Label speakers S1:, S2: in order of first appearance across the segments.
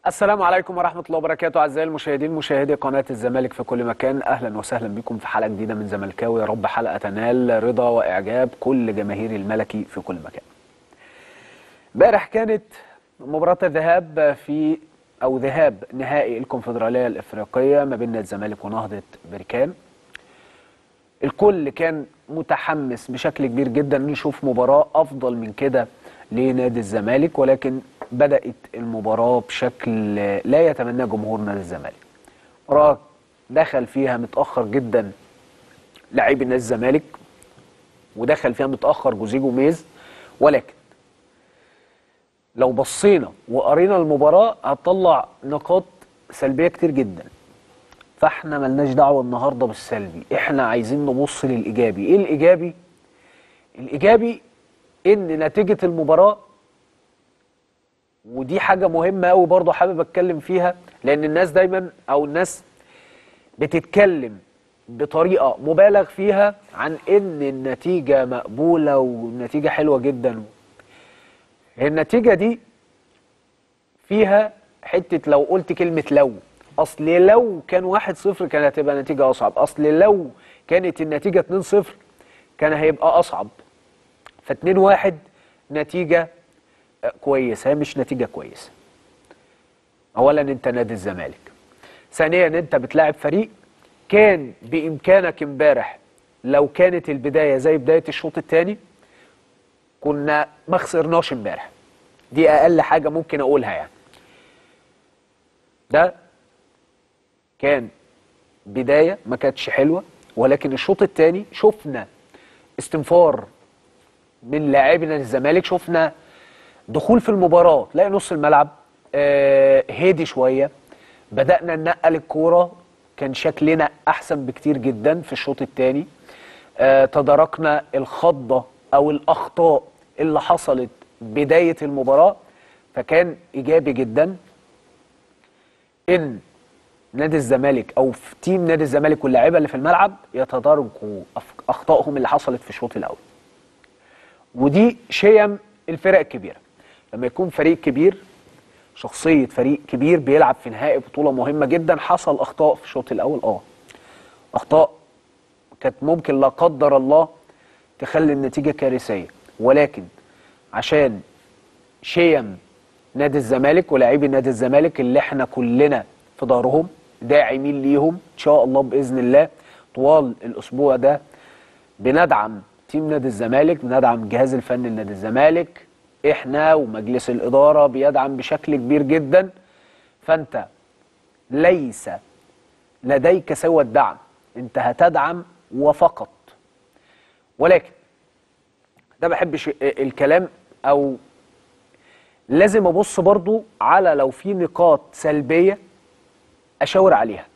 S1: السلام عليكم ورحمة الله وبركاته أعزائي المشاهدين مشاهدي قناة الزمالك في كل مكان أهلا وسهلا بكم في حلقة جديدة من زملكاوي يا رب حلقة تنال رضا وإعجاب كل جماهير الملكي في كل مكان امبارح كانت مباراة الذهاب في أو ذهاب نهائي الكونفدرالية الإفريقية ما بين نادي الزمالك ونهضة بركان الكل كان متحمس بشكل كبير جدا نشوف مباراة أفضل من كده لنادي الزمالك ولكن بدأت المباراة بشكل لا يتمناه جمهور نادي الزمالك مباراة دخل فيها متأخر جدا لعيب نادي الزمالك ودخل فيها متأخر جوزيه جوميز ولكن لو بصينا وقرينا المباراة هتطلع نقاط سلبية كتير جدا فاحنا ملناش دعوة النهاردة بالسلبي احنا عايزين نبص للإيجابي ايه الإيجابي؟ الإيجابي ان نتيجة المباراة ودي حاجة مهمة قوي برضه حابب اتكلم فيها لان الناس دايما او الناس بتتكلم بطريقة مبالغ فيها عن ان النتيجة مقبولة والنتيجة حلوة جدا النتيجة دي فيها حتة لو قلت كلمة لو اصل لو كان واحد صفر كانت هتبقى نتيجة اصعب اصل لو كانت النتيجة 2 صفر كان هيبقى اصعب فاتنين واحد نتيجة كويسة هي مش نتيجة كويسة أولا أنت نادي الزمالك ثانيا أنت بتلاعب فريق كان بإمكانك امبارح لو كانت البداية زي بداية الشوط الثاني كنا ما خسرناش امبارح دي أقل حاجة ممكن أقولها يعني ده كان بداية ما كانتش حلوة ولكن الشوط الثاني شفنا استنفار من لاعبي نادي الزمالك شفنا دخول في المباراه تلاقي نص الملعب آه هادي شويه بدانا ننقل الكوره كان شكلنا احسن بكتير جدا في الشوط الثاني آه تداركنا الخضه او الاخطاء اللي حصلت بدايه المباراه فكان ايجابي جدا ان نادي الزمالك او في تيم نادي الزمالك واللاعيبه اللي في الملعب يتداركوا اخطائهم اللي حصلت في الشوط الاول ودي شيم الفرق الكبيره لما يكون فريق كبير شخصيه فريق كبير بيلعب في نهائي بطوله مهمه جدا حصل اخطاء في الشوط الاول اه اخطاء كانت ممكن لا قدر الله تخلي النتيجه كارثيه ولكن عشان شيم نادي الزمالك ولاعيبي نادي الزمالك اللي احنا كلنا في ظهرهم داعمين ليهم ان شاء الله باذن الله طوال الاسبوع ده بندعم تيم نادي الزمالك بندعم الجهاز الفني لنادي الزمالك احنا ومجلس الاداره بيدعم بشكل كبير جدا فانت ليس لديك سوى الدعم انت هتدعم وفقط ولكن ده بحبش الكلام او لازم ابص برضو على لو في نقاط سلبيه اشاور عليها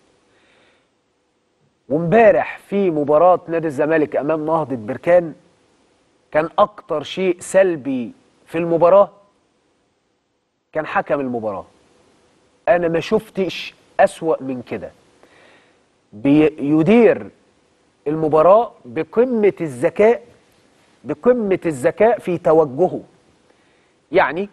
S1: وامبارح في مباراة نادي الزمالك أمام نهضة بركان كان أكتر شيء سلبي في المباراة كان حكم المباراة أنا ما شفتش أسوأ من كده بيدير المباراة بقمة الذكاء بقمة الذكاء في توجهه يعني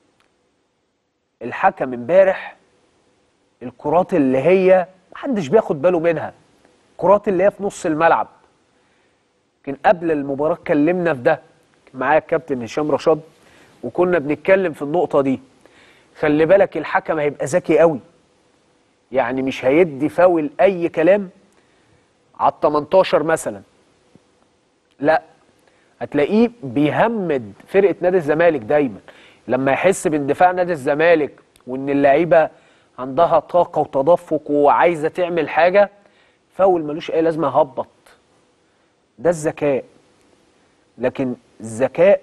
S1: الحكم امبارح الكرات اللي هي محدش بياخد باله منها الكرات اللي هي في نص الملعب يمكن قبل المباراه اتكلمنا في ده معايا الكابتن هشام رشاد وكنا بنتكلم في النقطه دي خلي بالك الحكم هيبقى ذكي قوي يعني مش هيدي فاول اي كلام على ال 18 مثلا لا هتلاقيه بيهمد فرقه نادي الزمالك دايما لما يحس باندفاع نادي الزمالك وان اللعيبه عندها طاقه وتدفق وعايزه تعمل حاجه فاول ملوش اي لازمه هبط ده الذكاء لكن الذكاء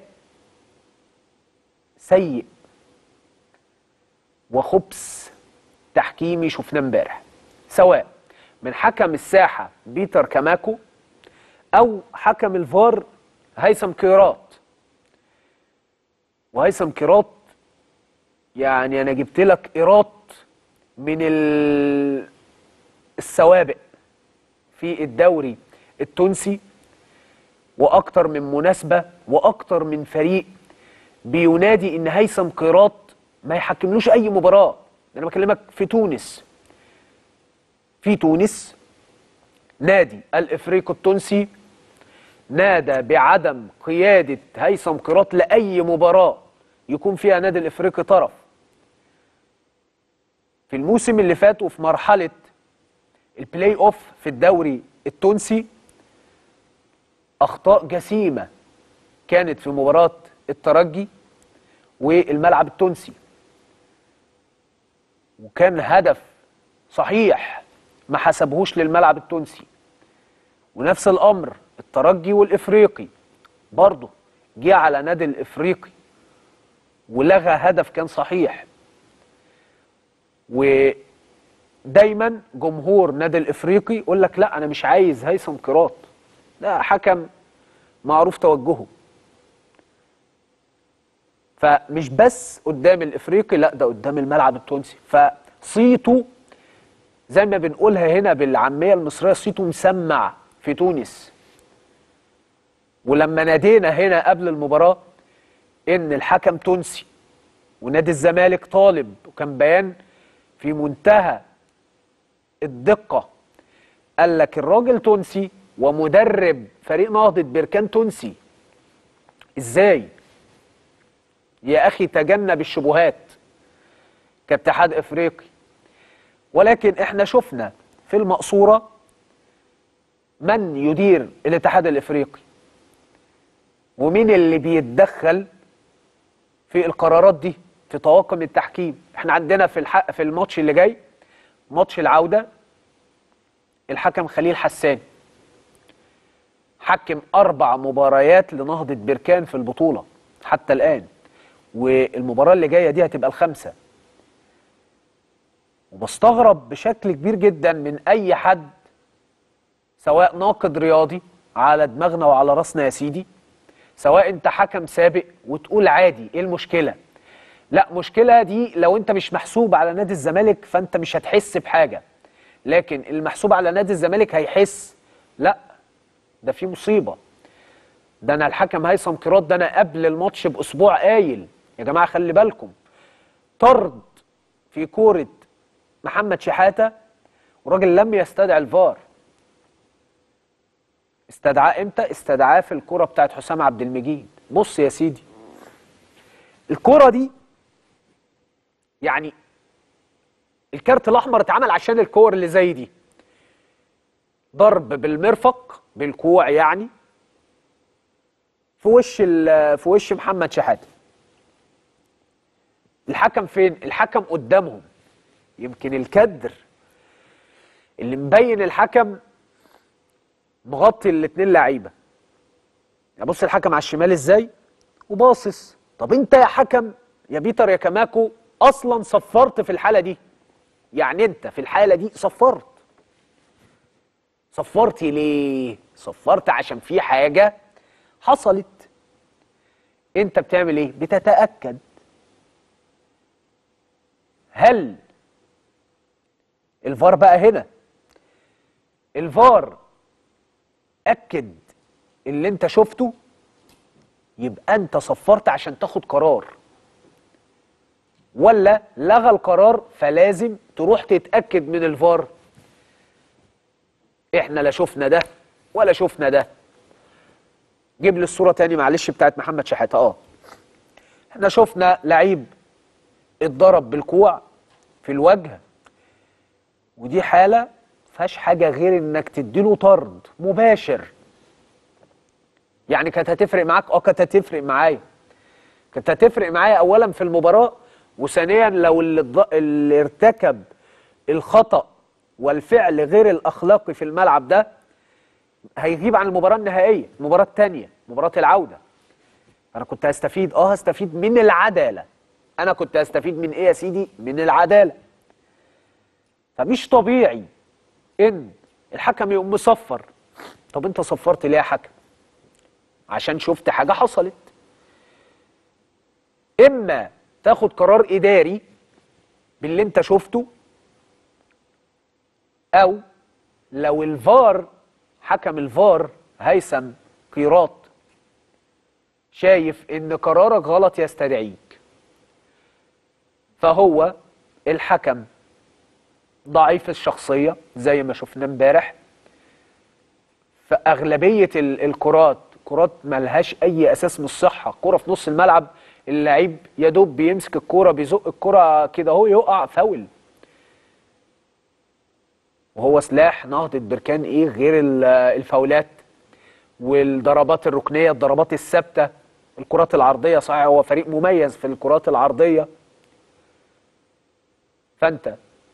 S1: سيء وخبث تحكيمي شفناه امبارح سواء من حكم الساحه بيتر كاماكو او حكم الفار هيثم كيرات وهيثم كيرات يعني انا جبت لك ايرات من السوابق في الدوري التونسي واكتر من مناسبه واكتر من فريق بينادي ان هيثم قيراط ما يحكملوش اي مباراه ده انا بكلمك في تونس في تونس نادي الافريقي التونسي نادى بعدم قياده هيثم قيراط لاي مباراه يكون فيها نادي الافريقي طرف في الموسم اللي فات وفي مرحله البلاي اوف في الدوري التونسي اخطاء جسيمه كانت في مباراه الترجي والملعب التونسي وكان هدف صحيح ما حسبهوش للملعب التونسي ونفس الامر الترجي والافريقي برضه جه على نادي الافريقي ولغى هدف كان صحيح ودايما جمهور نادي الافريقي يقول لك لا انا مش عايز هيثم قيراط ده حكم معروف توجهه فمش بس قدام الافريقي لا ده قدام الملعب التونسي فصيته زي ما بنقولها هنا بالعاميه المصريه صيته مسمع في تونس ولما نادينا هنا قبل المباراه ان الحكم تونسي ونادي الزمالك طالب وكان بيان في منتهى الدقه قال لك الراجل تونسي ومدرب فريق نهضه بركان تونسي ازاي يا اخي تجنب الشبهات كاتحاد افريقي ولكن احنا شفنا في المقصوره من يدير الاتحاد الافريقي ومين اللي بيتدخل في القرارات دي في طواقم التحكيم احنا عندنا في الحق في الماتش اللي جاي ماتش العوده الحكم خليل حسان حكم اربع مباريات لنهضه بركان في البطوله حتى الان والمباراه اللي جايه دي هتبقى الخامسه وبستغرب بشكل كبير جدا من اي حد سواء ناقد رياضي على دماغنا وعلى راسنا يا سيدي سواء انت حكم سابق وتقول عادي ايه المشكله لا مشكله دي لو انت مش محسوب على نادي الزمالك فانت مش هتحس بحاجه لكن المحسوب على نادي الزمالك هيحس لا ده في مصيبه ده انا الحكم هيثم قيراط ده انا قبل الماتش باسبوع قايل يا جماعه خلي بالكم طرد في كوره محمد شحاته وراجل لم يستدعي الفار استدعاه امتى استدعاه في الكره بتاعت حسام عبد المجيد بص يا سيدي الكره دي يعني الكارت الاحمر اتعمل عشان الكور اللي زي دي ضرب بالمرفق بالكوع يعني في وش ال- في وش محمد شحاته الحكم فين الحكم قدامهم يمكن الكدر اللي مبين الحكم مغطي الاتنين لعيبه يعني بص الحكم على الشمال ازاي وباصص طب انت يا حكم يا بيتر يا كماكو اصلا صفرت في الحاله دي يعني انت في الحاله دي صفرت صفرت ليه صفرت عشان في حاجه حصلت انت بتعمل ايه بتتاكد هل الفار بقى هنا الفار اكد اللي انت شفته يبقى انت صفرت عشان تاخد قرار ولا لغى القرار فلازم تروح تتاكد من الفار احنا لا شفنا ده ولا شفنا ده جيب لي الصوره تاني معلش بتاعت محمد شحاته اه احنا شفنا لعيب اتضرب بالكوع في الوجه ودي حاله فيهاش حاجه غير انك تديله طرد مباشر يعني كانت هتفرق معاك اه كانت هتفرق معايا كانت هتفرق معايا اولا في المباراه وثانيا لو اللي, اتض- اللي ارتكب الخطا والفعل غير الاخلاقي في الملعب ده هيغيب عن المباراه النهائيه المباراه الثانيه مباراه العوده انا كنت هستفيد اه هستفيد من العداله انا كنت هستفيد من ايه يا سيدي من العداله فمش طبيعي ان الحكم يقوم مصفر طب انت صفرت ليه يا حكم عشان شفت حاجه حصلت اما تاخد قرار اداري باللي انت شفته او لو الفار حكم الفار هيثم قيراط شايف ان قرارك غلط يستدعيك فهو الحكم ضعيف الشخصيه زي ما شفنا امبارح فاغلبيه ال- الكرات كرات ملهاش اي اساس من الصحه كره في نص الملعب اللعيب يا دوب بيمسك الكره بيزق الكره كده اهو يقع فاول وهو سلاح نهضه بركان ايه غير ال- الفاولات والضربات الركنيه الضربات الثابته الكرات العرضيه صحيح هو فريق مميز في الكرات العرضيه فانت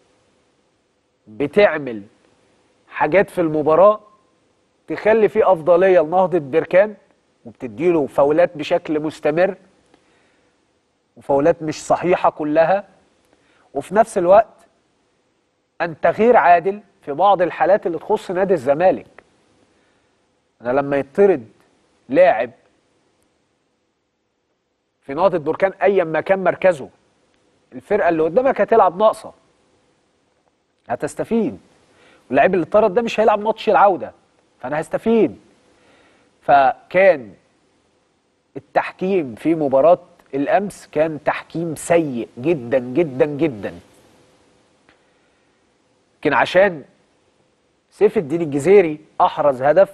S1: بتعمل حاجات في المباراه تخلي فيه افضليه لنهضه بركان وبتديله فاولات بشكل مستمر وفاولات مش صحيحه كلها وفي نفس الوقت انت غير عادل في بعض الحالات اللي تخص نادي الزمالك انا لما يطرد لاعب في نهضه بركان ايا ما كان مركزه الفرقه اللي قدامك هتلعب ناقصه هتستفيد واللاعب اللي اتطرد ده مش هيلعب ماتش العوده فانا هستفيد فكان التحكيم في مباراه الامس كان تحكيم سيء جدا جدا جدا لكن عشان سيف الدين الجزيري احرز هدف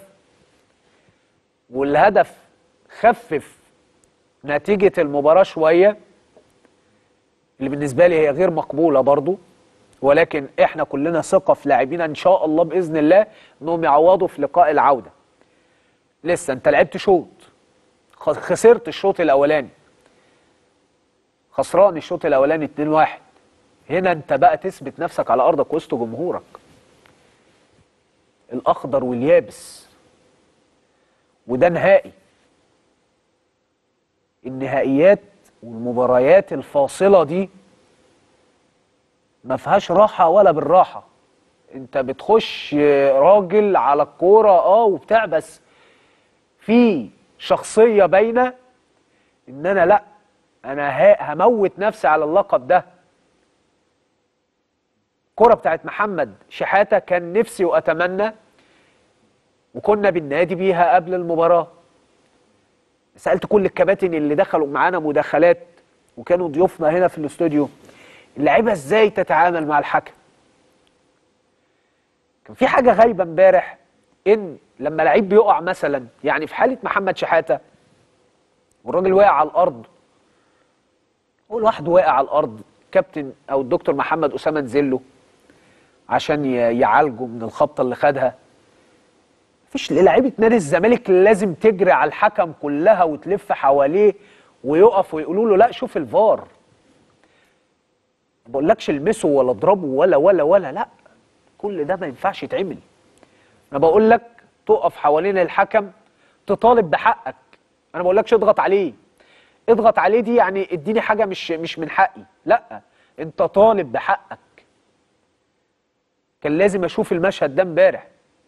S1: والهدف خفف نتيجه المباراه شويه اللي بالنسبه لي هي غير مقبوله برضو ولكن احنا كلنا ثقه في لاعبينا ان شاء الله باذن الله انهم يعوضوا في لقاء العوده لسه انت لعبت شوط خ- خسرت الشوط الاولاني خسران الشوط الاولاني 2-1 هنا انت بقى تثبت نفسك على ارضك وسط جمهورك الاخضر واليابس وده نهائي النهائيات والمباريات الفاصله دي ما فيهاش راحه ولا بالراحه انت بتخش راجل على الكوره اه وبتاع بس في شخصيه باينه ان انا لا انا ها- هموت نفسي على اللقب ده الكرة بتاعت محمد شحاتة كان نفسي وأتمنى وكنا بالنادي بيها قبل المباراة سألت كل الكباتن اللي دخلوا معانا مداخلات وكانوا ضيوفنا هنا في الاستوديو اللعيبة ازاي تتعامل مع الحكم كان في حاجة غايبة امبارح ان لما لعيب بيقع مثلا يعني في حالة محمد شحاتة والراجل واقع على الأرض هو لوحده واقع على الأرض كابتن أو الدكتور محمد أسامة نزل له عشان ي- يعالجه من الخبطة اللي خدها مفيش لعيبة نادي الزمالك لازم تجري على الحكم كلها وتلف حواليه ويقف ويقولوا له لا شوف الفار ما بقولكش المسه ولا اضربه ولا ولا ولا لا كل ده ما ينفعش يتعمل انا بقول لك تقف حوالين الحكم تطالب بحقك انا ما بقولكش اضغط عليه اضغط عليه دي يعني اديني حاجه مش مش من حقي لا انت طالب بحقك كان لازم اشوف المشهد ده امبارح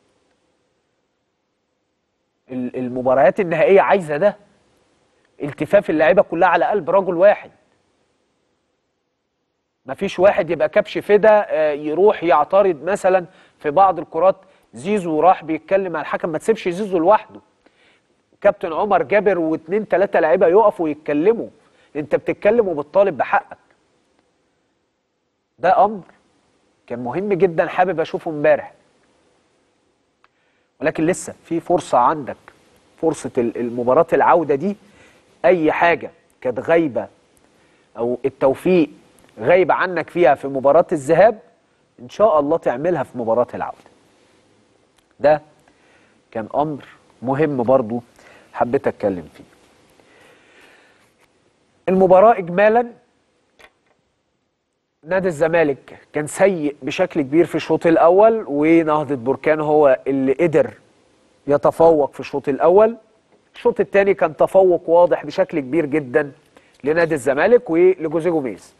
S1: ال- المباريات النهائيه عايزه ده التفاف اللعيبه كلها على قلب رجل واحد مفيش واحد يبقى كبش فدا آه، يروح يعترض مثلا في بعض الكرات زيزو راح بيتكلم مع الحكم ما تسيبش زيزو لوحده كابتن عمر جابر واثنين ثلاثه لعيبه يقفوا ويتكلموا انت بتتكلم وبتطالب بحقك ده امر كان مهم جدا حابب اشوفه امبارح ولكن لسه في فرصه عندك فرصه ال- المباراه العوده دي اي حاجه كانت غايبه او التوفيق غايب عنك فيها في مباراه الذهاب ان شاء الله تعملها في مباراه العوده ده كان امر مهم برضو حبيت اتكلم فيه المباراه اجمالا نادي الزمالك كان سيء بشكل كبير في الشوط الاول ونهضه بركان هو اللي قدر يتفوق في الشوط الاول الشوط الثاني كان تفوق واضح بشكل كبير جدا لنادي الزمالك ولجوزيه جوميز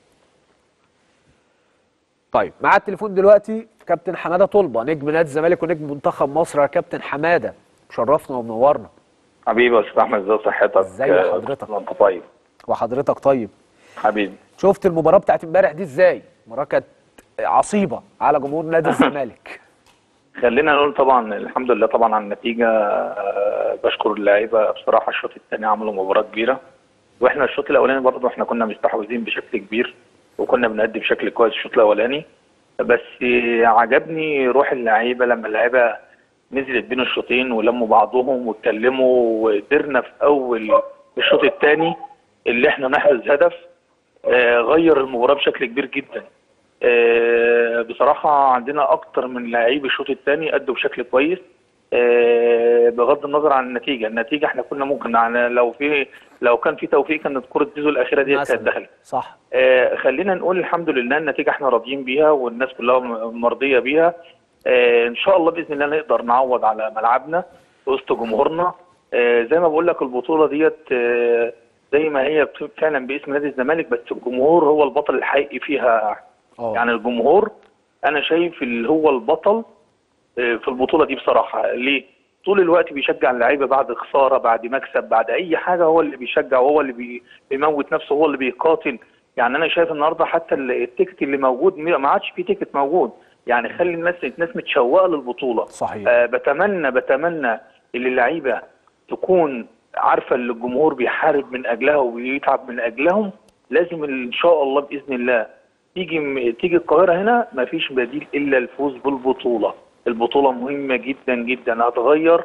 S1: طيب مع التليفون دلوقتي كابتن حماده طلبه نجم نادي الزمالك ونجم منتخب مصر يا كابتن حماده شرفنا ومنورنا
S2: حبيبي يا استاذ احمد ازي صحتك
S1: ازي
S2: آه،
S1: حضرتك؟
S2: انت طيب
S1: وحضرتك طيب
S2: حبيبي
S1: شفت المباراه بتاعت امبارح دي ازاي المباراه كانت عصيبه على جمهور نادي الزمالك
S2: خلينا نقول طبعا الحمد لله طبعا على النتيجه آه، بشكر اللعيبه بصراحه الشوط الثاني عملوا مباراه كبيره واحنا الشوط الاولاني برضه احنا كنا مستحوذين بشكل كبير وكنا بنأدي بشكل كويس الشوط الاولاني بس عجبني روح اللعيبه لما اللعيبه نزلت بين الشوطين ولموا بعضهم واتكلموا وقدرنا في اول الشوط الثاني اللي احنا نحرز هدف آه، غير المباراه بشكل كبير جدا آه، بصراحه عندنا اكتر من لعيب الشوط الثاني ادوا بشكل كويس آه، بغض النظر عن النتيجه النتيجه احنا كنا ممكن يعني لو في لو كان في توفيق كانت كره زيزو الاخيره دي كانت
S1: مثلا
S2: دخلت
S1: صح
S2: آه، خلينا نقول الحمد لله النتيجه احنا راضيين بيها والناس كلها م- مرضيه بيها آه، ان شاء الله باذن الله نقدر نعوض على ملعبنا وسط جمهورنا آه، زي ما بقول لك البطوله ديت آه، زي ما هي بت- فعلا باسم نادي الزمالك بس الجمهور هو البطل الحقيقي فيها
S1: اه
S2: يعني الجمهور انا شايف اللي هو البطل آه، في البطوله دي بصراحه ليه طول الوقت بيشجع اللعيبه بعد خساره بعد مكسب بعد اي حاجه هو اللي بيشجع وهو اللي بي- بيموت نفسه هو اللي بيقاتل يعني انا شايف النهارده حتى ال- التيكت اللي موجود ما عادش في تيكت موجود يعني خلي الناس الناس متشوقه للبطوله
S1: صحيح
S2: آه بتمنى بتمنى ان اللعيبه تكون عارفه اللي الجمهور بيحارب من اجلها وبيتعب من اجلهم لازم ان شاء الله باذن الله تيجي م- تيجي القاهره هنا مفيش بديل الا الفوز بالبطوله البطوله مهمه جدا جدا هتغير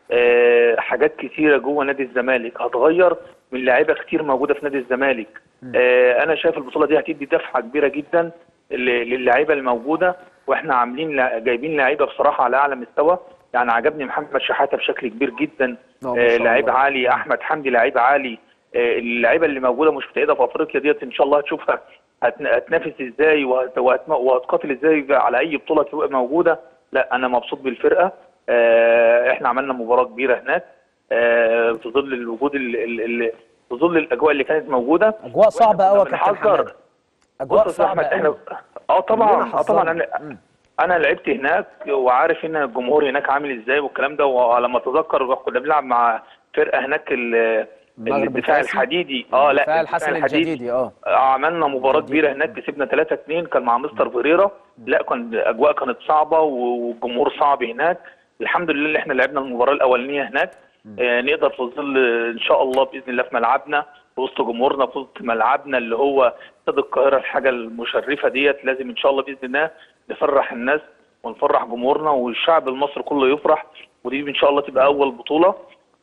S2: آه، حاجات كتيره جوه نادي الزمالك هتغير من لعيبه كتير موجوده في نادي الزمالك آه، انا شايف البطوله دي هتدي دفعه كبيره جدا ل- للعيبه الموجوده واحنا عاملين لع- جايبين لعيبه بصراحه على اعلى مستوى يعني عجبني محمد شحاته بشكل كبير جدا
S1: آه، ما
S2: آه،
S1: شاء
S2: لعيب
S1: الله.
S2: عالي احمد حمدي لعيب عالي آه، اللعيبه اللي موجوده مش متأيده في افريقيا ديت ان شاء الله هتشوفها هتن- هتنافس ازاي وهت- وهتم- وهتقاتل ازاي على اي بطوله تبقى موجوده لا انا مبسوط بالفرقه آه، احنا عملنا مباراه كبيره هناك آه، في ظل الوجود ال- ال- ال- في ظل الاجواء اللي كانت موجوده
S1: اجواء صعبه قوي يا
S2: كنا
S1: كابتن
S2: بنحذر.
S1: حماده اجواء
S2: بص يا احمد
S1: صعبه
S2: احنا
S1: قوي
S2: اه طبعا
S1: كلنا
S2: اه طبعا
S1: حذرنا.
S2: انا
S1: مم.
S2: انا لعبت هناك وعارف ان الجمهور هناك عامل ازاي والكلام ده ولما اتذكر كنا بنلعب مع فرقه هناك ال-
S1: المغرب
S2: الدفاع
S1: الفاسي.
S2: الحديدي اه لا
S1: دفاع
S2: الدفاع
S1: الحسن الجديدي اه
S2: عملنا مباراة كبيرة هناك كسبنا 3 2 كان مع مستر فيريرا لا كان اجواء كانت صعبة والجمهور صعب هناك الحمد لله اللي احنا لعبنا المباراة الأولانية هناك آه نقدر في ظل ان شاء الله باذن الله في ملعبنا في وسط جمهورنا في وسط ملعبنا اللي هو استاد القاهرة الحاجة المشرفة ديت لازم ان شاء الله باذن الله نفرح الناس ونفرح جمهورنا والشعب المصري كله يفرح ودي ان شاء الله تبقى اول بطولة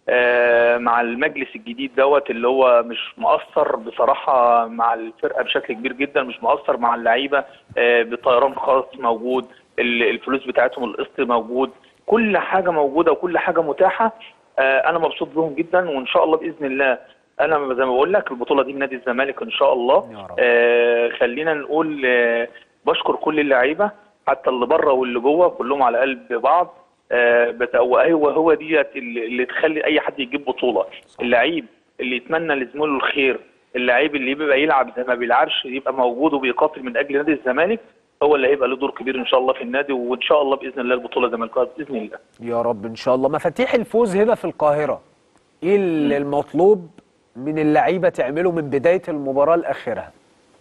S2: آه، مع المجلس الجديد دوت اللي هو مش مؤثر بصراحة مع الفرقة بشكل كبير جدا مش مؤثر مع اللعيبة آه، بطيران خاص موجود ال- الفلوس بتاعتهم القسط موجود كل حاجة موجودة وكل حاجة متاحة آه، أنا مبسوط بهم جدا وإن شاء الله بإذن الله أنا زي ما بقول لك البطولة دي من نادي الزمالك إن شاء الله
S1: يا رب.
S2: آه، خلينا نقول آه، بشكر كل اللعيبة حتى اللي بره واللي جوه كلهم على قلب بعض آه، بت- وهو هو ديت اللي اللي تخلي اي حد يجيب بطوله اللعيب اللي يتمنى لزميله الخير اللعيب اللي بيبقى يلعب زي ما بيلعبش يبقى موجود وبيقاتل من اجل نادي الزمالك هو اللي هيبقى له دور كبير ان شاء الله في النادي وان شاء الله باذن الله البطوله زمالكاويه باذن الله
S1: يا رب ان شاء الله مفاتيح الفوز هنا في القاهره ايه اللي المطلوب من اللعيبه تعمله من بدايه المباراه لاخرها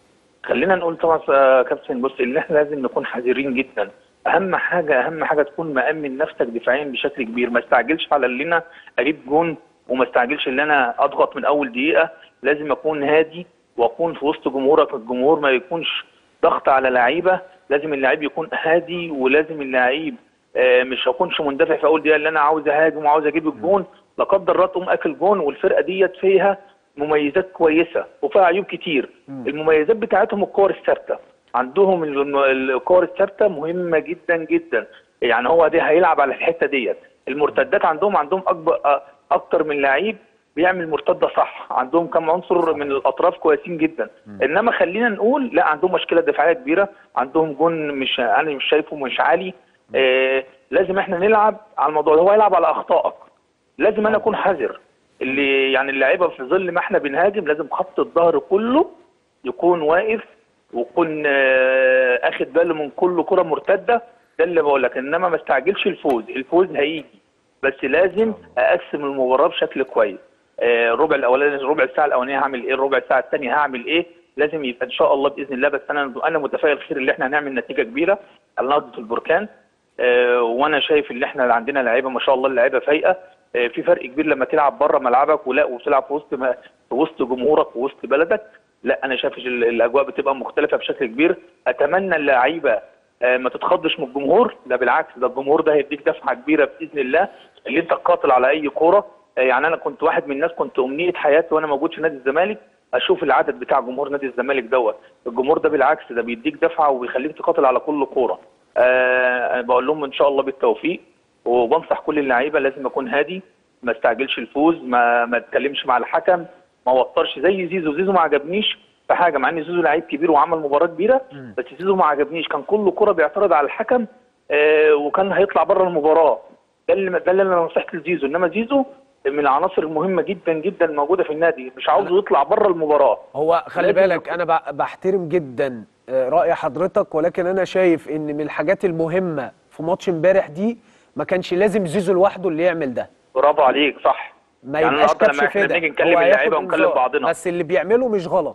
S2: خلينا نقول طبعا يا كابتن بص ان احنا لازم نكون حذرين جدا اهم حاجه اهم حاجه تكون مامن نفسك دفاعيا بشكل كبير ما استعجلش على اللي انا اجيب جون وما استعجلش ان انا اضغط من اول دقيقه لازم اكون هادي واكون في وسط جمهورك الجمهور ما يكونش ضغط على لعيبه لازم اللعيب يكون هادي ولازم اللعيب آه، مش هكونش مندفع في اول دقيقه اللي انا عاوز اهاجم وعاوز اجيب الجون لا قدر الله تقوم اكل جون والفرقه ديت فيها مميزات كويسه وفيها عيوب كتير المميزات بتاعتهم الكور الثابته عندهم الم- الكور الثابته مهمه جدا جدا يعني هو ده هيلعب على الحته ديت المرتدات عندهم عندهم اكبر أ- اكتر من لعيب بيعمل مرتده صح عندهم كم عنصر من الاطراف كويسين جدا انما خلينا نقول لا عندهم مشكله دفاعيه كبيره عندهم جون مش انا مش شايفه مش عالي آه لازم احنا نلعب على الموضوع ده هو يلعب على اخطائك لازم انا اكون حذر اللي يعني اللعيبه في ظل ما احنا بنهاجم لازم خط الظهر كله يكون واقف ويكون آه، اخد باله من كل كره مرتده ده اللي بقول لك انما ما استعجلش الفوز الفوز هيجي بس لازم اقسم المباراه بشكل كويس آه، الربع الاولاني الربع الساعه الاولانيه هعمل ايه الربع الساعه الثانيه هعمل ايه لازم يبقى ان شاء الله باذن الله بس انا انا متفائل خير ان احنا هنعمل نتيجه كبيره على نهضه البركان آه، وانا شايف ان احنا عندنا لعيبه ما شاء الله اللعيبه فايقه آه، في فرق كبير لما تلعب بره ملعبك ولا وتلعب في وسط ما- في وسط جمهورك ووسط بلدك لا انا شايف ال- الاجواء بتبقى مختلفه بشكل كبير اتمنى اللعيبه آه، ما تتخضش من الجمهور ده بالعكس ده الجمهور ده هيديك دفعه كبيره باذن الله اللي انت قاتل على اي كوره آه، يعني انا كنت واحد من الناس كنت امنيه حياتي وانا موجود في نادي الزمالك اشوف العدد بتاع جمهور نادي الزمالك دوت الجمهور ده بالعكس ده بيديك دفعه وبيخليك تقاتل على كل كوره آه بقول لهم ان شاء الله بالتوفيق وبنصح كل اللعيبه لازم اكون هادي ما استعجلش الفوز ما ما اتكلمش مع الحكم ما وترش زي زيزو زيزو ما عجبنيش في حاجه مع ان زيزو لعيب كبير وعمل مباراه كبيره بس زيزو ما عجبنيش كان كل كره بيعترض على الحكم آه وكان هيطلع بره المباراه ده اللي ده اللي انا نصحت لزيزو انما زيزو من العناصر المهمه جدا جدا موجوده في النادي مش عاوزه يطلع بره المباراه
S1: هو خلي
S2: لازم
S1: بالك انا ب- بحترم جدا آه، راي حضرتك ولكن انا شايف ان من الحاجات المهمه في ماتش امبارح دي ما كانش لازم زيزو لوحده اللي يعمل ده
S2: برافو عليك صح
S1: ما
S2: يعني
S1: يبقاش
S2: النهارده
S1: كبش
S2: لما احنا
S1: فدا
S2: بنيجي
S1: هو
S2: نكلم
S1: هياخد
S2: اللعيبه ونكلم
S1: إنذار.
S2: بعضنا
S1: بس اللي بيعمله مش غلط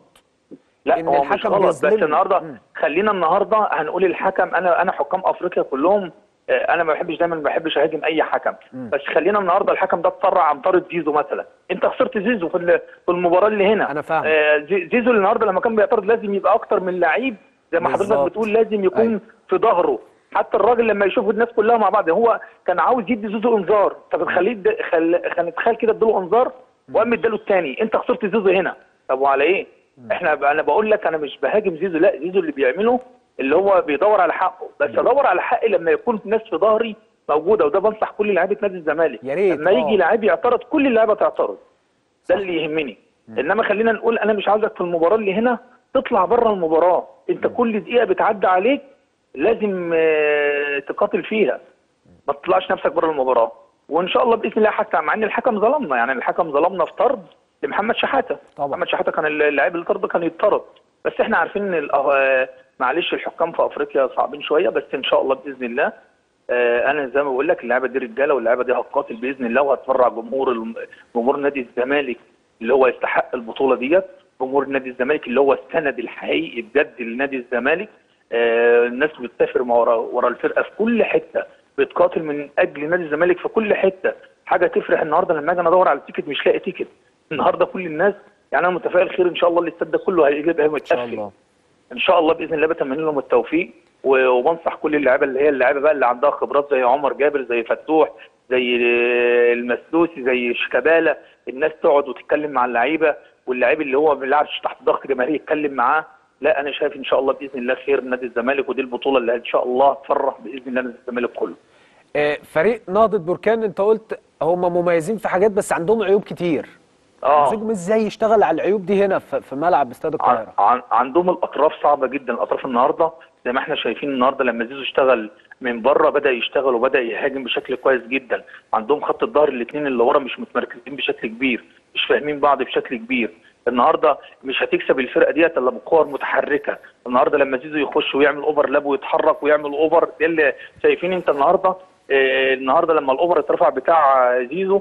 S2: لا
S1: إن
S2: هو مش
S1: الحكم
S2: غلط بس
S1: بيظلمني.
S2: النهارده
S1: مم.
S2: خلينا النهارده هنقول الحكم انا انا حكام افريقيا كلهم آه، انا ما بحبش دايما ما بحبش اهاجم اي حكم بس خلينا النهارده الحكم ده اتسرع عن طرد زيزو مثلا انت خسرت زيزو في ال- في المباراه اللي هنا
S1: أنا فاهم.
S2: آه، زي- زيزو النهارده لما كان بيعترض لازم يبقى اكتر من لعيب زي ما حضرتك
S1: بالظبط.
S2: بتقول لازم يكون
S1: أيوة.
S2: في ظهره حتى الراجل لما يشوف الناس كلها مع بعض هو كان عاوز يدي زيزو انذار طب خليه يد- خل... خل... تخيل كده اديله انذار وقام اداله الثاني انت خسرت زيزو هنا طب وعلى ايه؟ احنا انا بقول لك انا مش بهاجم زيزو لا زيزو اللي بيعمله اللي هو بيدور على حقه بس ادور على حقي لما يكون ناس في ظهري موجوده وده بنصح كل لعيبه نادي الزمالك
S1: يا ريت،
S2: لما
S1: آه.
S2: يجي لعيب يعترض كل اللعيبه تعترض ده اللي يهمني انما خلينا نقول انا مش عاوزك في المباراه اللي هنا تطلع بره المباراه انت كل دقيقه بتعدي عليك لازم آه، تقاتل فيها ما تطلعش نفسك بره المباراه وان شاء الله باذن الله حتى مع ان الحكم ظلمنا يعني الحكم ظلمنا في طرد لمحمد شحاته
S1: طبعا.
S2: محمد شحاته كان اللاعب اللي طرد كان يطرد بس احنا عارفين ان الأه- آه، معلش الحكام في افريقيا صعبين شويه بس ان شاء الله باذن الله آه، انا زي ما بقول لك اللعيبه دي رجاله واللعيبه دي هتقاتل باذن الله وهتفرع جمهور الم- جمهور نادي الزمالك اللي هو يستحق البطوله ديت جمهور نادي الزمالك اللي هو السند الحقيقي بجد لنادي الزمالك آه، الناس بتسافر مع ورا ورا الفرقه في كل حته بتقاتل من اجل نادي الزمالك في كل حته حاجه تفرح النهارده لما اجي أنا ادور على التيكت مش لاقي تيكت النهارده كل الناس يعني انا متفائل خير ان شاء الله الاستاد ده كله هيجيبها
S1: ان شاء
S2: متقفل
S1: الله
S2: ان شاء الله باذن الله بتمنى لهم التوفيق و- وبنصح كل اللعيبه اللي هي اللعيبه بقى اللي عندها خبرات زي عمر جابر زي فتوح زي المسلوسي زي شيكابالا الناس تقعد وتتكلم مع اللعيبه واللعيب اللي هو ما بيلعبش تحت ضغط جماهيري يتكلم معاه لا انا شايف ان شاء الله باذن الله خير نادي الزمالك ودي البطوله اللي ان شاء الله تفرح باذن الله نادي الزمالك كله
S1: آه، فريق نهضه بركان انت قلت هم مميزين في حاجات بس عندهم عيوب كتير
S2: اه
S1: عايزينهم ازاي يشتغل على العيوب دي هنا في في ملعب استاد
S2: عن
S1: القاهره
S2: عن عندهم الاطراف صعبه جدا الاطراف النهارده زي ما احنا شايفين النهارده لما زيزو اشتغل من بره بدا يشتغل وبدا يهاجم بشكل كويس جدا عندهم خط الظهر الاثنين اللي ورا مش متمركزين بشكل كبير مش فاهمين بعض بشكل كبير النهارده مش هتكسب الفرقه ديت الا بكور متحركه النهارده لما زيزو يخش ويعمل اوفر لاب ويتحرك ويعمل اوفر ده اللي شايفين انت النهارده آه النهارده لما الاوفر اترفع بتاع زيزو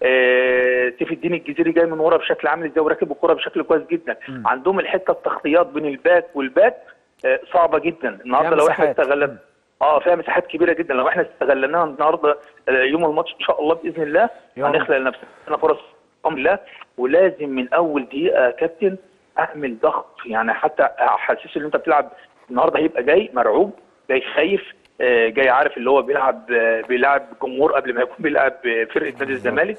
S2: آه، سيف الدين الجزيري جاي من ورا بشكل عامل ازاي وراكب الكوره بشكل كويس جدا عندهم الحته التغطيات بين الباك والباك آه، صعبه جدا النهارده
S1: فيها
S2: لو احنا
S1: مساحات.
S2: استغلنا اه فيها مساحات كبيره جدا لو احنا استغلناها النهارده آه، يوم الماتش ان شاء الله باذن الله
S1: يا رب.
S2: هنخلق لنفسنا فرص بامر الله ولازم من اول دقيقه يا كابتن اعمل ضغط يعني حتى احسسه ان انت بتلعب النهارده هيبقى جاي مرعوب جاي خايف آه، جاي عارف اللي هو بيلعب آه، بيلعب جمهور قبل ما يكون بيلعب آه، فرقه نادي الزمالك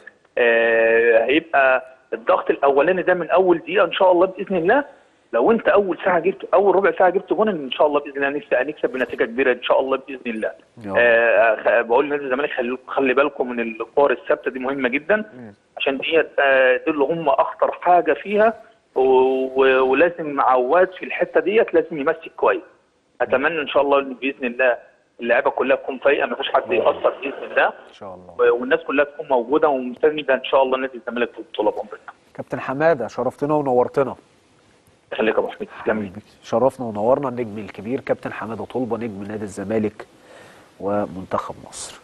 S2: آه، هيبقى الضغط الاولاني ده من اول دقيقه ان شاء الله باذن الله لو انت اول ساعه جبت اول ربع ساعه جبت جون ان شاء الله باذن الله هنكسب هنكسب بنتيجه كبيره ان شاء الله باذن الله
S1: يا رب.
S2: آه خ- بقول لنادي الزمالك خلي, خلي بالكم من الكور الثابته دي مهمه جدا عشان دي آه، دي اللي هم اخطر حاجه فيها و- و- ولازم عواد في الحته ديت لازم يمسك كويس اتمنى ان شاء الله ان باذن الله اللعيبه كلها تكون فايقه ما فيش حد يأثر باذن الله
S1: ان شاء الله
S2: والناس كلها تكون موجوده ومسانده ان شاء الله نادي الزمالك في البطوله بامرك
S1: كابتن حماده شرفتنا ونورتنا
S2: خليك يا ابو حميد جميل
S1: شرفنا ونورنا النجم الكبير كابتن حماده طلبه نجم نادي الزمالك ومنتخب مصر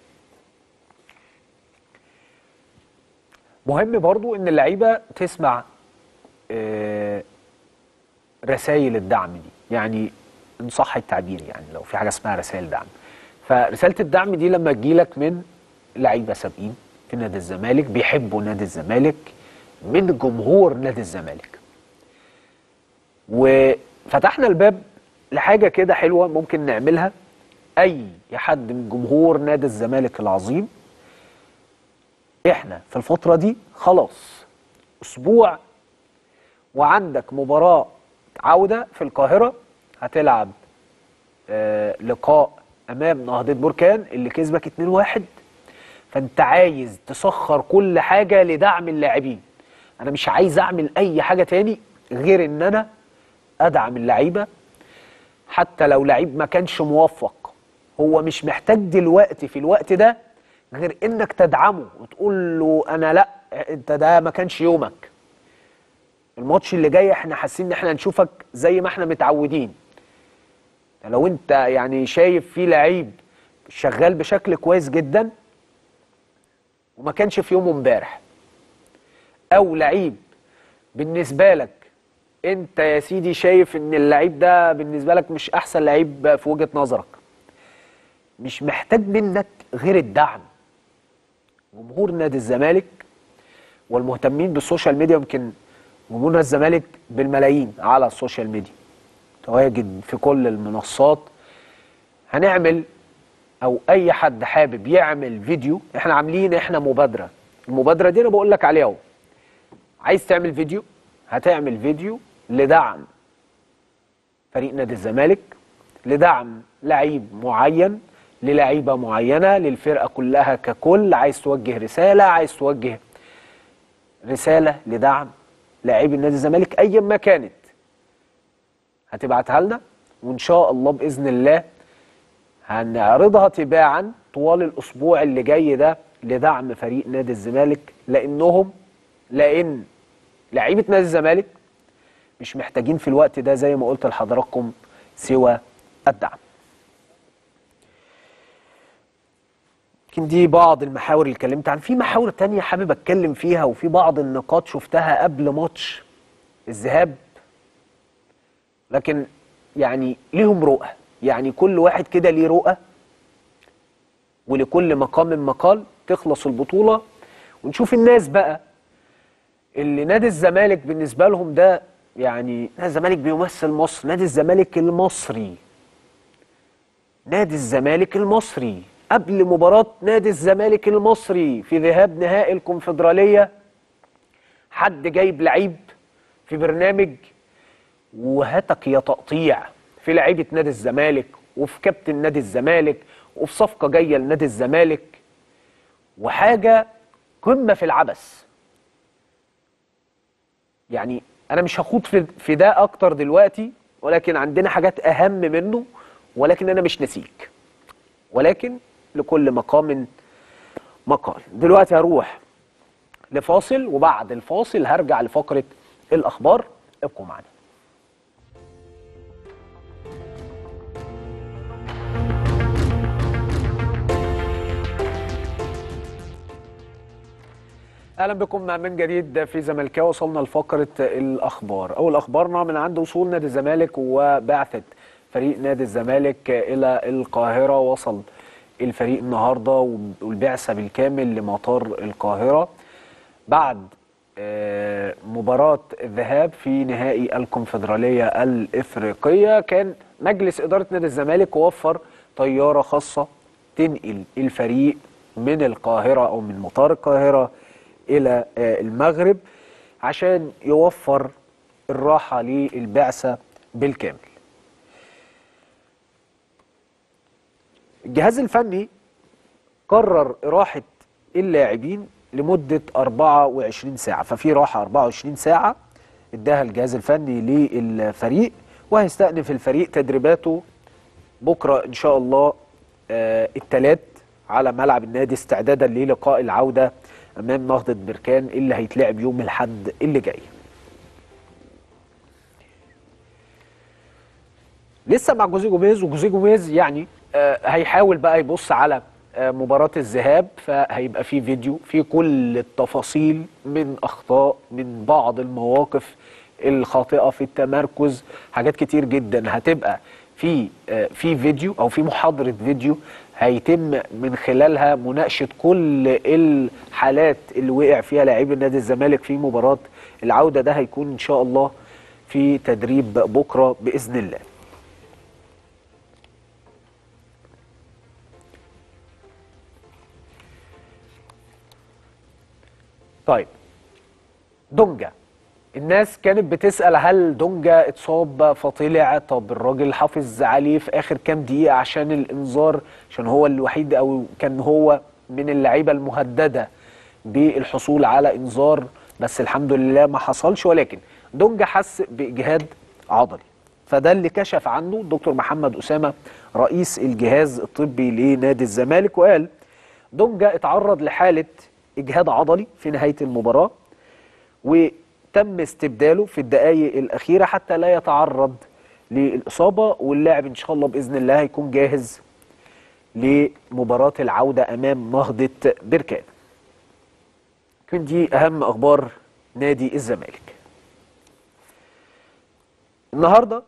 S1: مهم برضو ان اللعيبه تسمع آه، رسائل الدعم دي يعني ان صح التعبير يعني لو في حاجه اسمها رسائل دعم فرساله الدعم دي لما تجيلك من لعيبه سابقين في نادي الزمالك بيحبوا نادي الزمالك من جمهور نادي الزمالك وفتحنا الباب لحاجه كده حلوه ممكن نعملها اي حد من جمهور نادي الزمالك العظيم احنا في الفتره دي خلاص اسبوع وعندك مباراه عوده في القاهره هتلعب آه لقاء امام نهضه بركان اللي كسبك 2-1 فانت عايز تسخر كل حاجه لدعم اللاعبين انا مش عايز اعمل اي حاجه تاني غير ان انا ادعم اللعيبه حتى لو لعيب ما كانش موفق هو مش محتاج دلوقتي في الوقت ده غير انك تدعمه وتقول له انا لا انت ده ما كانش يومك الماتش اللي جاي احنا حاسين ان احنا هنشوفك زي ما احنا متعودين لو انت يعني شايف في لعيب شغال بشكل كويس جدا وما كانش في يومه امبارح او لعيب بالنسبه لك انت يا سيدي شايف ان اللعيب ده بالنسبه لك مش احسن لعيب في وجهه نظرك مش محتاج منك غير الدعم جمهور نادي الزمالك والمهتمين بالسوشيال ميديا يمكن جمهور نادي الزمالك بالملايين على السوشيال ميديا تواجد في كل المنصات هنعمل او اي حد حابب يعمل فيديو احنا عاملين احنا مبادره المبادره دي انا بقول لك عليها اهو عايز تعمل فيديو هتعمل فيديو لدعم فريق نادي الزمالك لدعم لعيب معين للعيبه معينه للفرقه كلها ككل عايز توجه رساله عايز توجه رساله لدعم لاعبي نادي الزمالك ايا ما كانت هتبعتها لنا وان شاء الله باذن الله هنعرضها تباعا طوال الاسبوع اللي جاي ده لدعم فريق نادي الزمالك لانهم لان لعيبه نادي الزمالك مش محتاجين في الوقت ده زي ما قلت لحضراتكم سوى الدعم يمكن دي بعض المحاور اللي اتكلمت عن في محاور تانية حابب اتكلم فيها وفي بعض النقاط شفتها قبل ماتش الذهاب لكن يعني ليهم رؤى يعني كل واحد كده ليه رؤى ولكل مقام مقال تخلص البطولة ونشوف الناس بقى اللي نادي الزمالك بالنسبة لهم ده يعني نادي الزمالك بيمثل مصر نادي الزمالك المصري نادي الزمالك المصري قبل مباراة نادي الزمالك المصري في ذهاب نهائي الكونفدرالية حد جايب لعيب في برنامج وهاتك يا تقطيع في لعيبة نادي الزمالك وفي كابتن نادي الزمالك وفي صفقة جاية لنادي الزمالك وحاجة قمة في العبث يعني أنا مش هخوض في في ده أكتر دلوقتي ولكن عندنا حاجات أهم منه ولكن أنا مش نسيك ولكن لكل مقام مقال دلوقتي هروح لفاصل وبعد الفاصل هرجع لفقرة الأخبار ابقوا معنا اهلا بكم من جديد في زملكاوي وصلنا لفقره الاخبار اول اخبارنا من عند وصول نادي الزمالك وبعثه فريق نادي الزمالك الى القاهره وصل الفريق النهارده والبعثه بالكامل لمطار القاهره بعد آه، مباراه الذهاب في نهائي الكونفدراليه الافريقيه كان مجلس اداره نادي الزمالك وفر طياره خاصه تنقل الفريق من القاهره او من مطار القاهره الى آه، المغرب عشان يوفر الراحه للبعثه بالكامل. الجهاز الفني قرر راحه اللاعبين لمده 24 ساعه ففي راحه 24 ساعه اداها الجهاز الفني للفريق وهيستأنف الفريق تدريباته بكره ان شاء الله آه الثلاث على ملعب النادي استعدادا للقاء العوده امام نهضه بركان اللي هيتلعب يوم الاحد اللي جاي. لسه مع جوزيه جوميز وجوزيه جوميز يعني آه هيحاول بقى يبص على آه مباراة الذهاب فهيبقى في فيديو في كل التفاصيل من أخطاء من بعض المواقف الخاطئة في التمركز حاجات كتير جدا هتبقى في آه في فيديو أو في محاضرة فيديو هيتم من خلالها مناقشة كل الحالات اللي وقع فيها لاعبي نادي الزمالك في مباراة العودة ده هيكون إن شاء الله في تدريب بكره باذن الله طيب دونجا الناس كانت بتسأل هل دونجا اتصاب فطلع طب الراجل حافظ عليه في آخر كام دقيقة عشان الإنذار عشان هو الوحيد أو كان هو من اللعيبة المهددة بالحصول على إنذار بس الحمد لله ما حصلش ولكن دونجا حس بإجهاد عضلي فده اللي كشف عنه الدكتور محمد أسامة رئيس الجهاز الطبي لنادي الزمالك وقال دونجا اتعرض لحالة إجهاد عضلي في نهاية المباراة وتم استبداله في الدقائق الأخيرة حتى لا يتعرض للإصابة واللاعب إن شاء الله بإذن الله هيكون جاهز لمباراة العودة أمام نهضة بركان كان دي أهم أخبار نادي الزمالك النهارده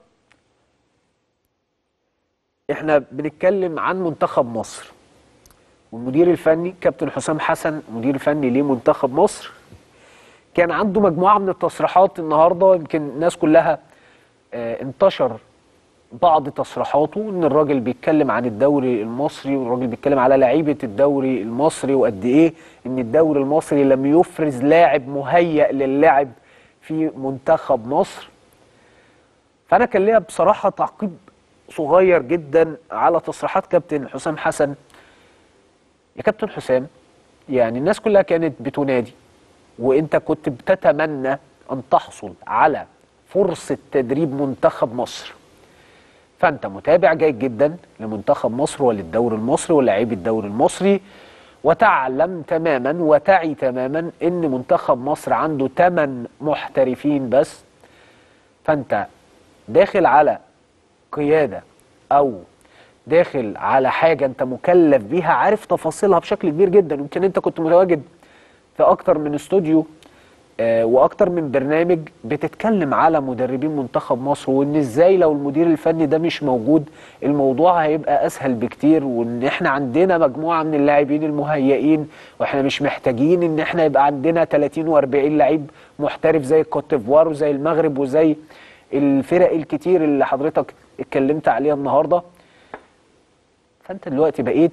S1: احنا بنتكلم عن منتخب مصر والمدير الفني كابتن حسام حسن مدير الفني لمنتخب مصر كان عنده مجموعه من التصريحات النهارده يمكن الناس كلها آه، انتشر بعض تصريحاته ان الراجل بيتكلم عن الدوري المصري والراجل بيتكلم على لعيبه الدوري المصري وقد ايه ان الدوري المصري لم يفرز لاعب مهيأ للعب في منتخب مصر فانا كان ليا بصراحه تعقيب صغير جدا على تصريحات كابتن حسام حسن يا كابتن حسام يعني الناس كلها كانت بتنادي وانت كنت بتتمنى ان تحصل على فرصه تدريب منتخب مصر فانت متابع جيد جدا لمنتخب مصر وللدوري المصري ولاعبي الدوري المصري وتعلم تماما وتعي تماما ان منتخب مصر عنده 8 محترفين بس فانت داخل على قياده او داخل على حاجه انت مكلف بيها عارف تفاصيلها بشكل كبير جدا يمكن انت كنت متواجد في اكتر من استوديو آه، واكتر من برنامج بتتكلم على مدربين منتخب مصر وان ازاي لو المدير الفني ده مش موجود الموضوع هيبقى اسهل بكتير وان احنا عندنا مجموعه من اللاعبين المهيئين واحنا مش محتاجين ان احنا يبقى عندنا 30 و40 لعيب محترف زي الكوت ديفوار وزي المغرب وزي الفرق الكتير اللي حضرتك اتكلمت عليها النهارده فانت دلوقتي بقيت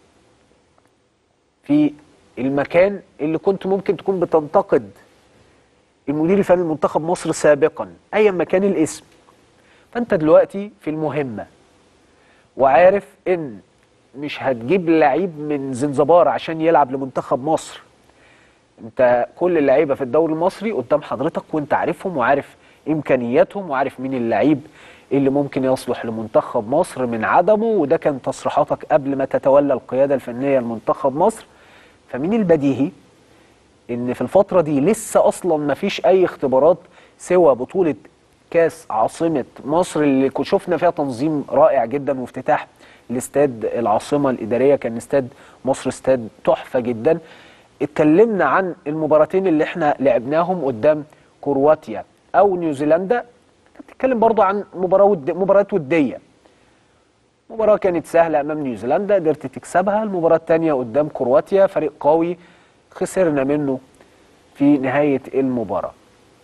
S1: في المكان اللي كنت ممكن تكون بتنتقد المدير الفني لمنتخب مصر سابقا ايا ما كان الاسم فانت دلوقتي في المهمه وعارف ان مش هتجيب لعيب من زنزبار عشان يلعب لمنتخب مصر انت كل اللعيبه في الدوري المصري قدام حضرتك وانت عارفهم وعارف امكانياتهم وعارف مين اللعيب اللي ممكن يصلح لمنتخب مصر من عدمه وده كان تصريحاتك قبل ما تتولى القياده الفنيه لمنتخب مصر فمن البديهي ان في الفتره دي لسه اصلا ما فيش اي اختبارات سوى بطوله كاس عاصمه مصر اللي كو- شفنا فيها تنظيم رائع جدا وافتتاح الاستاد العاصمه الاداريه كان استاد مصر استاد تحفه جدا اتكلمنا عن المباراتين اللي احنا لعبناهم قدام كرواتيا او نيوزيلندا انت بتتكلم برضو عن مباراه ود... مباريات وديه مباراة كانت سهلة أمام نيوزيلندا قدرت تكسبها المباراة الثانية قدام كرواتيا فريق قوي خسرنا منه في نهاية المباراة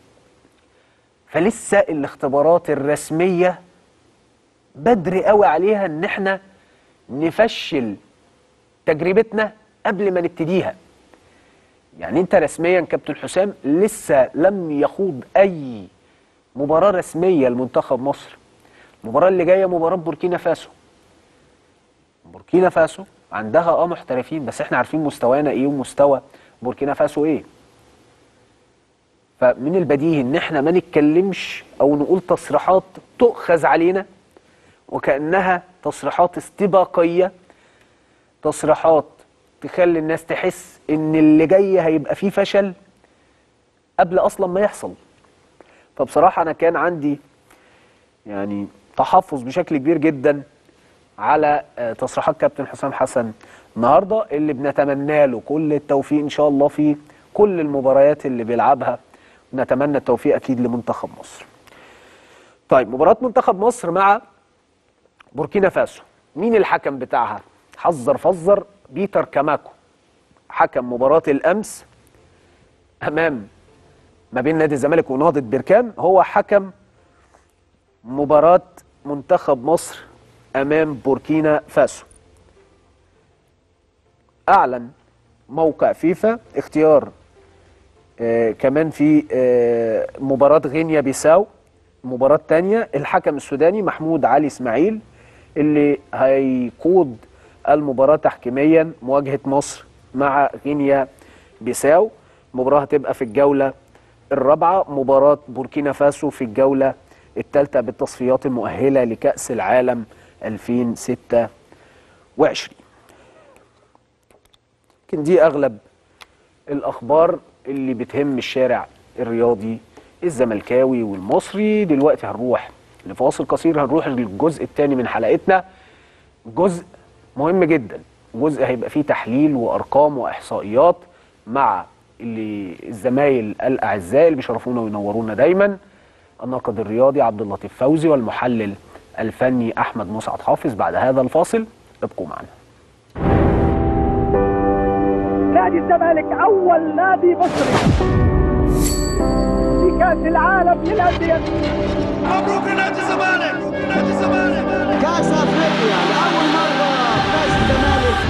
S1: فلسه الاختبارات الرسمية بدري قوي عليها ان احنا نفشل تجربتنا قبل ما نبتديها يعني انت رسميا كابتن حسام لسه لم يخوض اي مباراة رسمية لمنتخب مصر المباراة اللي جاية مباراة بوركينا فاسو بوركينا فاسو عندها اه محترفين بس احنا عارفين مستوانا ايه ومستوى بوركينا فاسو ايه فمن البديهي ان احنا ما نتكلمش او نقول تصريحات تؤخذ علينا وكانها تصريحات استباقيه تصريحات تخلي الناس تحس ان اللي جاي هيبقى فيه فشل قبل اصلا ما يحصل فبصراحه انا كان عندي يعني تحفظ بشكل كبير جدا على آه، تصريحات كابتن حسام حسن النهارده اللي بنتمنى له كل التوفيق ان شاء الله في كل المباريات اللي بيلعبها نتمنى التوفيق اكيد لمنتخب مصر. طيب مباراه منتخب مصر مع بوركينا فاسو مين الحكم بتاعها؟ حذر فزر بيتر كاماكو حكم مباراه الامس امام ما بين نادي الزمالك ونهضه بركان هو حكم مباراة منتخب مصر أمام بوركينا فاسو أعلن موقع فيفا اختيار آه كمان في آه مباراة غينيا بيساو مباراة تانية الحكم السوداني محمود علي اسماعيل اللي هيقود المباراة تحكيميا مواجهة مصر مع غينيا بيساو مباراة هتبقى في الجولة الرابعة مباراة بوركينا فاسو في الجولة الثالثة بالتصفيات المؤهلة لكأس العالم 2026 يمكن دي أغلب الأخبار اللي بتهم الشارع الرياضي الزملكاوي والمصري دلوقتي هنروح لفاصل قصير هنروح للجزء الثاني من حلقتنا جزء مهم جدا جزء هيبقى فيه تحليل وارقام واحصائيات مع اللي الزمايل الاعزاء اللي بيشرفونا وينورونا دايما الناقد الرياضي عبد اللطيف فوزي والمحلل الفني احمد مسعد حافظ بعد هذا الفاصل ابقوا معنا
S3: نادي الزمالك اول نادي مصري في كاس العالم للانديه
S4: مبروك لنادي الزمالك نادي الزمالك
S5: كاس افريقيا لاول مره فاز الزمالك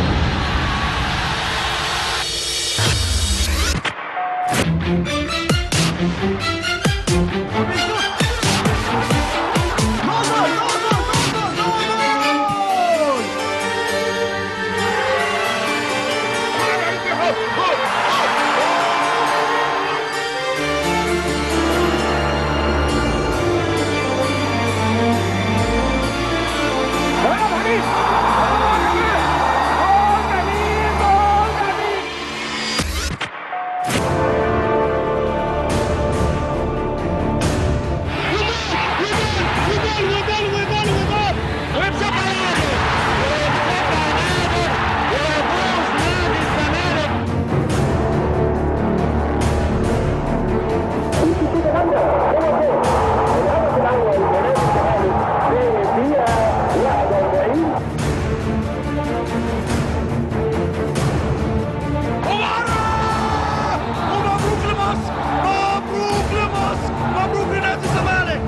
S4: ومبروك لمصر مبروك لمصر مبروك لنادي الزمالك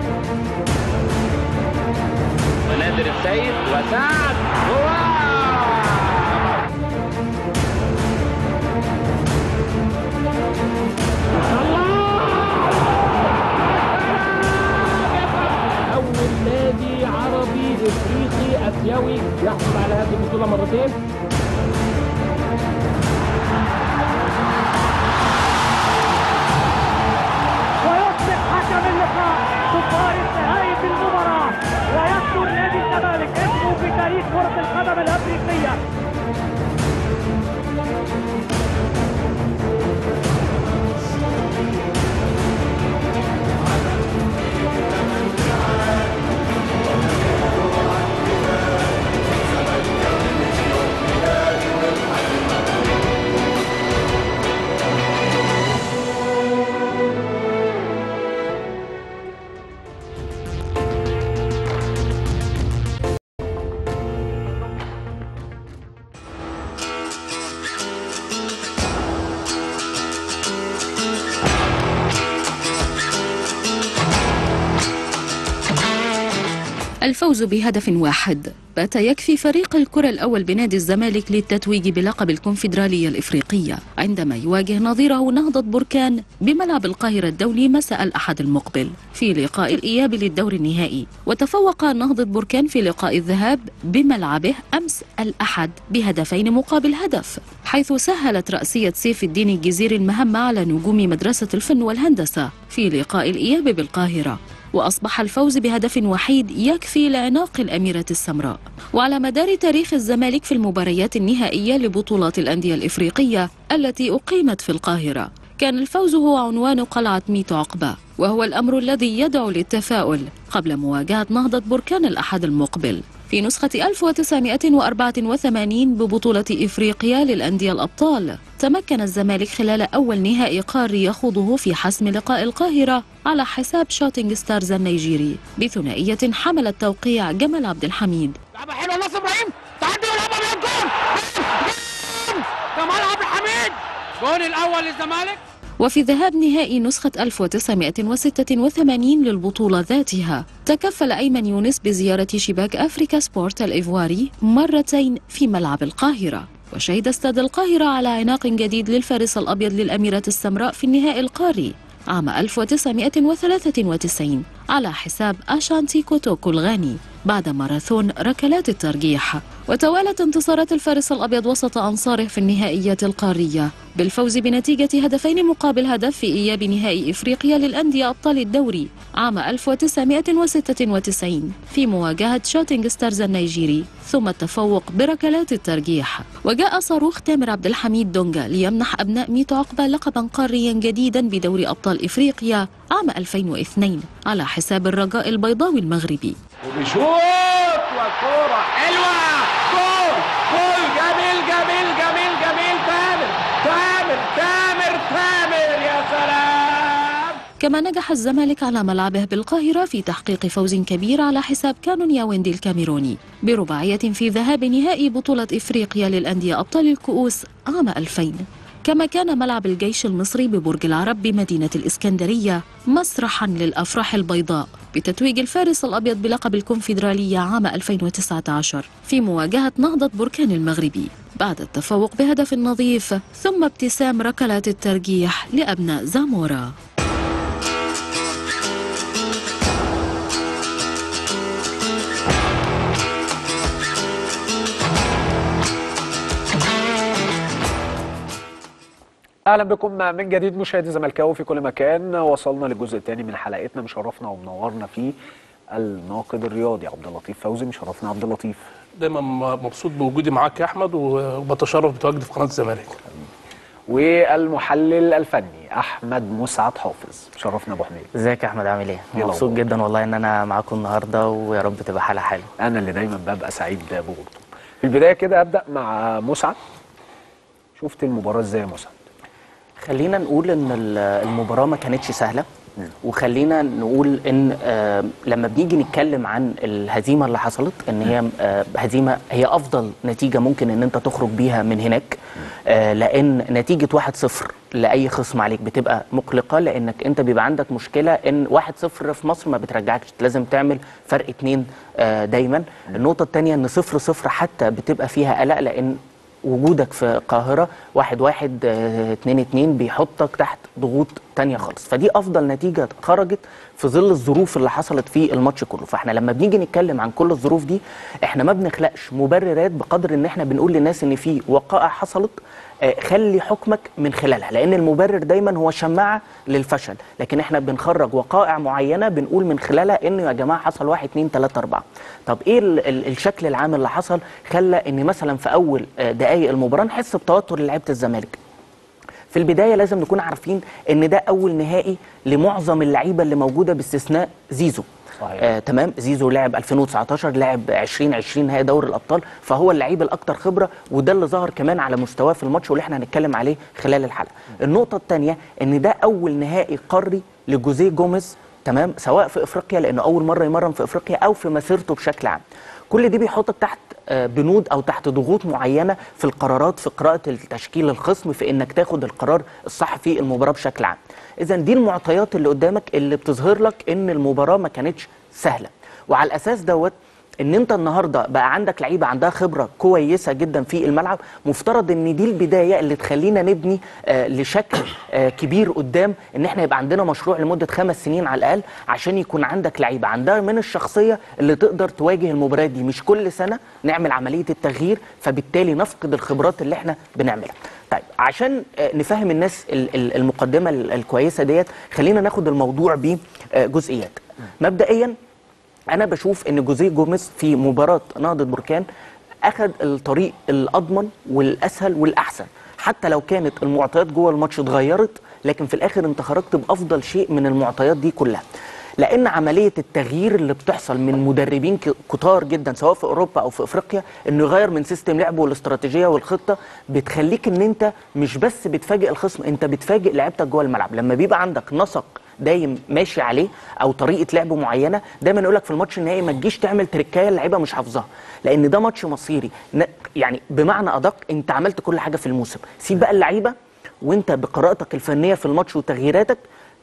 S6: ونادر السيد وسعد
S7: أول نادي عربي إفريقي آسيوي يحصل على هذه البطولة مرتين
S3: ويصبح حكم اللقاء تفارق نهايه المباراه ويكتب نادي الزمالك اسمه في تاريخ كره القدم الافريقيه
S8: الفوز بهدف واحد بات يكفي فريق الكرة الأول بنادي الزمالك للتتويج بلقب الكونفدرالية الإفريقية عندما يواجه نظيره نهضة بركان بملعب القاهرة الدولي مساء الأحد المقبل في لقاء الإياب للدور النهائي وتفوق نهضة بركان في لقاء الذهاب بملعبه أمس الأحد بهدفين مقابل هدف حيث سهلت رأسية سيف الدين الجزيري المهمة على نجوم مدرسة الفن والهندسة في لقاء الإياب بالقاهرة وأصبح الفوز بهدف وحيد يكفي لعناق الأميرة السمراء وعلى مدار تاريخ الزمالك في المباريات النهائية لبطولات الأندية الإفريقية التي أقيمت في القاهرة كان الفوز هو عنوان قلعة ميت عقبة وهو الأمر الذي يدعو للتفاؤل قبل مواجهة نهضة بركان الأحد المقبل في نسخة 1984 ببطولة إفريقيا للأندية الأبطال تمكن الزمالك خلال أول نهائي قاري يخوضه في حسم لقاء القاهرة على حساب شوتينج ستارز النيجيري بثنائية حملت توقيع جمال عبد الحميد
S7: لعبة حلوة ناصر إبراهيم تعدي ولعبة من الجول جول! جول! جمال عبد الحميد جول الأول للزمالك
S8: وفي ذهاب نهائي نسخة 1986 للبطولة ذاتها تكفل أيمن يونس بزيارة شباك أفريكا سبورت الإيفواري مرتين في ملعب القاهرة وشهد استاد القاهرة على عناق جديد للفارس الأبيض للأميرة السمراء في النهائي القاري عام 1993 على حساب أشانتي كوتوكو الغاني بعد ماراثون ركلات الترجيح وتوالت انتصارات الفارس الأبيض وسط أنصاره في النهائيات القارية بالفوز بنتيجة هدفين مقابل هدف في إياب نهائي إفريقيا للأندية أبطال الدوري عام 1996 في مواجهة شوتينغ ستارز النيجيري ثم التفوق بركلات الترجيح وجاء صاروخ تامر عبد الحميد دونجا ليمنح أبناء ميتو عقبة لقبا قاريا جديدا بدوري أبطال إفريقيا عام 2002 على حساب الرجاء البيضاوي المغربي
S7: وبيشوط والكورة حلوة جول جول جميل جميل جميل جميل تامر تامر تامر تامر يا سلام
S8: كما نجح الزمالك على ملعبه بالقاهرة في تحقيق فوز كبير على حساب كانون ياوندي الكاميروني برباعية في ذهاب نهائي بطولة إفريقيا للأندية أبطال الكؤوس عام 2000 كما كان ملعب الجيش المصري ببرج العرب بمدينة الإسكندرية مسرحا للأفراح البيضاء بتتويج الفارس الأبيض بلقب الكونفدرالية عام 2019 في مواجهة نهضة بركان المغربي بعد التفوق بهدف نظيف ثم ابتسام ركلات الترجيح لأبناء زامورا
S1: اهلا بكم من جديد مشاهدي زملكاوي في كل مكان وصلنا للجزء الثاني من حلقتنا مشرفنا ومنورنا فيه الناقد الرياضي عبد اللطيف فوزي مشرفنا عبد اللطيف
S9: دايما مبسوط بوجودي معاك يا احمد وبتشرف بتواجدي في قناه الزمالك
S1: والمحلل الفني احمد مسعد حافظ شرفنا ابو حميد
S10: ازيك يا احمد عامل ايه؟
S1: إيه
S10: مبسوط
S1: الأخبار؟
S10: جدا والله ان انا معاكم النهارده ويا رب تبقى حلقه حلوه
S1: انا اللي دايما ببقى سعيد بوجودكم في البدايه كده ابدا مع مسعد شفت المباراه ازاي يا مسعد
S10: خلينا نقول ان ال- المباراه ما كانتش سهله وخلينا نقول ان آه، لما بنيجي نتكلم عن الهزيمه اللي حصلت ان هي آه، هزيمه هي افضل نتيجه ممكن ان انت تخرج بيها من هناك آه، لان نتيجه 1-0 لاي خصم عليك بتبقى مقلقه لانك انت بيبقى عندك مشكله ان 1-0 في مصر ما بترجعكش لازم تعمل فرق اتنين آه، دايما النقطه الثانيه ان 0-0 حتى بتبقى فيها قلق لان وجودك في القاهرة واحد واحد آه، اتنين اتنين بيحطك تحت ضغوط تانية خالص فدي أفضل نتيجة خرجت في ظل الظروف اللي حصلت في الماتش كله فاحنا لما بنيجي نتكلم عن كل الظروف دي احنا ما بنخلقش مبررات بقدر ان احنا بنقول للناس ان في وقائع حصلت آه، خلي حكمك من خلالها لان المبرر دايما هو شماعه للفشل لكن احنا بنخرج وقائع معينه بنقول من خلالها انه يا جماعه حصل واحد اتنين تلاته اربعه طب ايه ال ال الشكل العام اللي حصل خلى ان مثلا في اول آه، دقائق المباراه نحس بتوتر لعيبه الزمالك في البدايه لازم نكون عارفين ان ده اول نهائي لمعظم اللعيبه اللي موجوده باستثناء زيزو
S1: صحيح.
S10: آه تمام زيزو لعب 2019 لعب 2020 نهائي دوري الابطال فهو اللعيب الاكثر خبره وده اللي ظهر كمان على مستواه في الماتش واللي احنا هنتكلم عليه خلال الحلقه النقطه الثانيه ان ده اول نهائي قاري لجوزيه جوميز تمام سواء في افريقيا لانه اول مره يمرن في افريقيا او في مسيرته بشكل عام كل دي بيحطك تحت آه، بنود او تحت ضغوط معينه في القرارات في قراءه التشكيل الخصم في انك تاخد القرار الصح في المباراه بشكل عام اذا دي المعطيات اللي قدامك اللي بتظهر لك ان المباراه ما كانتش سهله وعلى الاساس دوت ان انت النهارده بقى عندك لعيبه عندها خبره كويسه جدا في الملعب مفترض ان دي البدايه اللي تخلينا نبني آه لشكل آه كبير قدام ان احنا يبقى عندنا مشروع لمده خمس سنين على الاقل عشان يكون عندك لعيبه عندها من الشخصيه اللي تقدر تواجه المباريات دي مش كل سنه نعمل عمليه التغيير فبالتالي نفقد الخبرات اللي احنا بنعملها طيب عشان آه، نفهم الناس ال- ال- المقدمه ال- الكويسه ديت خلينا ناخد الموضوع بجزئيات مبدئيا انا بشوف ان جوزيه جوميز في مباراه نهضه بركان اخذ الطريق الاضمن والاسهل والاحسن حتى لو كانت المعطيات جوه الماتش اتغيرت لكن في الاخر انت خرجت بافضل شيء من المعطيات دي كلها لان عمليه التغيير اللي بتحصل من مدربين ك- كتار جدا سواء في اوروبا او في افريقيا انه يغير من سيستم لعبه والاستراتيجيه والخطه بتخليك ان انت مش بس بتفاجئ الخصم انت بتفاجئ لعيبتك جوه الملعب لما بيبقى عندك نسق دايم ماشي عليه او طريقه لعب معينه دايما يقول لك في الماتش النهائي ما تجيش تعمل تركايه اللعيبه مش حافظاها لان ده ماتش مصيري ن- يعني بمعنى ادق انت عملت كل حاجه في الموسم سيب بقى اللعيبه وانت بقراءتك الفنيه في الماتش وتغييراتك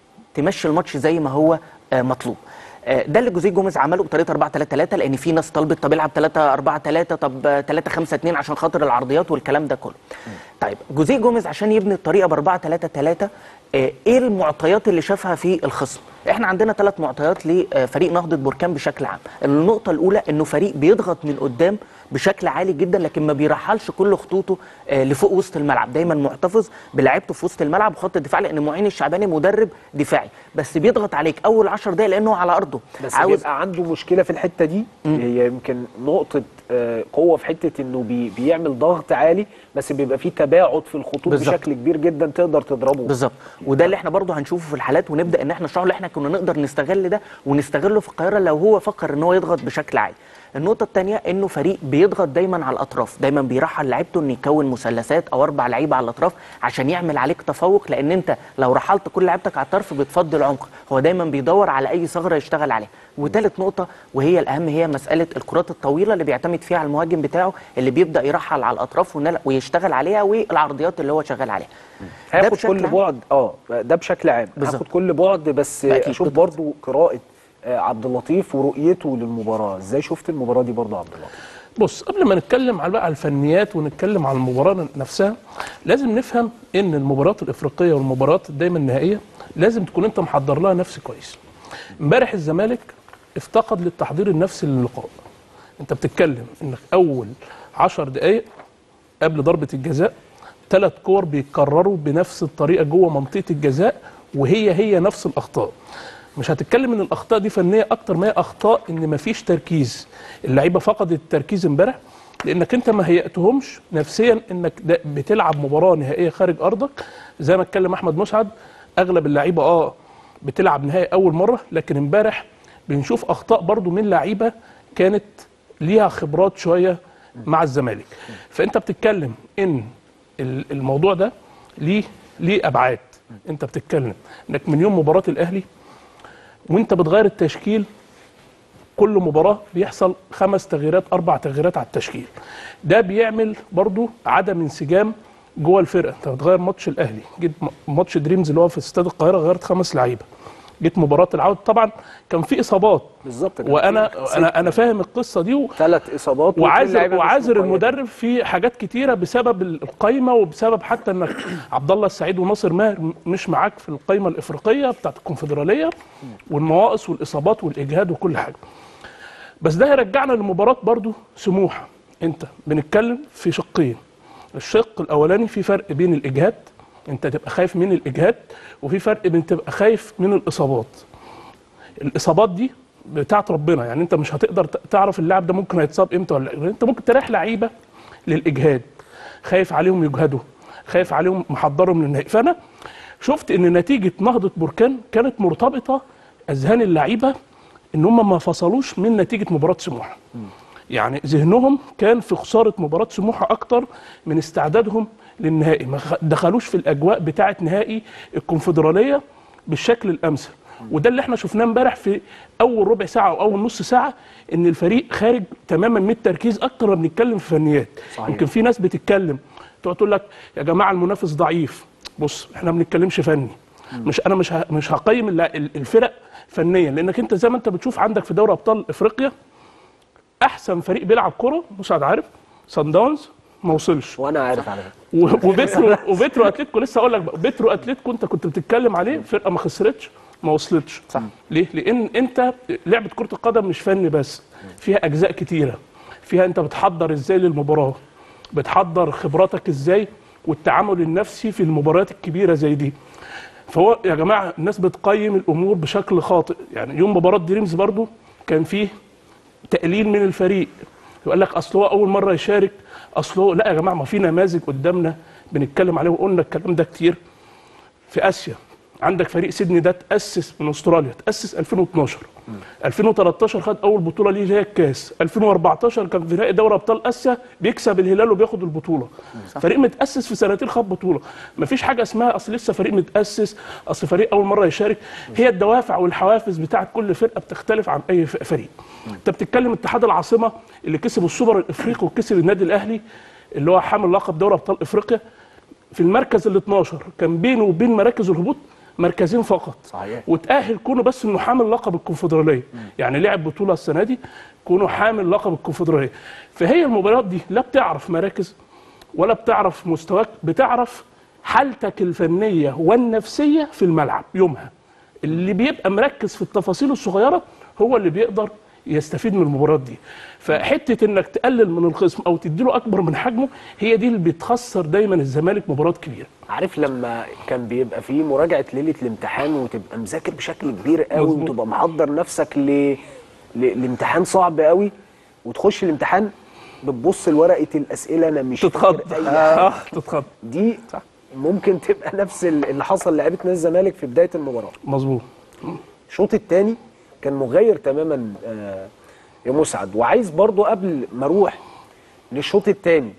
S10: تمشي الماتش زي ما هو آه، مطلوب آه، ده اللي جوزيه جوميز عمله بطريقه 4 3 3 لان في ناس طلبت طب العب 3 4 3 طب آه، 3 5 2 عشان خاطر العرضيات والكلام ده كله. طيب جوزيه جوميز عشان يبني الطريقه ب 4 3 3 آه، ايه المعطيات اللي شافها في الخصم؟ احنا عندنا ثلاث معطيات لفريق نهضه بركان بشكل عام. النقطه الاولى انه فريق بيضغط من قدام بشكل عالي جدا لكن ما بيرحلش كل خطوطه آه، لفوق وسط الملعب دايما محتفظ بلعيبته في وسط الملعب وخط الدفاع لان معين الشعباني مدرب دفاعي بس بيضغط عليك اول 10 دقائق لانه على ارضه
S1: بس عاوز بيبقى عنده مشكله في الحته دي هي يمكن نقطه آه، قوه في حته انه بي بيعمل ضغط عالي بس بيبقى فيه تباعد في الخطوط
S10: بالظبط.
S1: بشكل كبير جدا تقدر تضربه
S10: بالظبط وده اللي احنا برضه هنشوفه في الحالات ونبدا ان احنا نشرحه اللي احنا كنا نقدر نستغل ده ونستغله في القاهره لو هو فكر ان هو يضغط بشكل عالي النقطة الثانية انه فريق بيضغط دايما على الاطراف، دايما بيرحل لعيبته انه يكون مثلثات او اربع لعيبة على الاطراف عشان يعمل عليك تفوق لان انت لو رحلت كل لعيبتك على الطرف بتفضي العمق، هو دايما بيدور على اي ثغرة يشتغل عليها، وثالث نقطة وهي الاهم هي مسألة الكرات الطويلة اللي بيعتمد فيها على المهاجم بتاعه اللي بيبدا يرحل على الاطراف ونل- ويشتغل عليها والعرضيات اللي هو شغال عليها. ده
S1: هاخد
S10: بشكل
S1: كل
S10: عام.
S1: بعد اه ده بشكل عام
S10: بالظبط.
S1: هاخد كل بعد بس
S10: أكيد.
S1: اشوف برضو قراءه آه، عبد اللطيف ورؤيته للمباراه ازاي شفت المباراه دي برضو عبد اللطيف
S9: بص قبل ما نتكلم على بقى على الفنيات ونتكلم على المباراه نفسها لازم نفهم ان المباريات الافريقيه والمباريات دايما النهائيه لازم تكون انت محضر لها نفسي كويس امبارح الزمالك افتقد للتحضير النفسي للقاء انت بتتكلم انك اول عشر دقائق قبل ضربه الجزاء ثلاث كور بيتكرروا بنفس الطريقه جوه منطقه الجزاء وهي هي نفس الاخطاء مش هتتكلم ان الاخطاء دي فنيه اكتر ما هي اخطاء ان مفيش تركيز اللعيبه فقدت التركيز امبارح لانك انت ما هيأتهمش نفسيا انك ده بتلعب مباراه نهائيه خارج ارضك زي ما اتكلم احمد مسعد اغلب اللعيبه اه بتلعب نهائي اول مره لكن امبارح بنشوف اخطاء برضو من لعيبه كانت ليها خبرات شويه مع الزمالك فانت بتتكلم ان ال- الموضوع ده ليه ليه ابعاد انت بتتكلم انك من يوم مباراه الاهلي وانت بتغير التشكيل كل مباراه بيحصل خمس تغييرات اربع تغييرات على التشكيل ده بيعمل برضو عدم انسجام جوه الفرقه انت بتغير ماتش الاهلي جيت م- ماتش دريمز اللي هو في استاد القاهره غيرت خمس لعيبه جيت مباراه العوده طبعا كان في اصابات
S1: بالظبط كان
S9: وانا
S1: في
S9: انا انا فاهم القصه دي و...
S1: ثلاث اصابات واتنين
S9: وعاذر
S1: لعيبة مش
S9: وعاذر
S1: مقيدة.
S9: المدرب في حاجات كتيره بسبب القايمه وبسبب حتى انك عبد الله السعيد وناصر ماهر مش معاك في القايمه الافريقيه بتاعت الكونفدراليه والنواقص والاصابات والاجهاد وكل حاجه بس ده هيرجعنا لمباراه برضو سموحه انت بنتكلم في شقين الشق الاولاني في فرق بين الاجهاد انت تبقى خايف من الاجهاد وفي فرق بين تبقى خايف من الاصابات الاصابات دي بتاعت ربنا يعني انت مش هتقدر ت- تعرف اللاعب ده ممكن هيتصاب امتى ولا لأ. انت ممكن تريح لعيبه للاجهاد خايف عليهم يجهدوا خايف عليهم محضرهم للنهائي فانا شفت ان نتيجه نهضه بركان كانت مرتبطه اذهان اللعيبه ان هم ما فصلوش من نتيجه مباراه سموحه يعني ذهنهم كان في خساره مباراه سموحه اكتر من استعدادهم للنهائي ما خ- دخلوش في الاجواء بتاعه نهائي الكونفدراليه بالشكل الامثل وده اللي احنا شفناه امبارح في اول ربع ساعه او اول نص ساعه ان الفريق خارج تماما من التركيز اكتر ما بنتكلم في فنيات
S1: صحيح.
S9: يمكن في ناس بتتكلم تقعد تقول لك يا جماعه المنافس ضعيف بص احنا ما بنتكلمش فني مش انا مش ه- مش هقيم الل- الفرق فنيا لانك انت زي ما انت بتشوف عندك في دوري ابطال افريقيا احسن فريق بيلعب كره مساعد عارف سان داونز ما وصلش
S1: وانا عارف على فكره
S9: و- وبيترو وبيترو اتلتيكو لسه اقول لك بقى بيترو اتلتيكو انت كنت بتتكلم عليه فرقه ما خسرتش ما وصلتش
S10: صح.
S9: ليه؟ لان انت لعبه كره القدم مش فن بس فيها اجزاء كتيره فيها انت بتحضر ازاي للمباراه بتحضر خبراتك ازاي والتعامل النفسي في المباريات الكبيره زي دي فهو يا جماعه الناس بتقيم الامور بشكل خاطئ يعني يوم مباراه دريمز برضو كان فيه تقليل من الفريق يقول لك اصل هو اول مره يشارك اصل هو لا يا جماعه ما في نماذج قدامنا بنتكلم عليه وقلنا الكلام ده كتير في اسيا عندك فريق سيدني ده تاسس من استراليا تاسس 2012 2013 خد اول بطوله ليه هي الكاس 2014 كان في نهائي دوري ابطال اسيا بيكسب الهلال وبياخد البطوله فريق متاسس في سنتين خد بطوله مفيش حاجه اسمها اصل لسه فريق متاسس اصل فريق اول مره يشارك هي الدوافع والحوافز بتاعت كل فرقه بتختلف عن اي ف- فريق انت بتتكلم اتحاد العاصمه اللي كسب السوبر الافريقي وكسب النادي الاهلي اللي هو حامل لقب دوري ابطال افريقيا في المركز ال 12 كان بينه وبين مراكز الهبوط مركزين فقط
S1: صحيح.
S9: وتأهل كونه بس انه حامل لقب الكونفدراليه يعني لعب بطوله السنه دي كونه حامل لقب الكونفدراليه فهي المباريات دي لا بتعرف مراكز ولا بتعرف مستواك بتعرف حالتك الفنيه والنفسيه في الملعب يومها اللي بيبقى مركز في التفاصيل الصغيره هو اللي بيقدر يستفيد من المباريات دي فحته انك تقلل من الخصم او تديله اكبر من حجمه هي دي اللي بتخسر دايما الزمالك مباراه كبيره
S1: عارف لما كان بيبقى فيه مراجعه ليله الامتحان وتبقى مذاكر بشكل كبير قوي
S9: مظبوط.
S1: وتبقى محضر نفسك ل... ل... لامتحان صعب قوي وتخش الامتحان بتبص لورقه الاسئله انا مش
S9: تتخض
S1: فاكر اي
S9: اه
S1: حاجه
S9: تتخض
S1: دي ممكن تبقى نفس ال- اللي حصل لعيبه نادي الزمالك في بدايه المباراه
S9: مظبوط
S1: الشوط الثاني كان مغير تماما آه، يا مسعد وعايز برضو قبل ما اروح للشوط الثاني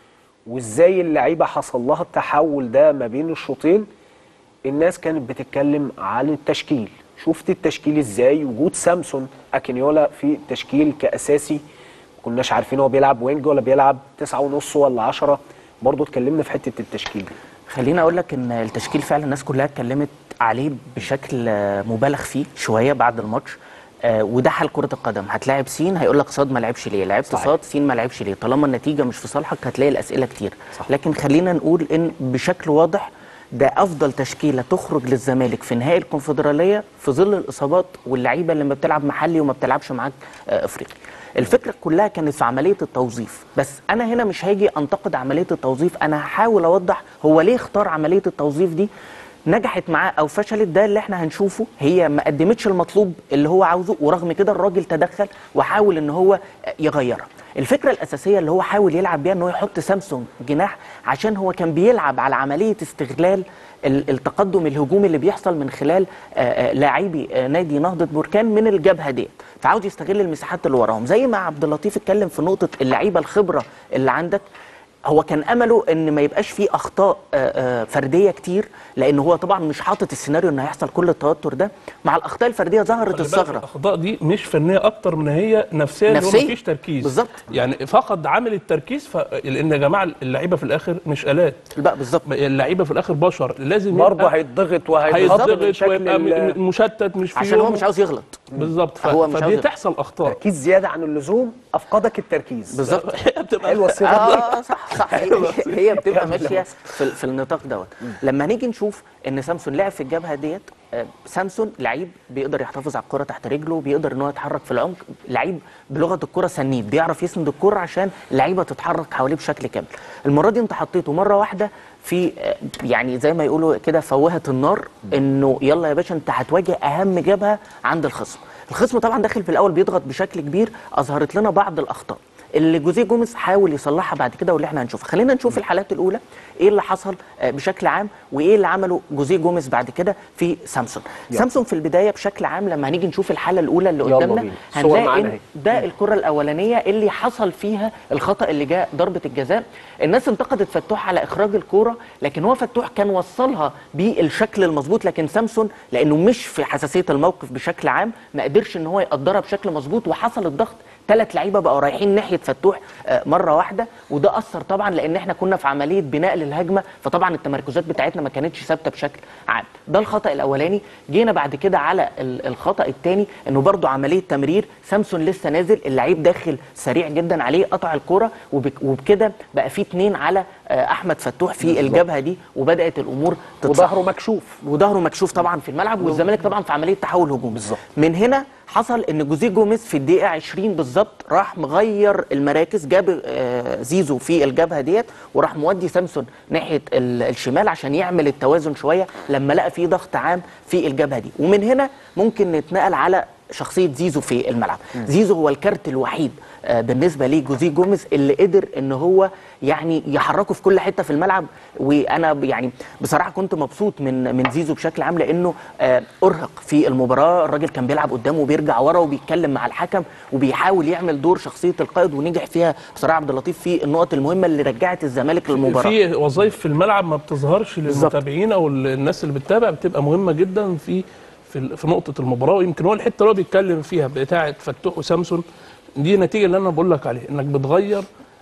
S1: وازاي اللعيبه حصل لها التحول ده ما بين الشوطين الناس كانت بتتكلم عن التشكيل شفت التشكيل ازاي وجود سامسون اكينيولا في التشكيل كاساسي ما كناش عارفين هو بيلعب وينج ولا بيلعب تسعة ونص ولا عشرة برضو اتكلمنا في حته التشكيل دي
S10: خليني اقول لك ان التشكيل فعلا الناس كلها اتكلمت عليه بشكل آه، مبالغ فيه شويه بعد الماتش آه، وده حال كره القدم هتلاعب سين هيقول لك صاد ما لعبش ليه لعبت
S1: صحيح.
S10: صاد سين ما لعبش ليه طالما النتيجه مش في صالحك هتلاقي الاسئله كتير صح. لكن خلينا نقول ان بشكل واضح ده افضل تشكيله تخرج للزمالك في نهائي الكونفدراليه في ظل الاصابات واللعيبه اللي ما بتلعب محلي وما بتلعبش معاك آه، افريقي الفكره كلها كانت في عمليه التوظيف بس انا هنا مش هاجي انتقد عمليه التوظيف انا هحاول اوضح هو ليه اختار عمليه التوظيف دي نجحت معاه او فشلت ده اللي احنا هنشوفه هي ما قدمتش المطلوب اللي هو عاوزه ورغم كده الراجل تدخل وحاول ان هو يغيرها الفكره الاساسيه اللي هو حاول يلعب بيها ان هو يحط سامسونج جناح عشان هو كان بيلعب على عمليه استغلال ال- التقدم الهجومي اللي بيحصل من خلال آه، آه، لاعبي آه، نادي نهضه بركان من الجبهه ديت فعاوز يستغل المساحات اللي وراهم زي ما عبد اللطيف اتكلم في نقطه اللعيبه الخبره اللي عندك هو كان امله ان ما يبقاش فيه اخطاء آه، آه، فرديه كتير لان هو طبعا مش حاطط السيناريو ان هيحصل كل التوتر ده مع الاخطاء الفرديه ظهرت
S9: خلي بالك
S10: الثغره
S9: الاخطاء دي مش فنيه اكتر من هي نفسيه اللي هو
S10: نفسية.
S9: مفيش تركيز
S10: بالظبط.
S9: يعني فقد عامل التركيز ف... لان يا جماعه اللعيبه في الاخر مش الات
S10: لا بالظبط
S9: اللعيبه في الاخر بشر لازم
S1: برضه
S9: يبقى
S1: هيتضغط وهيتضغط من
S9: هيتضغط
S1: شكل
S9: ويبقى
S1: ال-
S9: م- مشتت مش في
S10: عشان هو
S9: يومه.
S10: مش عاوز يغلط
S9: بالظبط ف...
S10: هو مش عاوز
S9: فبتحصل اخطاء
S1: تركيز زياده عن اللزوم افقدك التركيز
S10: بالظبط
S1: حلوه الصيغه دي
S10: اه صح صح هي, هي بتبقى ماشيه في, في النطاق دوت لما نيجي نشوف ان سامسون لعب في الجبهه ديت آه، سامسون لعيب بيقدر يحتفظ على الكره تحت رجله بيقدر ان هو يتحرك في العمق لعيب بلغه الكره سنيد بيعرف يسند الكره عشان اللعيبه تتحرك حواليه بشكل كامل المره دي انت حطيته مره واحده في آه، يعني زي ما يقولوا كده فوهه النار انه يلا يا باشا انت هتواجه اهم جبهه عند الخصم الخصم طبعا داخل في الاول بيضغط بشكل كبير اظهرت لنا بعض الاخطاء اللي جوزيه جوميز حاول يصلحها بعد كده واللي احنا هنشوفها خلينا نشوف الحالات الاولى ايه اللي حصل آه، بشكل عام وايه اللي عمله جوزيه جوميز بعد كده في سامسون سامسون في البدايه بشكل عام لما هنيجي نشوف الحاله الاولى اللي
S1: يلا
S10: قدامنا
S1: بينا. الصور
S10: هنلاقي
S1: معانا
S10: إن
S1: اهي.
S10: ده الكره الاولانيه اللي حصل فيها الخطا اللي جاء ضربه الجزاء الناس انتقدت فتوح على اخراج الكوره لكن هو فتوح كان وصلها بالشكل المظبوط لكن سامسون لانه مش في حساسيه الموقف بشكل عام ما قدرش ان هو يقدرها بشكل مظبوط وحصل الضغط ثلاث لعيبه بقوا رايحين ناحيه فتوح آه، مره واحده وده اثر طبعا لان احنا كنا في عمليه بناء للهجمه فطبعا التمركزات بتاعتنا ما كانتش ثابته بشكل عام ده الخطا الاولاني جينا بعد كده على ال- الخطا الثاني انه برضو عمليه تمرير سامسون لسه نازل اللعيب داخل سريع جدا عليه قطع الكره وبك- وبكده بقى في اتنين على آه، احمد فتوح في الجبهه دي وبدات الامور تتصحح
S1: وظهره مكشوف
S10: وظهره مكشوف طبعا في الملعب والزمالك طبعا في عمليه تحول هجومي بالظبط من هنا حصل ان جوزيه جوميز في الدقيقه 20 بالظبط راح مغير المراكز جاب آه، زيزو في الجبهه ديت وراح مودي سامسون ناحيه ال- الشمال عشان يعمل التوازن شويه لما لقى في ضغط عام في الجبهه دي ومن هنا ممكن نتنقل على شخصيه زيزو في الملعب زيزو هو الكارت الوحيد آه، بالنسبه لي جوزيه جوميز اللي قدر ان هو يعني يحركه في كل حته في الملعب وانا ب- يعني بصراحه كنت مبسوط من من زيزو بشكل عام لانه آه، ارهق في المباراه الراجل كان بيلعب قدامه وبيرجع ورا وبيتكلم مع الحكم وبيحاول يعمل دور شخصيه القائد ونجح فيها بصراحه عبد اللطيف في النقط المهمه اللي رجعت الزمالك للمباراه
S9: في وظائف في الملعب ما بتظهرش للمتابعين او الناس اللي بتتابع بتبقى مهمه جدا في في ال- في نقطه المباراه ويمكن هو الحته اللي هو بيتكلم فيها بتاعه فتوح وسامسون دي نتيجه اللي انا بقول لك عليه انك بتغير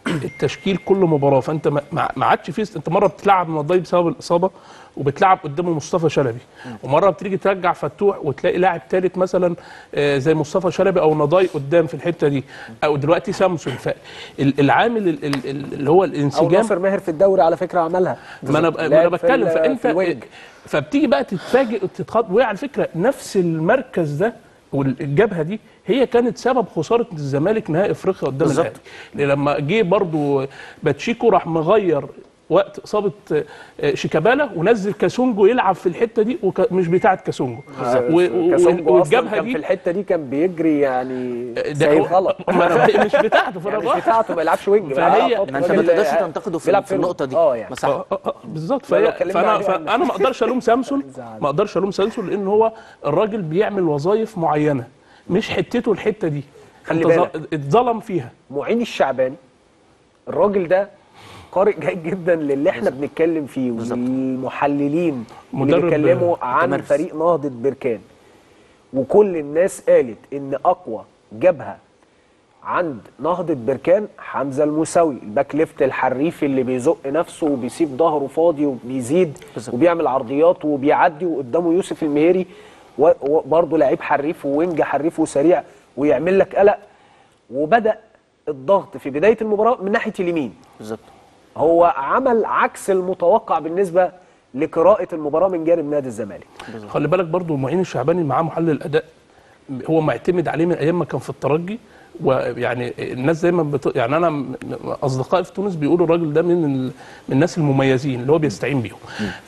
S9: التشكيل كل مباراه فانت ما- ما ما عادش في انت مره بتلعب نضاي بسبب الاصابه وبتلعب قدامه مصطفى شلبي ومره بتيجي ترجع فتوح وتلاقي لاعب ثالث مثلا آه، زي مصطفى شلبي او نضاي قدام في الحته دي او دلوقتي سامسون فالعامل ال- ال- ال- اللي هو
S1: او
S9: الانسجام
S1: ناصر ماهر في الدوري على فكره عملها
S9: ما انا ما انا
S1: لعب في
S9: بتكلم
S1: ال-
S9: فانت
S1: في الوينج.
S9: فبتيجي بقى تتفاجئ وتتخض وعلى فكره نفس المركز ده والجبهه دي هي كانت سبب خساره الزمالك نهائي افريقيا قدام
S10: بالظبط.
S9: الاهلي لأن لما جه برضو باتشيكو راح مغير وقت اصابه آه، شيكابالا ونزل كاسونجو يلعب في الحته دي ومش بتاعه كاسونجو و- و-
S1: كاسونجو أصلاً
S9: والجبهه
S1: كان في
S9: دي
S1: الحته دي كان بيجري يعني
S9: ده
S1: سايب
S9: هو-
S1: غلط
S9: ما أنا- مش بتاعته فانا
S1: يعني
S9: بقول-
S1: مش بتاعته ما يلعبش وينج
S9: فهي-
S1: بقى.
S10: ما انت ما
S1: راجل
S10: تقدرش
S1: آه،
S10: تنتقده في,
S1: بيلعب
S10: في
S1: فيرود.
S10: النقطه دي
S1: اه يعني
S10: مساحه
S9: آه، آه، آه، بالظبط
S1: ما لو
S9: فهي
S1: اتكلمنا
S9: فانا
S1: عليها
S9: فانا ما اقدرش الوم سامسون ما اقدرش الوم سامسون لان هو الراجل بيعمل وظائف معينه مش حتته الحته دي
S1: خلي
S9: أنت
S1: بالك.
S9: ظ- اتظلم فيها
S1: معين الشعباني الراجل ده قارئ جيد جدا للي احنا بنتكلم فيه والمحللين اللي
S9: مدرب
S1: بيتكلموا عن
S10: متمرس.
S1: فريق نهضة بركان وكل الناس قالت ان اقوى جبهة عند نهضة بركان حمزة الموسوي الباك ليفت الحريفي اللي بيزق نفسه وبيسيب ظهره فاضي وبيزيد
S10: بالظبط.
S1: وبيعمل عرضيات وبيعدي وقدامه يوسف المهيري و- وبرضه لعيب حريف ووينج حريف وسريع ويعمل لك قلق وبدأ الضغط في بداية المباراة من ناحية اليمين
S10: بالظبط
S1: هو عمل عكس المتوقع بالنسبة لقراءة المباراة من جانب نادي الزمالك
S9: خلي بالك برضو معين الشعباني معاه محلل الاداء هو معتمد عليه من ايام ما كان في الترجي ويعني الناس دايما بت... يعني انا م- م- اصدقائي في تونس بيقولوا الراجل ده من ال... من الناس المميزين اللي هو بيستعين بيهم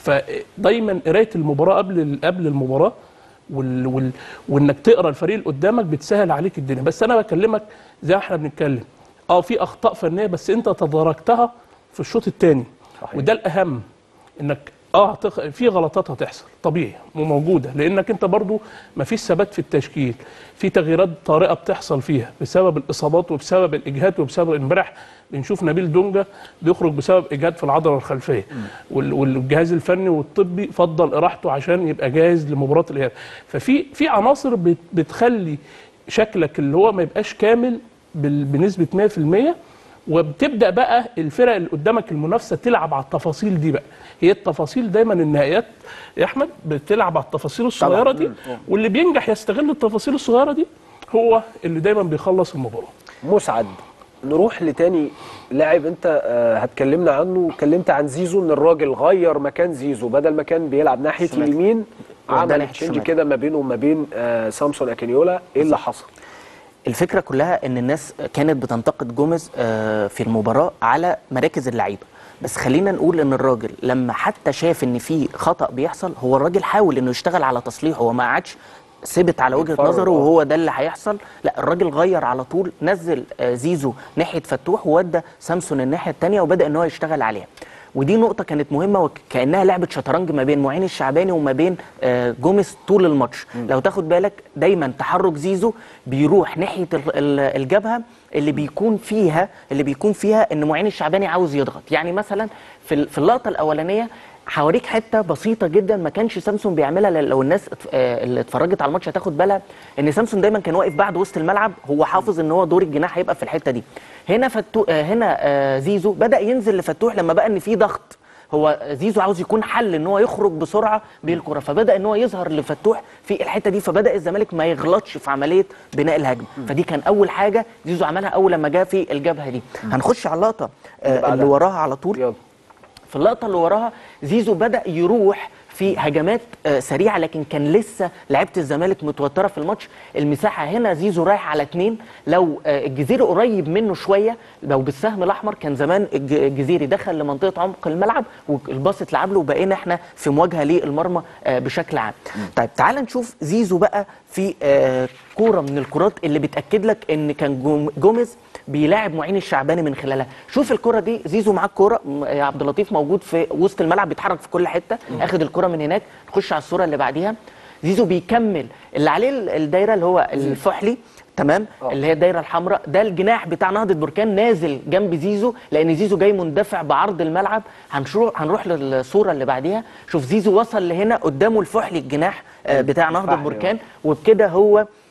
S9: فدايما قرايه المباراه قبل ال- قبل المباراه وال... وال... وانك تقرا الفريق اللي قدامك بتسهل عليك الدنيا بس انا بكلمك زي ما احنا بنتكلم اه في اخطاء فنيه بس انت تداركتها في الشوط الثاني وده الاهم انك اه هتخ... في غلطات هتحصل طبيعي وموجوده لانك انت برضو ما فيش ثبات في التشكيل في تغييرات طارئه بتحصل فيها بسبب الاصابات وبسبب الاجهاد وبسبب امبارح بنشوف نبيل دونجا بيخرج بسبب اجهاد في العضله الخلفيه وال... والجهاز الفني والطبي فضل اراحته عشان يبقى جاهز لمباراه الاياب ففي في عناصر بت... بتخلي شكلك اللي هو ما يبقاش كامل بال... بنسبه 100% وبتبدا بقى الفرق اللي قدامك المنافسه تلعب على التفاصيل دي بقى هي التفاصيل دايما النهائيات يا احمد بتلعب على التفاصيل الصغيره دي واللي بينجح يستغل التفاصيل الصغيره دي هو اللي دايما بيخلص المباراه
S1: مسعد نروح لتاني لاعب انت آه، هتكلمنا عنه واتكلمت عن زيزو ان الراجل غير مكان زيزو بدل ما كان بيلعب ناحيه
S10: الشمال.
S1: اليمين
S10: وداه
S1: عمل
S10: ناحية
S1: تشينج
S10: الشمال.
S1: كده ما بينه وما بين آه، سامسون اكينيولا ايه اللي حصل؟
S10: الفكره كلها ان الناس كانت بتنتقد جوميز آه، في المباراه على مراكز اللعيبه بس خلينا نقول ان الراجل لما حتى شاف ان في خطا بيحصل هو الراجل حاول انه يشتغل على تصليحه هو ما قعدش ثبت على وجهه
S1: يتفرج،
S10: نظره
S1: آه.
S10: وهو ده اللي هيحصل لا الراجل غير على طول نزل آه، زيزو ناحيه فتوح وودى سامسون الناحيه الثانيه وبدا ان هو يشتغل عليها ودي نقطة كانت مهمة وكأنها لعبة شطرنج ما بين معين الشعباني وما بين آه، جوميز طول الماتش لو تاخد بالك دايما تحرك زيزو بيروح ناحية ال- ال- الجبهة اللي بيكون فيها اللي بيكون فيها ان معين الشعباني عاوز يضغط يعني مثلا في ال- في اللقطة الأولانية هوريك حته بسيطه جدا ما كانش سامسون بيعملها ل- لو الناس ات- آه، اللي اتفرجت على الماتش هتاخد بالها ان سامسون دايما كان واقف بعد وسط الملعب هو حافظ ان هو دور الجناح هيبقى في الحته دي هنا فتو آه، هنا آه، زيزو بدا ينزل لفتوح لما بقى ان في ضغط هو زيزو عاوز يكون حل ان هو يخرج بسرعه بالكره فبدا ان هو يظهر لفتوح في الحته دي فبدا الزمالك ما يغلطش في عمليه بناء الهجمه فدي كان اول حاجه زيزو عملها اول لما جه في الجبهه دي هنخش على اللقطه آه، اللي
S1: بعدها.
S10: وراها على طول
S1: يلا
S10: في اللقطه اللي وراها زيزو بدا يروح في هجمات آه، سريعه لكن كان لسه لعيبه الزمالك متوتره في الماتش المساحه هنا زيزو رايح على اتنين لو آه، الجزيري قريب منه شويه لو بالسهم الاحمر كان زمان الج- الجزيري دخل لمنطقه عمق الملعب والباص اتلعب له وبقينا احنا في مواجهه للمرمى آه، بشكل عام طيب تعال نشوف زيزو بقى في آه، كوره من الكرات اللي بتاكد لك ان كان جوم- جوميز بيلاعب معين الشعباني من خلالها شوف الكره دي زيزو معاه الكوره م- يا عبد اللطيف موجود في وسط الملعب بيتحرك في كل حته اخد الكره من هناك نخش على الصوره اللي بعديها زيزو بيكمل اللي عليه ال- الدايره اللي هو الفحلي تمام
S1: آه.
S10: اللي هي الدايره الحمراء ده الجناح بتاع نهضه بركان نازل جنب زيزو لان زيزو جاي مندفع بعرض الملعب هنشوف هنروح للصوره اللي بعديها شوف زيزو وصل لهنا قدامه الفحلي الجناح آه، بتاع نهضه
S1: الفحلي،
S10: بركان وبكده هو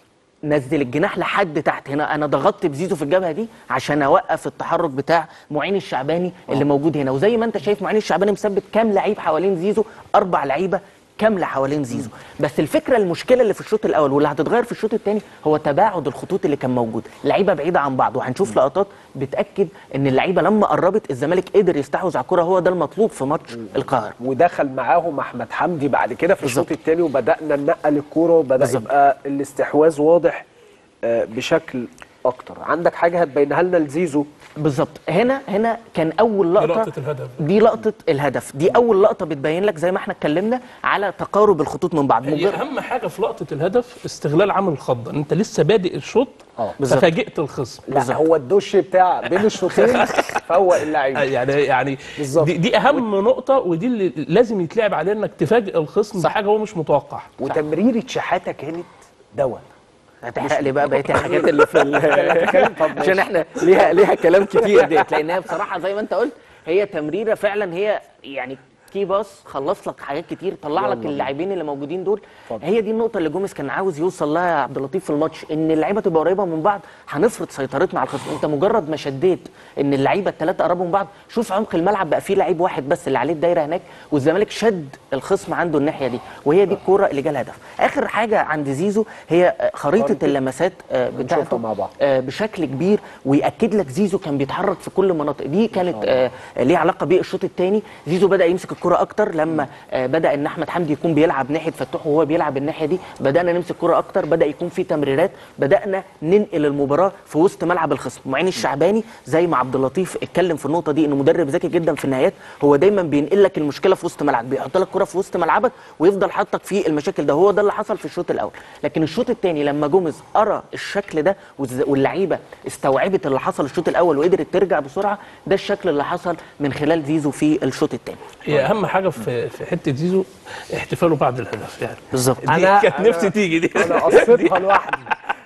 S10: نزل الجناح لحد تحت هنا انا ضغطت بزيزو في الجبهه دي عشان اوقف التحرك بتاع معين الشعباني اللي موجود هنا وزي ما انت شايف معين الشعباني مثبت كام لعيب حوالين زيزو اربع لعيبه كامله حوالين زيزو بس الفكره المشكله اللي في الشوط الاول واللي هتتغير في الشوط الثاني هو تباعد الخطوط اللي كان موجود لعيبه بعيده عن بعض وهنشوف لقطات بتاكد ان اللعيبه لما قربت الزمالك قدر يستحوذ على الكره هو ده المطلوب في ماتش القاهره
S1: ودخل معاهم احمد حمدي بعد كده في الشوط
S10: بالظبط.
S1: الثاني وبدانا ننقل الكوره وبدا
S10: بالظبط.
S1: يبقى الاستحواذ واضح آه، بشكل اكتر عندك حاجه هتبينها لنا لزيزو
S10: بالظبط هنا هنا كان اول لقطه
S9: لقطة الهدف.
S10: دي لقطه الهدف دي اول لقطه بتبين لك زي ما احنا اتكلمنا على تقارب الخطوط من بعض
S9: هي
S10: مجرد
S9: اهم حاجه في لقطه الهدف استغلال عامل الخضه انت لسه بادئ الشوط
S10: بالظبط.
S9: ففاجئت الخصم
S1: لا هو الدش بتاع بين الشوطين فوق اللعيب
S9: يعني يعني
S1: بالظبط.
S9: دي, دي اهم نقطه ودي اللي لازم يتلعب عليها انك تفاجئ الخصم بحاجه هو مش متوقعها
S1: وتمريره شحاته كانت دواء
S10: هتحرق لي بقى بقيه الحاجات اللي في
S1: هتتكلم؟ طب
S10: ال- عشان احنا ليها ليها كلام كتير ديت لانها بصراحه زي ما انت قلت هي تمريره فعلا هي يعني كي باص خلص لك حاجات كتير طلع لك اللاعبين اللي موجودين دول هي دي النقطه اللي جوميز كان عاوز يوصل لها يا عبد اللطيف في الماتش ان اللعيبه تبقى قريبه من بعض هنفرض سيطرتنا على الخصم انت مجرد ما شديت ان اللعيبه الثلاثه قربوا من بعض شوف عمق الملعب بقى فيه لعيب واحد بس اللي عليه الدايره هناك والزمالك شد الخصم عنده الناحيه دي وهي دي الكوره اللي جالها الهدف اخر حاجه عند زيزو هي آه، خريطه اللمسات آه، بتاعته
S1: مع بعض.
S10: آه، بشكل كبير وياكد لك زيزو كان بيتحرك في كل المناطق دي كانت آه، ليها علاقه بالشوط الثاني زيزو بدا يمسك الكره اكتر لما آه، بدا ان احمد حمدي يكون بيلعب ناحيه فتوح وهو بيلعب الناحيه دي بدانا نمسك الكره اكتر بدا يكون في تمريرات بدانا ننقل المباراه في وسط ملعب الخصم معين الشعباني زي ما عبد اللطيف اتكلم في النقطه دي انه مدرب ذكي جدا في النهايات هو دايما بينقل لك المشكله في وسط ملعبك بيحط لك كره في وسط ملعبك ويفضل حاطك في المشاكل ده هو ده اللي حصل في الشوط الاول لكن الشوط الثاني لما جوميز قرا الشكل ده والز- واللعيبه استوعبت اللي حصل الشوط الاول وقدرت ترجع بسرعه ده الشكل اللي حصل من خلال زيزو في الشوط الثاني
S9: هي اهم حاجه في في حته زيزو احتفاله بعد الهدف يعني
S10: بالظبط
S9: دي
S1: أنا-
S9: كانت
S1: أنا-
S9: نفسي تيجي دي
S1: انا قصيتها لوحدي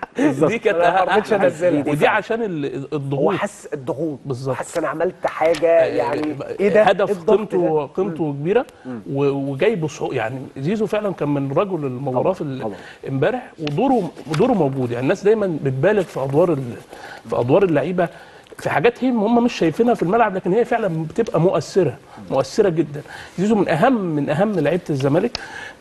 S9: دي كانت
S1: أنا ما رضيتش
S9: أحلى حاجة.
S1: أنزلها.
S9: ودي عشان ال-
S1: هو
S9: الضغوط
S1: حس الضغوط
S9: بالظبط.
S1: حس انا عملت حاجه يعني ايه ده
S9: هدف
S1: إيه الضغط
S9: قيمته
S1: ده؟
S9: قيمته كبيره و- وجاي بصعوبه يعني زيزو فعلا كان من رجل المباراه في ال-
S1: طبعاً.
S9: امبارح ودوره ودوره موجود يعني الناس دايما بتبالغ في ادوار ال- في ادوار اللعيبه في حاجات هي هم مش شايفينها في الملعب لكن هي فعلا بتبقى مؤثره مؤثره جدا زيزو من اهم من اهم لعيبه الزمالك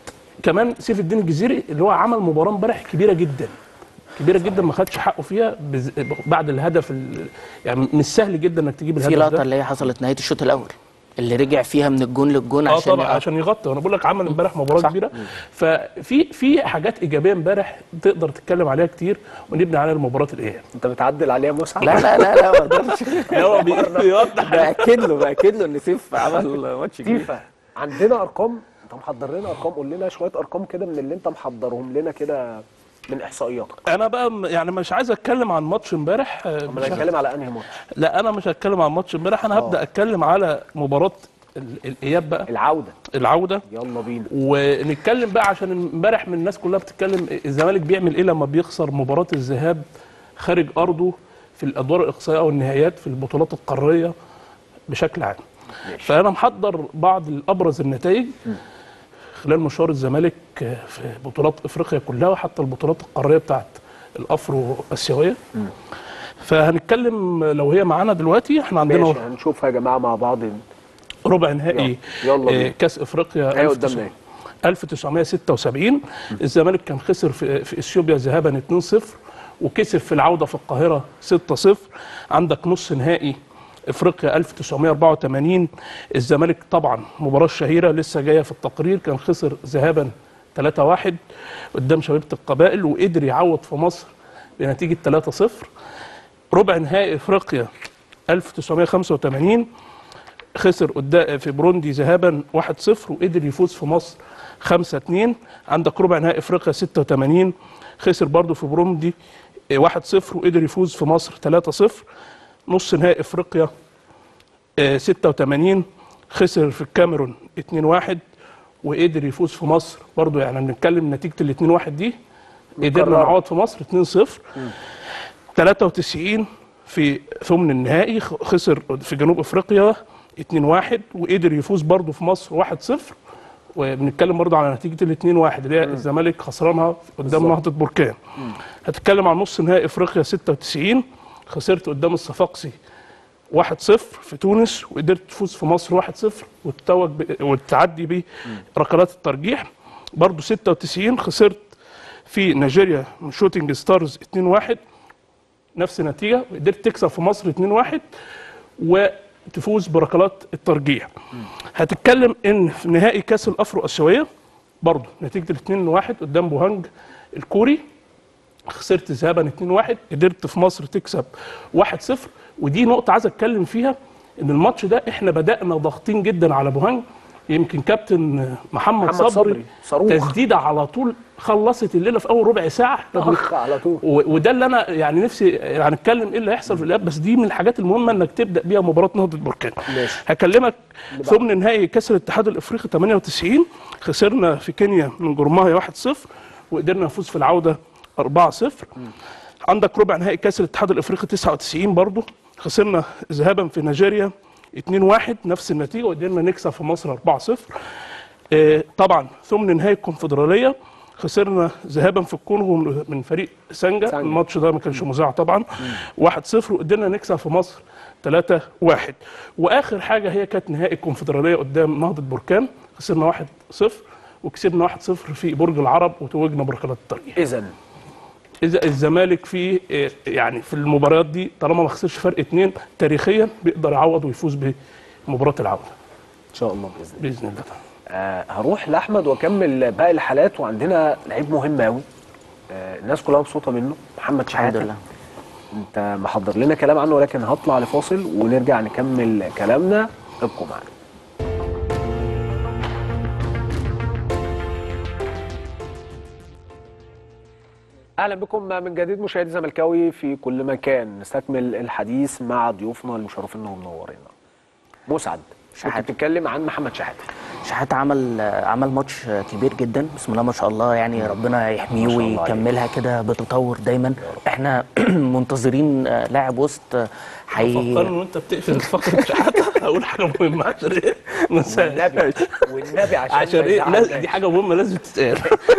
S9: كمان سيف الدين الجزيري اللي هو عمل مباراه امبارح كبيره جدا كبيره جدا ما خدش حقه فيها بز... بعد الهدف ال... يعني مش سهل جدا انك تجيب
S10: في
S9: الهدف
S10: لقطه
S9: ده
S10: اللي هي حصلت نهايه الشوط الاول اللي رجع فيها من الجون للجون
S9: اه
S10: عشان
S9: طبعا عشان يغطي وانا بقول لك عمل امبارح مباراه
S10: صح.
S9: كبيره ففي في حاجات ايجابيه امبارح تقدر تتكلم عليها كتير ونبني عليها المباراه الاياب
S1: انت بتعدل عليها مسعد
S10: لا لا لا لا ما اقدرش
S9: هو بي- بيوضح
S10: باكد له باكد له ان سيف عمل ماتش كبير
S1: تيفا عندنا ارقام انت محضر لنا ارقام قول لنا شويه ارقام كده من اللي انت محضرهم لنا كده من احصائيات
S9: انا بقى م- يعني مش عايز اتكلم عن ماتش امبارح آه،
S1: طب
S9: مش ه-
S1: هنتكلم على انهي ماتش
S9: لا انا مش هتكلم عن ماتش امبارح انا هبدا اتكلم على مباراه ال- الاياب بقى
S1: العوده
S9: العوده
S1: يلا بينا
S9: ونتكلم بقى عشان امبارح من الناس كلها بتتكلم الزمالك بيعمل ايه لما بيخسر مباراه الذهاب خارج ارضه في الادوار الاقصائيه او النهائيات في البطولات القاريه بشكل عام فانا محضر بعض الابرز النتائج خلال مشوار الزمالك في بطولات افريقيا كلها وحتى البطولات القاريه بتاعت الافرو اسيويه فهنتكلم لو هي معانا دلوقتي احنا عندنا
S1: ماشي هنشوفها يا جماعه مع بعض
S9: ربع نهائي
S1: يلا بينا.
S9: آه، كاس افريقيا
S1: هي
S9: 1900
S1: قدامنا ايه
S9: 1976 الزمالك كان خسر في, في اثيوبيا ذهابا 2-0 وكسب في العوده في القاهره 6-0 عندك نص نهائي افريقيا 1984 الزمالك طبعا مباراه شهيره لسه جايه في التقرير كان خسر ذهابا 3-1 قدام شبيبه القبائل وقدر يعوض في مصر بنتيجه 3-0 ربع نهائي افريقيا 1985 خسر قدام في بروندي ذهابا 1-0 وقدر يفوز في مصر 5-2 عندك ربع نهائي افريقيا 86 خسر برضه في بروندي 1-0 وقدر يفوز في مصر 3-0 نص نهائي افريقيا آه، 86 خسر في الكاميرون 2-1 وقدر يفوز في مصر برضه يعني بنتكلم نتيجه ال 2-1 دي قدرنا
S1: مكررة.
S9: نعوض في مصر 2-0 93 في ثمن النهائي خ- خسر في جنوب افريقيا 2-1 وقدر يفوز برضه في مصر 1-0 وبنتكلم برضه على نتيجه ال 2 1 اللي هي الزمالك خسرانها قدام نهضه بركان هتتكلم عن نص نهائي افريقيا 96 خسرت قدام الصفاقسي 1-0 في تونس وقدرت تفوز في مصر 1-0 وتتوج ب... وتعدي بركلات الترجيح برضه 96 خسرت في نيجيريا من شوتنج ستارز 2-1 نفس النتيجه وقدرت تكسب في مصر 2-1 وتفوز بركلات الترجيح هتتكلم ان في نهائي كاس الافرو اسيويه برضه نتيجه ال 2-1 قدام بوهانج الكوري خسرت ذهابا 2-1 قدرت في مصر تكسب 1-0 ودي نقطه عايز اتكلم فيها ان الماتش ده احنا بدانا ضاغطين جدا على بوهانج يمكن كابتن محمد,
S1: محمد
S9: صبري,
S1: صبري، صاروخ.
S9: تسديده على طول خلصت الليله في اول ربع ساعه
S1: طخ على طول
S9: و- وده اللي انا يعني نفسي هنتكلم ايه اللي هيحصل في الاياب بس دي من الحاجات المهمه انك تبدا بيها مباراه نهضه بركان
S1: ماشي.
S9: هكلمك ثمن نهائي كاس الاتحاد الافريقي 98 خسرنا في كينيا من جورماهي 1-0 وقدرنا نفوز في العوده 4-0 عندك ربع نهائي كاس الاتحاد الافريقي 99 برضه خسرنا ذهابا في نيجيريا 2-1 نفس النتيجه وقدرنا نكسب في مصر 4-0 آه، طبعا ثمن نهائي الكونفدراليه خسرنا ذهابا في الكونغو من- من فريق سانجا
S1: سانجا.
S9: الماتش ده ما كانش مذاع طبعا 1-0 وقدرنا نكسب في مصر 3-1 واخر حاجه هي كانت نهائي الكونفدراليه قدام نهضه بركان خسرنا 1-0 وكسبنا 1-0 في برج العرب وتوجنا بركلات الترجيح
S1: اذا
S9: اذا الزمالك في آه، يعني في المباريات دي طالما ما خسرش فرق اتنين تاريخيا بيقدر يعوض ويفوز بمباراه العوده
S1: ان شاء الله باذن الله
S9: باذن الله
S1: آه هروح لاحمد واكمل باقي الحالات وعندنا لعيب مهم قوي آه الناس كلها مبسوطه منه محمد شحاته
S10: الحمد لله
S1: انت محضر لنا كلام عنه ولكن هطلع لفاصل ونرجع نكمل كلامنا ابقوا معانا اهلا بكم من جديد مشاهدي زملكاوي في كل مكان نستكمل الحديث مع ضيوفنا المشرفين ومنورينا مسعد كنت
S10: شحاتة.
S1: بتتكلم عن محمد شحاته
S10: شحات عمل عمل ماتش كبير جدا بسم الله ما شاء الله يعني ربنا يحميه
S1: ما شاء الله عليك.
S10: ويكملها كده بتطور دايما احنا منتظرين لاعب وسط حي
S9: فكرني وانت بتقفل فقره شحاته هقول حاجه مهمه عشان ايه ما
S1: والنبي
S9: انساش.
S1: والنبي عشان
S9: عشان
S1: ما
S9: ايه
S1: يزعلناش.
S9: لاز- دي حاجه مهمه لازم تتقال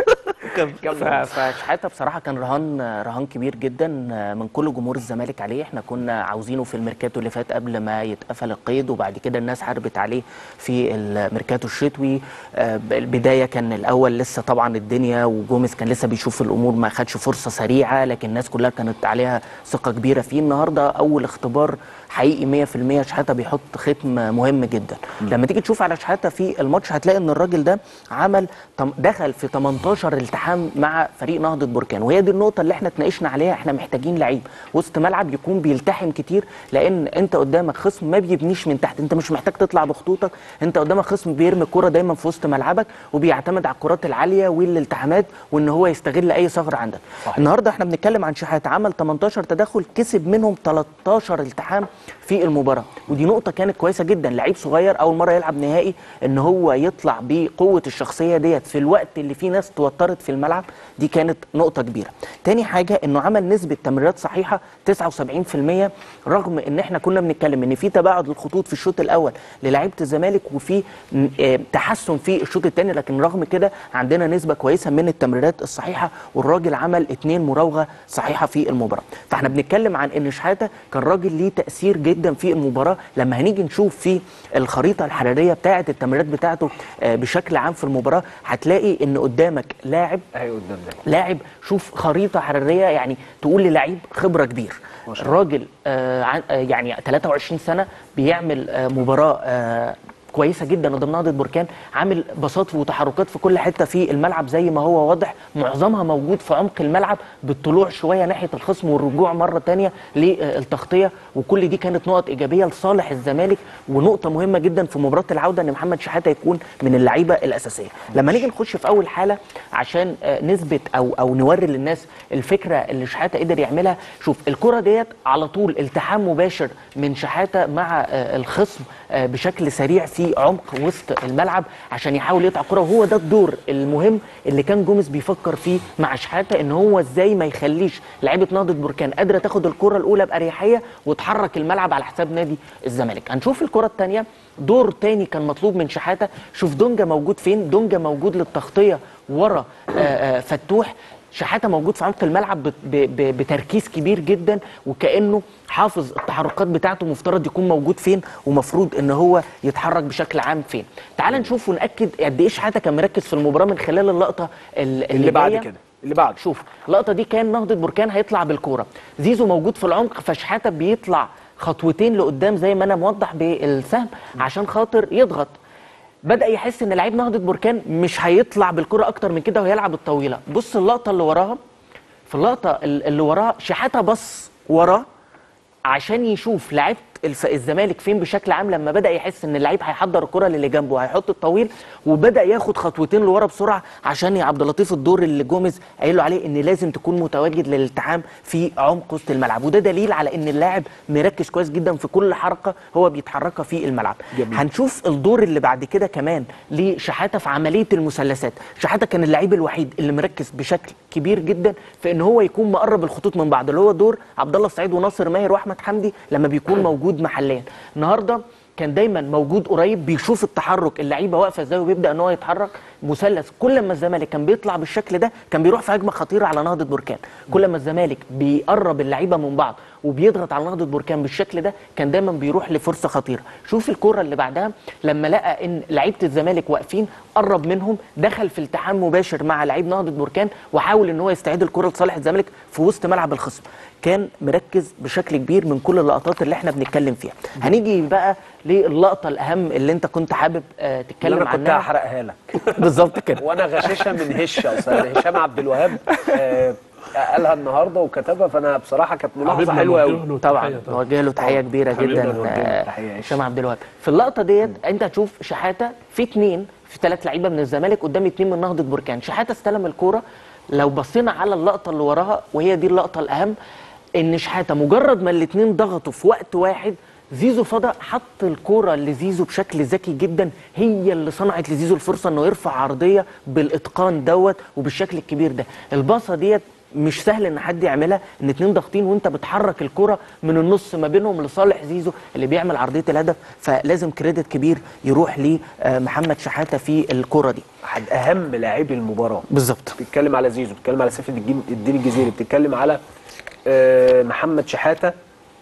S10: ف- فشحاته بصراحه كان رهان رهان كبير جدا من كل جمهور الزمالك عليه احنا كنا عاوزينه في الميركاتو اللي فات قبل ما يتقفل القيد وبعد كده الناس حاربت عليه في الميركاتو الشتوي آه، البدايه كان الاول لسه طبعا الدنيا وجوميز كان لسه بيشوف الامور ما خدش فرصه سريعه لكن الناس كلها كانت عليها ثقه كبيره فيه النهارده اول اختبار حقيقي 100% شحاته بيحط ختم مهم جدا لما تيجي تشوف على شحاته في الماتش هتلاقي ان الراجل ده عمل تم- دخل في 18 التحام مع فريق نهضه بركان وهي دي النقطه اللي احنا اتناقشنا عليها احنا محتاجين لعيب وسط ملعب يكون بيلتحم كتير لان انت قدامك خصم ما بيبنيش من تحت انت مش محتاج تطلع بخطوطك انت قدامك خصم بيرمي الكره دايما في وسط ملعبك وبيعتمد على الكرات العاليه والالتحامات وان هو يستغل اي ثغره عندك
S1: صحيح.
S10: النهارده احنا بنتكلم عن شحات عمل 18 تدخل كسب منهم 13 التحام في المباراه ودي نقطه كانت كويسه جدا لعيب صغير اول مره يلعب نهائي ان هو يطلع بقوه الشخصيه ديت في الوقت اللي فيه ناس توترت في الملعب دي كانت نقطه كبيره تاني حاجه انه عمل نسبه تمريرات صحيحه 79% رغم ان احنا كنا بنتكلم ان في تباعد الخطوط في الشوط الاول للاعيبه الزمالك وفي م- آه، تحسن في الشوط الثاني لكن رغم كده عندنا نسبه كويسه من التمريرات الصحيحه والراجل عمل اتنين مراوغه صحيحه في المباراه فاحنا بنتكلم عن ان شحاته كان راجل ليه تاثير جدا في المباراه لما هنيجي نشوف في الخريطه الحراريه بتاعه التمريرات بتاعته آه، بشكل عام في المباراه هتلاقي ان قدامك لاعب
S1: اهي قدام ده
S10: لاعب شوف خريطه حراريه يعني تقول للعيب خبره كبير الراجل آه عن- آه، يعني 23 سنه بيعمل آه مباراه آه كويسه جدا قدام نهضه بركان عامل بساط وتحركات في كل حته في الملعب زي ما هو واضح معظمها موجود في عمق الملعب بالطلوع شويه ناحيه الخصم والرجوع مره تانية للتغطيه وكل دي كانت نقط ايجابيه لصالح الزمالك ونقطه مهمه جدا في مباراه العوده ان محمد شحاته يكون من اللعيبه الاساسيه لما نيجي نخش في اول حاله عشان آه، نثبت او او نوري للناس الفكره اللي شحاته قدر يعملها شوف الكره ديت على طول التحام مباشر من شحاته مع آه، الخصم آه، بشكل سريع في في عمق وسط الملعب عشان يحاول يقطع كرة وهو ده الدور المهم اللي كان جوميز بيفكر فيه مع شحاته ان هو ازاي ما يخليش لعيبه نهضه بركان قادره تاخد الكره الاولى باريحيه وتحرك الملعب على حساب نادي الزمالك هنشوف الكره الثانيه دور تاني كان مطلوب من شحاته شوف دونجا موجود فين دونجا موجود للتغطيه ورا آه، آه، فتوح شحاته موجود في عمق الملعب بت- ب- ب- بتركيز كبير جدا وكانه حافظ التحركات بتاعته مفترض يكون موجود فين ومفروض ان هو يتحرك بشكل عام فين تعال نشوف وناكد قد ايه شحاته كان مركز في المباراه من خلال اللقطه ال- اللي,
S1: اللي بعد
S10: جاية.
S1: كده اللي بعد
S10: شوف اللقطه دي كان نهضه بركان هيطلع بالكوره زيزو موجود في العمق فشحاته بيطلع خطوتين لقدام زي ما انا موضح بالسهم عشان خاطر يضغط بدا يحس ان لعيب نهضه بركان مش هيطلع بالكره اكتر من كده وهيلعب الطويله بص اللقطه اللي وراها في اللقطه ال- اللي وراها شحاته بص وراه عشان يشوف لعيبه الف... الزمالك فين بشكل عام لما بدا يحس ان اللعيب هيحضر الكره للي جنبه هيحط الطويل وبدا ياخد خطوتين لورا بسرعه عشان يا عبد اللطيف الدور اللي جوميز قايل له عليه ان لازم تكون متواجد للالتحام في عمق وسط الملعب وده دليل على ان اللاعب مركز كويس جدا في كل حركه هو بيتحركها في الملعب
S1: جميل.
S10: هنشوف الدور اللي بعد كده كمان لشحاته في عمليه المثلثات شحاته كان اللعيب الوحيد اللي مركز بشكل كبير جدا في ان هو يكون مقرب الخطوط من بعض اللي هو دور عبد الله السعيد وناصر ماهر واحمد حمدي لما بيكون موجود محليا النهارده كان دايما موجود قريب بيشوف التحرك اللعيبه واقفه ازاي وبيبدا ان هو يتحرك مثلث كل ما الزمالك كان بيطلع بالشكل ده كان بيروح في هجمه خطيره على نهضه بركان كل ما الزمالك بيقرب اللعيبه من بعض وبيضغط على نهضه بركان بالشكل ده كان دايما بيروح لفرصه خطيره شوف الكره اللي بعدها لما لقى ان لعيبه الزمالك واقفين قرب منهم دخل في التحام مباشر مع لعيب نهضه بركان وحاول ان هو يستعيد الكره لصالح الزمالك في وسط ملعب الخصم كان مركز بشكل كبير من كل اللقطات اللي احنا بنتكلم فيها هنيجي بقى للقطه الاهم اللي انت كنت حابب آه
S1: اللي
S10: تتكلم
S1: انا كنت
S10: عنها
S1: هحرقها لك
S10: بالظبط كده
S1: وانا غشاشها من هشه اصلا هشام عبد الوهاب آه، قالها النهارده وكتبها فانا بصراحه كانت ملاحظه
S9: حبيبنا
S1: حلوه
S9: نوجه
S1: قوي
S9: له
S10: طبعا
S9: تحية طبعا.
S10: نوجه له تحيه كبيره
S9: حبيبنا
S10: جدا
S1: نوجه له
S10: آه،
S1: تحية.
S10: هشام عبد الوهاب في اللقطه ديت انت هتشوف شحاته في اثنين في ثلاث لعيبه من الزمالك قدام اثنين من نهضه بركان شحاته استلم الكوره لو بصينا على اللقطه اللي وراها وهي دي اللقطه الاهم ان شحاته مجرد ما الاثنين ضغطوا في وقت واحد زيزو فضل حط الكوره لزيزو بشكل ذكي جدا هي اللي صنعت لزيزو الفرصه انه يرفع عرضيه بالاتقان دوت وبالشكل الكبير ده الباصه ديت مش سهل ان حد يعملها ان اتنين ضاغطين وانت بتحرك الكرة من النص ما بينهم لصالح زيزو اللي بيعمل عرضيه الهدف فلازم كريدت كبير يروح لمحمد شحاته في الكرة دي
S1: احد اهم لاعبي المباراه
S10: بالظبط
S1: بتتكلم على زيزو بتتكلم على سيف الدين الدين الجزيري بتتكلم على آه، محمد شحاته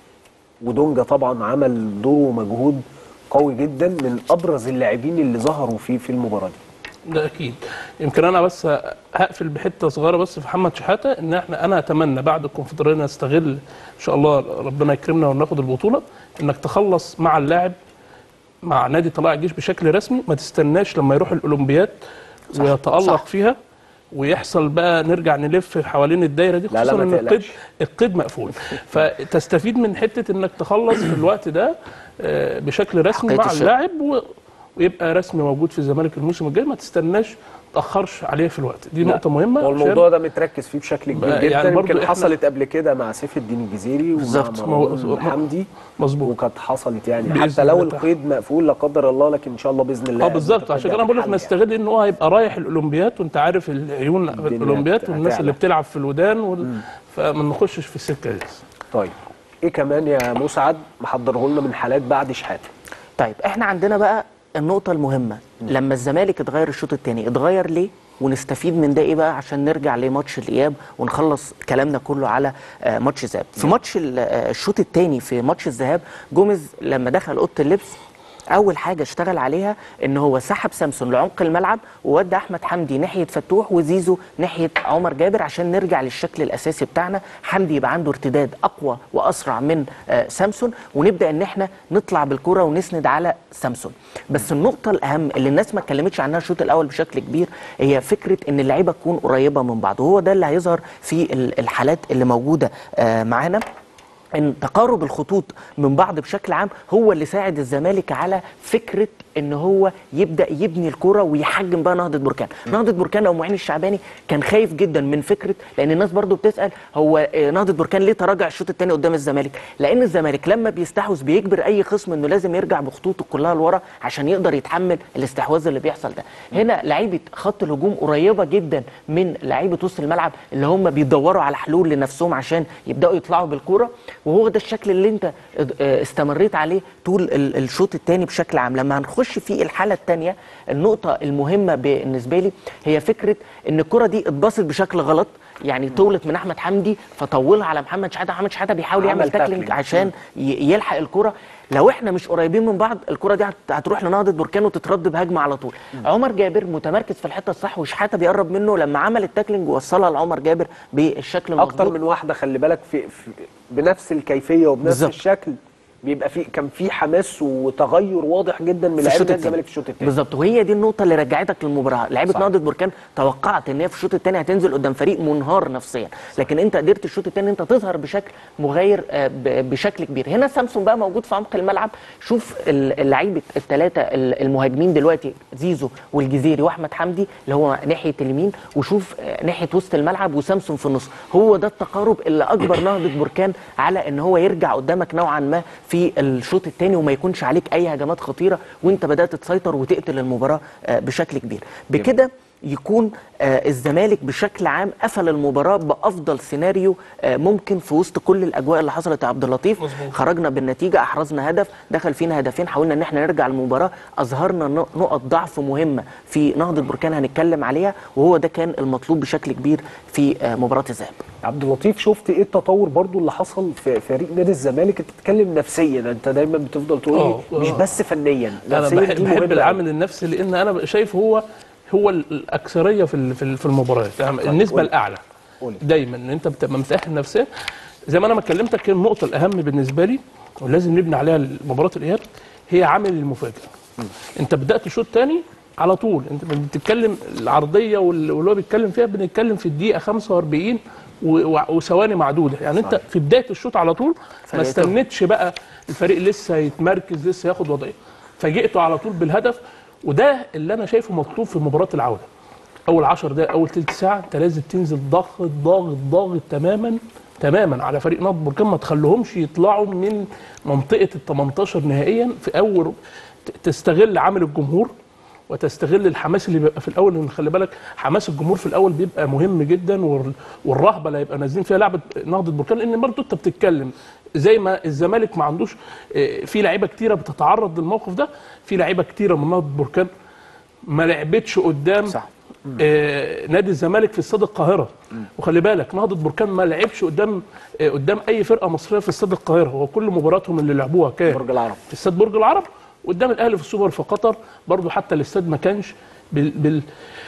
S1: ودونجا طبعا عمل دور ومجهود قوي جدا من ابرز اللاعبين اللي ظهروا فيه في المباراه دي
S9: ده اكيد يمكن انا بس هقفل بحته صغيره بس في محمد شحاته ان احنا انا اتمنى بعد الكونفدراليه نستغل ان شاء الله ربنا يكرمنا وناخد البطوله انك تخلص مع اللاعب مع نادي طلائع الجيش بشكل رسمي ما تستناش لما يروح الاولمبياد ويتالق
S10: صح.
S9: فيها ويحصل بقى نرجع نلف حوالين الدايره دي
S1: لا، لا،
S9: خصوصا
S1: ما
S9: ان القيد
S1: تقلقش.
S9: القيد مقفول فتستفيد من حته انك تخلص في الوقت ده آه، بشكل رسمي
S10: حقيقة
S9: مع
S10: الشيء.
S9: اللاعب و- ويبقى رسمي موجود في الزمالك الموسم الجاي ما تستناش تاخرش عليه في الوقت دي نقطه مهمه
S1: هو
S9: عشان-
S1: الموضوع ده متركز فيه بشكل كبير
S9: بقى
S1: جدا
S9: يعني برضو
S1: يمكن
S9: إحنا-
S1: حصلت قبل كده مع سيف الدين الجزيري
S10: بالظبط.
S1: ومع
S9: مو-
S1: مروان حمدي
S9: مظبوط
S1: وكانت حصلت يعني
S9: بإذن
S1: حتى لو
S9: الله
S1: القيد مقفول لا قدر الله لكن ان شاء الله باذن الله
S9: اه بالظبط عشان كده انا بقول لك
S1: الحل
S9: نستغل ان هو هيبقى رايح الاولمبياد وانت عارف العيون في
S1: الدنيا
S9: الاولمبياد
S1: هت-
S9: والناس
S1: هتعلى.
S9: اللي بتلعب في الودان وال... فما نخشش في السكه دي
S1: طيب ايه كمان يا مسعد محضره لنا من حالات بعد شحاته
S10: طيب احنا عندنا بقى النقطة المهمة لما الزمالك اتغير الشوط الثاني اتغير ليه؟ ونستفيد من ده ايه بقى عشان نرجع لماتش الاياب ونخلص كلامنا كله على آه، ماتش الذهاب في ماتش ال- آه، الشوط الثاني في ماتش الذهاب جوميز لما دخل اوضه اللبس اول حاجه اشتغل عليها ان هو سحب سامسون لعمق الملعب وودى احمد حمدي ناحيه فتوح وزيزو ناحيه عمر جابر عشان نرجع للشكل الاساسي بتاعنا حمدي يبقى عنده ارتداد اقوى واسرع من آه، سامسون ونبدا ان احنا نطلع بالكره ونسند على سامسون بس النقطه الاهم اللي الناس ما اتكلمتش عنها الشوط الاول بشكل كبير هي فكره ان اللعيبه تكون قريبه من بعض وهو ده اللي هيظهر في ال- الحالات اللي موجوده آه، معانا ان تقارب الخطوط من بعض بشكل عام هو اللي ساعد الزمالك على فكره ان هو يبدا يبني الكره ويحجم بقى نهضه بركان نهضه بركان او معين الشعباني كان خايف جدا من فكره لان الناس برضو بتسال هو آه، نهضه بركان ليه تراجع الشوط الثاني قدام الزمالك لان الزمالك لما بيستحوذ بيجبر اي خصم انه لازم يرجع بخطوطه كلها لورا عشان يقدر يتحمل الاستحواذ اللي بيحصل ده هنا لعيبه خط الهجوم قريبه جدا من لعيبه وسط الملعب اللي هم بيدوروا على حلول لنفسهم عشان يبداوا يطلعوا بالكوره وهو ده الشكل اللي انت آه، استمريت عليه طول ال- الشوط الثاني بشكل عام لما هنخش في الحاله الثانيه النقطه المهمه بالنسبه لي هي فكره ان الكره دي اتباصت بشكل غلط يعني طولت من احمد حمدي فطولها على محمد شحاته محمد شحاته بيحاول
S1: عمل
S10: يعمل تاكلينج
S1: تاكلينج.
S10: عشان ي- يلحق الكره لو احنا مش قريبين من بعض الكره دي هت- هتروح لنهضه بركان وتترد بهجمه على طول عمر جابر متمركز في الحته الصح وشحاته بيقرب منه لما عمل التاكلينج ووصلها لعمر جابر بالشكل المظبوط
S1: اكتر من واحده خلي بالك في, في بنفس الكيفيه وبنفس
S10: بالظبط.
S1: الشكل بيبقى في كان في حماس وتغير واضح جدا من
S10: في
S1: لعيبه
S10: الشوط
S1: نادي
S10: الثاني
S1: الزمالك في الشوط الثاني
S10: بالظبط وهي دي النقطه اللي رجعتك للمباراه لعيبه
S1: صح.
S10: نهضه بركان توقعت ان هي في الشوط الثاني هتنزل قدام فريق منهار نفسيا لكن انت قدرت الشوط الثاني انت تظهر بشكل مغاير آه، ب- بشكل كبير هنا سامسون بقى موجود في عمق الملعب شوف ال- اللعيبه الثلاثه المهاجمين دلوقتي زيزو والجزيري واحمد حمدي اللي هو ناحيه اليمين وشوف آه، ناحيه وسط الملعب وسامسون في النص هو ده التقارب اللي اجبر نهضه بركان على ان هو يرجع قدامك نوعا ما في الشوط الثاني وما يكونش عليك اي هجمات خطيره وانت بدات تسيطر وتقتل المباراه آه، بشكل كبير بكده يكون آه، الزمالك بشكل عام قفل المباراه بافضل سيناريو آه، ممكن في وسط كل الاجواء اللي حصلت يا عبد اللطيف
S9: مظبوط.
S10: خرجنا بالنتيجه احرزنا هدف دخل فينا هدفين حاولنا ان احنا نرجع المباراه اظهرنا نق- نقط ضعف مهمه في نهضه بركان هنتكلم عليها وهو ده كان المطلوب بشكل كبير في آه، مباراه الذهاب
S1: عبد اللطيف شفت ايه التطور برضو اللي حصل في فريق نادي الزمالك انت بتتكلم نفسيا انت دايما بتفضل تقول
S9: آه،
S1: إيه؟ مش
S9: آه.
S1: بس فنيا
S9: انا
S1: نفسيا
S9: بحب,
S1: دي
S9: بحب
S1: مهمة
S9: العامل النفسي لان انا شايف هو هو ال- الاكثريه في ال- في ال- في المباريات يعني النسبه
S1: قول.
S9: الاعلى
S1: قول.
S9: دايما ان انت بتبقى مرتاح نفسيا زي ما انا ما كلمتك كان النقطه الاهم بالنسبه لي ولازم نبني عليها مباراه الاياب هي عامل المفاجاه انت بدات الشوط الثاني على طول انت بتتكلم العرضيه وال- واللي هو بيتكلم فيها بنتكلم في الدقيقه 45 و- و- وثواني معدوده يعني انت في بدايه الشوط على طول ما
S10: فرقته.
S9: استنيتش بقى الفريق لسه يتمركز لسه ياخد وضعيه فاجئته على طول بالهدف وده اللي انا شايفه مطلوب في مباراه العوده اول 10 دقائق اول ثلث ساعه انت لازم تنزل ضاغط ضاغط ضاغط تماما تماما على فريق نهضه بركان ما تخليهمش يطلعوا من منطقه ال 18 نهائيا في اول ت- تستغل عامل الجمهور وتستغل الحماس اللي بيبقى في الاول لان خلي بالك حماس الجمهور في الاول بيبقى مهم جدا وال- والرهبه اللي هيبقى نازلين فيها لعبه نهضه بركان لان برضه انت بتتكلم زي ما الزمالك ما عندوش آه، في لعيبه كتيره بتتعرض للموقف ده في لعيبه كتيره من نهضه بركان ما لعبتش قدام
S1: صح.
S9: آه نادي الزمالك في استاد القاهره وخلي بالك نهضه بركان ما لعبش قدام آه قدام اي فرقه مصريه في استاد القاهره هو كل مباراتهم اللي لعبوها كان
S1: برج العرب
S9: في استاد برج العرب قدام الاهلي في السوبر في قطر برضو حتى الاستاد ما كانش بال بال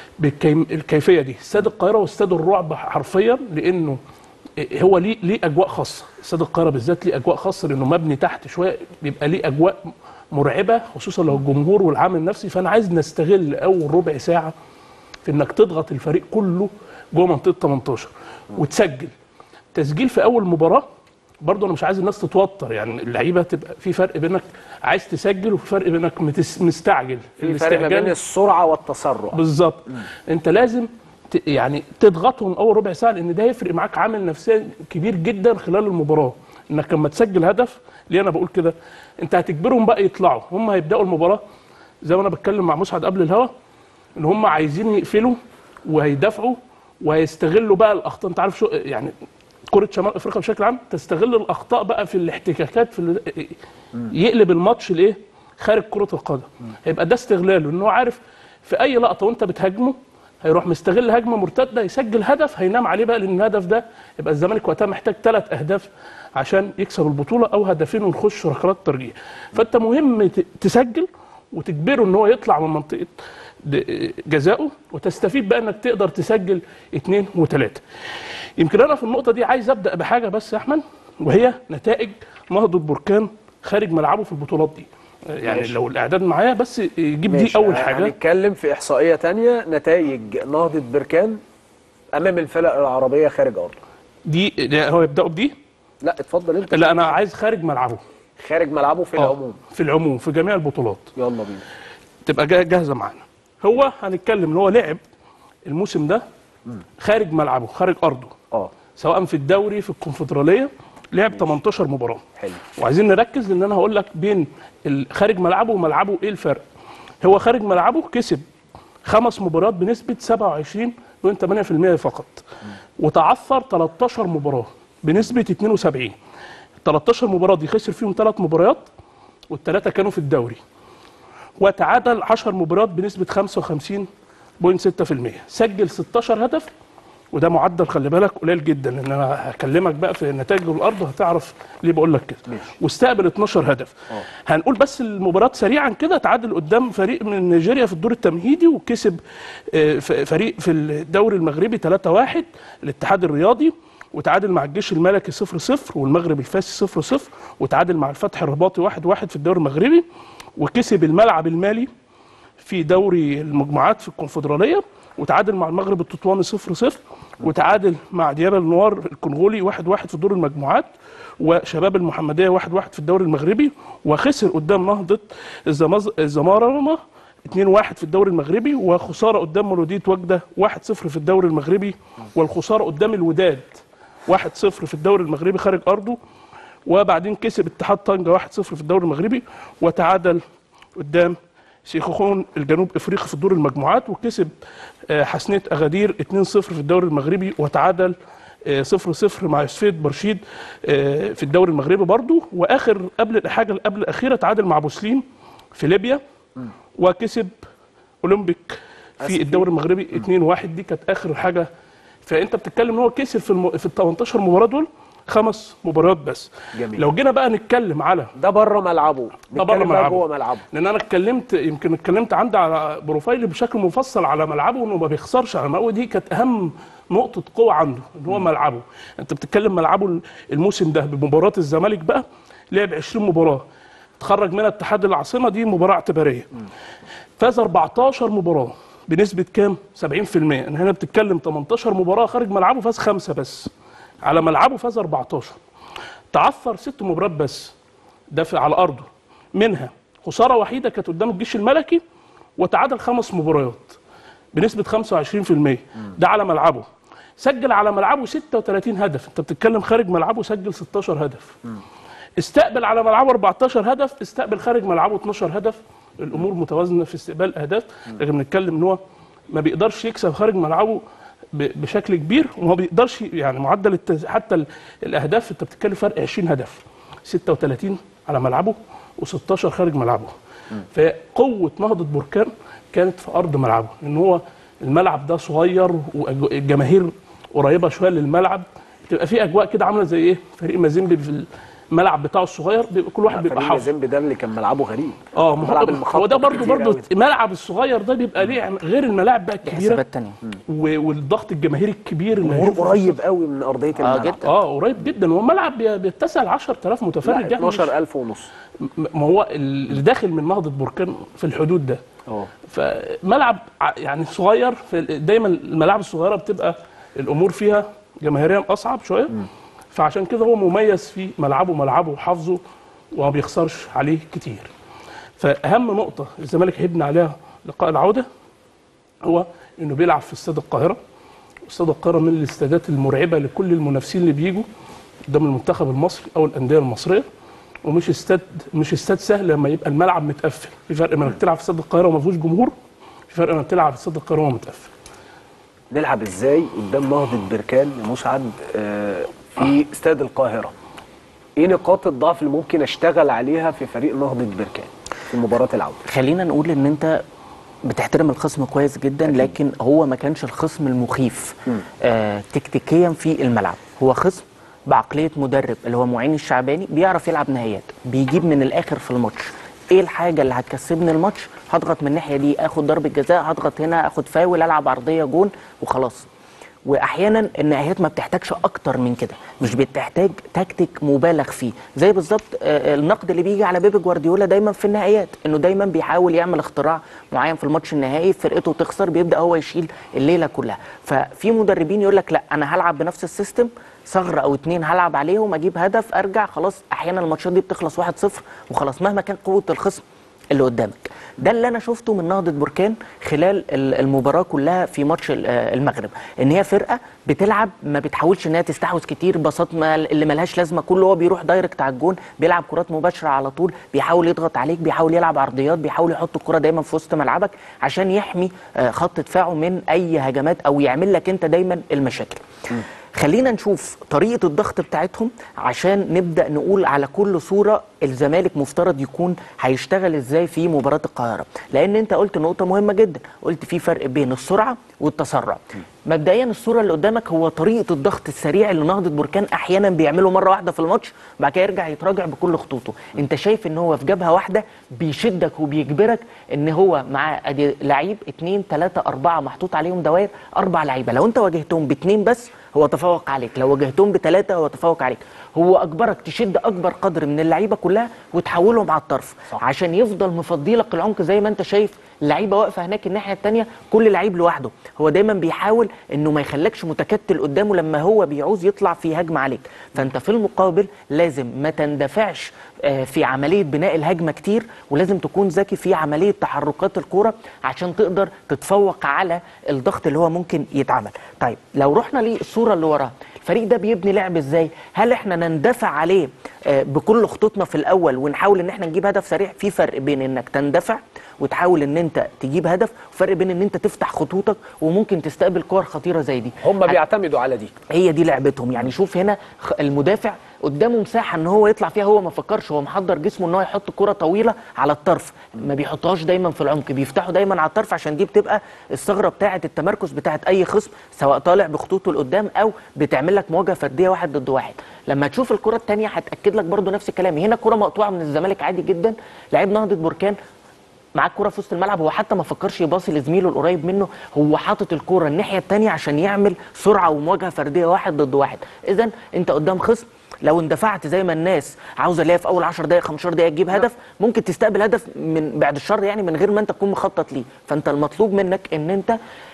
S9: بالكيفيه دي استاد القاهره واستاد الرعب حرفيا لانه هو ليه ليه اجواء خاصه استاد القاهره بالذات ليه اجواء خاصه لانه مبني تحت شويه بيبقى ليه اجواء مرعبه خصوصا لو الجمهور والعامل النفسي فانا عايز نستغل اول ربع ساعه في انك تضغط الفريق كله جوه منطقه 18 وتسجل تسجيل في اول مباراه برضه انا مش عايز الناس تتوتر يعني اللعيبه تبقى في فرق بينك عايز تسجل وفي فرق بينك متس- مستعجل
S1: في فرق ما بين السرعه والتسرع
S9: بالظبط انت لازم ت- يعني تضغطهم اول ربع ساعه لان ده هيفرق معاك عامل نفسي كبير جدا خلال المباراه انك لما تسجل هدف ليه انا بقول كده انت هتجبرهم بقى يطلعوا هم هيبداوا المباراه زي ما انا بتكلم مع مسعد قبل الهوا ان هم عايزين يقفلوا وهيدافعوا وهيستغلوا بقى الاخطاء انت عارف شو يعني كرة شمال افريقيا بشكل عام تستغل الاخطاء بقى في الاحتكاكات في ال- يقلب الماتش لايه؟ خارج كرة القدم هيبقى ده استغلاله ان هو عارف في اي لقطة وانت بتهاجمه هيروح مستغل هجمة مرتدة يسجل هدف هينام عليه بقى لان الهدف ده يبقى الزمالك وقتها محتاج ثلاث اهداف عشان يكسب البطولة او هدفين ونخش ركلات ترجيح فانت مهم ت- تسجل وتجبره ان هو يطلع من منطقه د- جزائه وتستفيد بقى انك تقدر تسجل اثنين وثلاثه. يمكن انا في النقطه دي عايز ابدا بحاجه بس يا احمد وهي نتائج نهضه بركان خارج ملعبه في البطولات دي. يعني
S1: ماشي.
S9: لو الاعداد معايا بس يجيب دي
S1: ماشي،
S9: اول
S1: ه-
S9: حاجه
S1: هنتكلم في احصائيه تانية نتائج نهضه بركان امام الفرق العربيه خارج ارضه
S9: دي ده هو يبداوا بدي
S1: لا اتفضل انت
S9: لا انا عايز خارج ملعبه
S1: خارج ملعبه في
S9: آه،
S1: العموم
S9: في العموم في جميع البطولات
S1: يلا بينا
S9: تبقى جا- جاهزه معانا هو هنتكلم ان هو لعب الموسم ده خارج ملعبه خارج ارضه
S1: اه
S9: سواء في الدوري في الكونفدراليه لعب 18 مباراه
S1: حلو
S9: وعايزين نركز لان انا هقول لك بين ال- خارج ملعبه وملعبه ايه الفرق هو خارج ملعبه كسب خمس مباريات بنسبه 27.8% فقط وتعثر 13 مباراه بنسبه 72 13 مباراه دي خسر فيهم ثلاث مباريات والثلاثه كانوا في الدوري وتعادل 10 مباريات بنسبه 55.6% سجل 16 هدف وده معدل خلي بالك قليل جدا لان انا هكلمك بقى في نتائج الارض هتعرف ليه بقول لك كده واستقبل 12 هدف هنقول بس المباراه سريعا كده تعادل قدام فريق من نيجيريا في الدور التمهيدي وكسب آه، ف- فريق في الدوري المغربي 3-1 الاتحاد الرياضي وتعادل مع الجيش الملكي 0-0 والمغرب الفاسي 0-0 وتعادل مع الفتح الرباطي 1-1 في الدوري المغربي وكسب الملعب المالي في دوري المجموعات في الكونفدراليه وتعادل مع المغرب التطواني 0 0 وتعادل مع ديابه النوار الكونغولي 1 1 في دور المجموعات وشباب المحمديه 1 1 في الدوري المغربي وخسر قدام نهضه الزمز- الزمارمه 2 1 في الدوري المغربي وخساره قدام مولوديه وجده 1 0 في الدوري المغربي والخساره قدام الوداد 1 0 في الدوري المغربي خارج ارضه وبعدين كسب اتحاد طنجة 1-0 في الدوري المغربي وتعادل قدام سيخوخون الجنوب افريقي في دور المجموعات وكسب آه، حسنية اغادير 2-0 في الدوري المغربي وتعادل آه، 0-0 مع يوسفيد برشيد آه، في الدوري المغربي برضو واخر قبل الحاجه اللي قبل الاخيره تعادل مع بوسليم في ليبيا وكسب اولمبيك في الدوري المغربي 2-1 دي كانت اخر حاجه فانت بتتكلم ان هو كسب في الم... في ال 18 مباراه دول خمس مباريات بس
S1: جميل.
S9: لو جينا بقى نتكلم على
S1: ده بره ملعبه
S9: ده بره
S1: نتكلم بقى
S9: ملعبه
S1: جوه ملعبه
S9: لان انا اتكلمت يمكن اتكلمت عندي على بروفايلي بشكل مفصل على ملعبه انه ما بيخسرش على ملعبه دي كانت اهم نقطه قوه عنده ان هو ملعبه انت بتتكلم ملعبه الموسم ده بمباراه الزمالك بقى لعب 20 مباراه اتخرج منها اتحاد العاصمه دي مباراه اعتباريه فاز 14 مباراه بنسبه كام 70% ان هنا بتتكلم 18 مباراه خارج ملعبه فاز خمسه بس على ملعبه فاز 14 تعثر ست مباريات بس ده في على ارضه منها خساره وحيده كانت قدام الجيش الملكي وتعادل خمس مباريات بنسبه 25% ده على ملعبه سجل على ملعبه 36 هدف انت بتتكلم خارج ملعبه سجل 16 هدف استقبل على ملعبه 14 هدف استقبل خارج ملعبه 12 هدف الامور متوازنه في استقبال الاهداف لكن بنتكلم ان هو ما بيقدرش يكسب خارج ملعبه ب- بشكل كبير وما بيقدرش يعني معدل التز... حتى ال- الاهداف انت بتتكلم فرق 20 هدف 36 على ملعبه و16 خارج ملعبه فقوه نهضه بركان كانت في ارض ملعبه ان هو الملعب ده صغير والجماهير قريبه شويه للملعب بتبقى في اجواء كده عامله زي ايه فريق مازيمبي في الملعب بتاعه الصغير بيبقى كل واحد بيبقى
S1: فريق
S9: حافظ
S1: مازيمبي ده اللي كان ملعبه غريب
S9: اه ما
S1: ملعب
S9: هو
S1: المخطط
S9: هو ده برضه
S1: كتير
S9: برضه
S1: أوي.
S9: الملعب الصغير ده بيبقى ليه غير الملاعب بقى الكبيره
S10: حسابات تانية
S9: و- والضغط الجماهيري الكبير اللي
S1: الجمهور
S9: هيشوفه
S1: قريب قوي من ارضيه
S10: اه
S1: الملعب
S10: جدا
S9: اه قريب جدا هو ملعب بي- بيتسع ل 10000 متفرج
S1: لا
S9: يعني مش-
S1: 12000 ونص
S9: م- ما هو اللي داخل من نهضه بركان في الحدود ده
S1: اه
S9: فملعب ع- يعني صغير في- دايما الملاعب الصغيره بتبقى الامور فيها جماهيريا اصعب شويه فعشان كده هو مميز في ملعبه ملعبه وحافظه وما بيخسرش عليه كتير فاهم نقطه الزمالك هيبني عليها لقاء العوده هو انه بيلعب في استاد القاهره استاد القاهره من الاستادات المرعبه لكل المنافسين اللي بيجوا قدام المنتخب المصري او الانديه المصريه ومش استاد مش استاد سهل لما يبقى الملعب متقفل في فرق بين انك تلعب في استاد القاهره وما فيهوش جمهور في فرق انك تلعب في استاد القاهره وهو متقفل
S1: نلعب ازاي قدام نهضه بركان يا مسعد آه، في استاد القاهره ايه نقاط الضعف اللي ممكن اشتغل عليها في فريق نهضه بركان في مباراه العوده
S10: خلينا نقول ان انت بتحترم الخصم كويس جدا لكن هو ما كانش الخصم المخيف آه تكتيكيا في الملعب هو خصم بعقليه مدرب اللي هو معين الشعباني بيعرف يلعب نهائيات بيجيب من الاخر في الماتش ايه الحاجه اللي هتكسبني الماتش هضغط من الناحيه دي اخد ضربه جزاء هضغط هنا اخد فاول العب عرضيه جون وخلاص واحيانا النهايات ما بتحتاجش اكتر من كده مش بتحتاج تكتيك مبالغ فيه زي بالظبط آه، النقد اللي بيجي على بيب جوارديولا دايما في النهايات انه دايما بيحاول يعمل اختراع معين في الماتش النهائي فرقته تخسر بيبدا هو يشيل الليله كلها ففي مدربين يقول لك لا انا هلعب بنفس السيستم ثغره او اتنين هلعب عليهم اجيب هدف ارجع خلاص احيانا الماتشات دي بتخلص 1-0 وخلاص مهما كان قوه الخصم اللي قدامك ده اللي انا شفته من نهضه بركان خلال ال- المباراه كلها في ماتش ال- آه المغرب ان هي فرقه بتلعب ما بتحاولش ان هي تستحوذ كتير بساط ما اللي ملهاش لازمه كله هو بيروح دايركت على الجون بيلعب كرات مباشره على طول بيحاول يضغط عليك بيحاول يلعب عرضيات بيحاول يحط الكره دايما في وسط ملعبك عشان يحمي آه، خط دفاعه من اي هجمات او يعمل لك انت دايما المشاكل خلينا نشوف طريقة الضغط بتاعتهم عشان نبدأ نقول على كل صورة الزمالك مفترض يكون هيشتغل ازاي في مباراة القاهرة لأن انت قلت نقطة مهمة جدا قلت في فرق بين السرعة والتسرع مبدئيا الصورة اللي قدامك هو طريقة الضغط السريع اللي نهضة بركان أحيانا بيعمله مرة واحدة في الماتش بعد كده يرجع يتراجع بكل خطوطه انت شايف ان هو في جبهة واحدة بيشدك وبيجبرك ان هو معاه ادي لعيب اتنين تلاتة أربعة محطوط عليهم دوائر أربع لعيبة لو انت واجهتهم باتنين بس هو تفوق عليك لو واجهتهم بثلاثة هو تفوق عليك هو أجبرك تشد أكبر قدر من اللعيبة كلها وتحولهم على الطرف صح. عشان يفضل مفضيلك العمق زي ما انت شايف اللعيبه واقفه هناك الناحيه الثانيه كل لعيب لوحده هو دايما بيحاول انه ما يخليكش متكتل قدامه لما هو بيعوز يطلع في هجمه عليك فانت في المقابل لازم ما تندفعش آه، في عمليه بناء الهجمه كتير ولازم تكون ذكي في عمليه تحركات الكوره عشان تقدر تتفوق على الضغط اللي هو ممكن يتعمل طيب لو رحنا للصوره اللي وراها الفريق ده بيبني لعب ازاي هل احنا نندفع عليه آه، بكل خطوطنا في الاول ونحاول ان احنا نجيب هدف سريع في فرق بين انك تندفع وتحاول ان انت تجيب هدف وفرق بين ان انت تفتح خطوطك وممكن تستقبل كور خطيره زي دي
S1: هم بيعتمدوا على دي
S10: هي دي لعبتهم يعني شوف هنا خ- المدافع قدامه مساحه ان هو يطلع فيها هو ما فكرش هو محضر جسمه ان هو يحط كره طويله على الطرف ما بيحطهاش دايما في العمق بيفتحوا دايما على الطرف عشان دي بتبقى الثغره بتاعه التمركز بتاعه اي خصم سواء طالع بخطوطه لقدام او بتعمل لك مواجهه فرديه واحد ضد واحد لما تشوف الكره الثانيه هتاكد لك برضو نفس الكلام هنا كره مقطوعه من الزمالك عادي جدا لعيب نهضه بركان معاه الكرة في وسط الملعب هو حتى ما فكرش يباصي لزميله القريب منه هو حاطط الكرة الناحية التانية عشان يعمل سرعة ومواجهة فردية واحد ضد واحد إذا أنت قدام خصم لو اندفعت زي ما الناس عاوزه اللي هي في اول 10 دقائق 15 دقيقه تجيب هدف ممكن تستقبل هدف من بعد الشر يعني من غير ما انت تكون مخطط ليه فانت المطلوب منك ان انت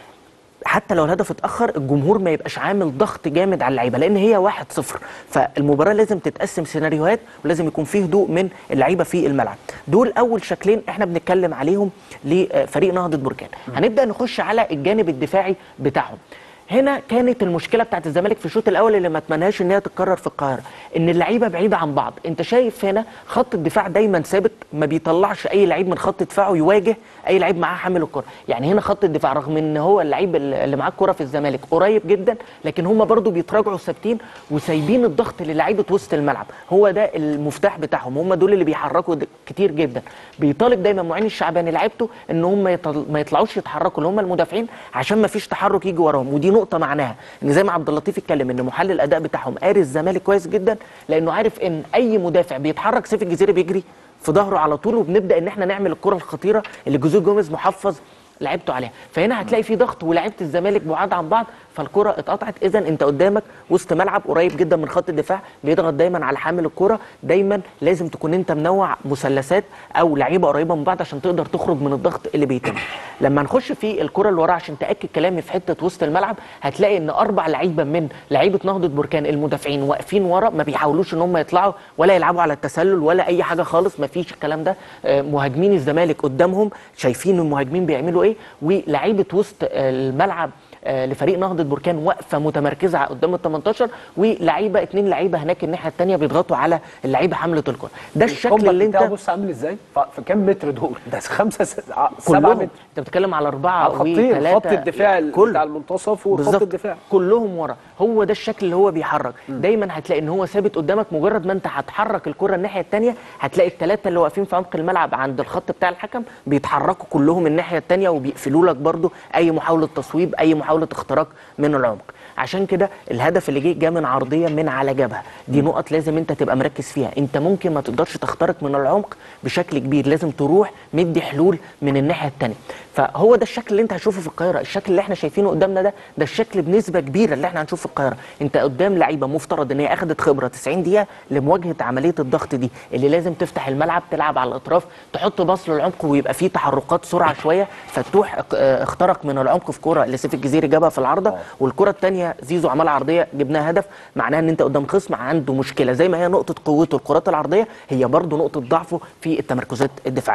S10: حتى لو الهدف اتاخر الجمهور ما يبقاش عامل ضغط جامد على اللعيبه لان هي 1 0 فالمباراه لازم تتقسم سيناريوهات ولازم يكون فيه هدوء من اللعيبه في الملعب دول اول شكلين احنا بنتكلم عليهم لفريق نهضه بركان هنبدا نخش على الجانب الدفاعي بتاعهم هنا كانت المشكله بتاعت الزمالك في الشوط الاول اللي ما اتمناهاش ان هي تتكرر في القاهره ان اللعيبه بعيده عن بعض انت شايف هنا خط الدفاع دايما ثابت ما بيطلعش اي لعيب من خط دفاعه يواجه اي لعيب معاه حامل الكره يعني هنا خط الدفاع رغم ان هو اللعيب اللي معاه الكره في الزمالك قريب جدا لكن هم برضو بيتراجعوا ثابتين وسايبين الضغط للعيبه وسط الملعب هو ده المفتاح بتاعهم هم دول اللي بيحركوا د- كتير جدا بيطالب دايما معين الشعباني لعيبته ان هم يطل... ما يطلعوش يتحركوا اللي هم المدافعين عشان ما فيش تحرك يجي وراهم ودي نقطه معناها ان زي ما عبد اللطيف اتكلم ان محلل الاداء بتاعهم قاري الزمالك كويس جدا لانه عارف ان اي مدافع بيتحرك سيف الجزيري بيجري في ظهره على طول وبنبدا ان احنا نعمل الكره الخطيره اللي جوزيه جوميز محفظ لعبته عليها فهنا هتلاقي في ضغط ولاعيبه الزمالك بعاد عن بعض فالكره اتقطعت اذا انت قدامك وسط ملعب قريب جدا من خط الدفاع بيضغط دايما على حامل الكره دايما لازم تكون انت منوع مثلثات او لعيبه قريبه من بعض عشان تقدر تخرج من الضغط اللي بيتم لما نخش في الكره اللي وراها عشان تاكد كلامي في حته وسط الملعب هتلاقي ان اربع لعيبه من لعيبه نهضه بركان المدافعين واقفين ورا ما بيحاولوش ان هم يطلعوا ولا يلعبوا على التسلل ولا اي حاجه خالص ما فيش الكلام ده آه، مهاجمين الزمالك قدامهم شايفين المهاجمين بيعملوا ايه ولعيبه وسط آه، الملعب آه، لفريق نهضه بركان واقفه متمركزه قدام ال 18 ولعيبه اتنين لعيبه هناك الناحيه الثانيه بيضغطوا على اللعيبه حمله الكره ده الشكل
S1: الكومباكت
S10: اللي
S1: بتاعه
S10: انت
S1: بص عامل ازاي ف- في كام متر دول ده خمسة س- ع- سبعة
S10: كلهم
S1: متر
S10: انت بتتكلم على اربعه
S1: على الخطين
S10: وثلاثه
S1: خط الدفاع ال-
S10: كل
S1: بتاع المنتصف وخط
S10: بالظبط.
S1: الدفاع
S10: كلهم ورا هو ده الشكل اللي هو بيحرك دايما هتلاقي ان هو ثابت قدامك مجرد ما انت هتحرك الكره الناحيه الثانيه هتلاقي الثلاثه اللي واقفين في عمق الملعب عند الخط بتاع الحكم بيتحركوا كلهم الناحيه الثانيه وبيقفلوا لك برضو اي محاوله تصويب اي محاوله اختراق من العمق عشان كده الهدف اللي جه جه من عرضيه من على جبهه دي نقط لازم انت تبقى مركز فيها انت ممكن ما تقدرش تخترق من العمق بشكل كبير لازم تروح مدي حلول من الناحيه الثانيه فهو ده الشكل اللي انت هتشوفه في القاهره الشكل اللي احنا شايفينه قدامنا ده ده الشكل بنسبه كبيره اللي احنا هنشوفه في القاهره انت قدام لعيبه مفترض ان هي اخذت خبره 90 دقيقه لمواجهه عمليه الضغط دي اللي لازم تفتح الملعب تلعب على الاطراف تحط باص للعمق ويبقى فيه تحركات سرعه شويه فتوح اق- اه اخترق من العمق في كوره اللي سيف الجزيري جابها في العارضه والكره الثانيه زيزو عملها عرضيه جبناها هدف معناها ان انت قدام خصم عنده مشكله زي ما هي نقطه قوته الكرات العرضيه هي برضه نقطه ضعفه في التمركزات الدفاعيه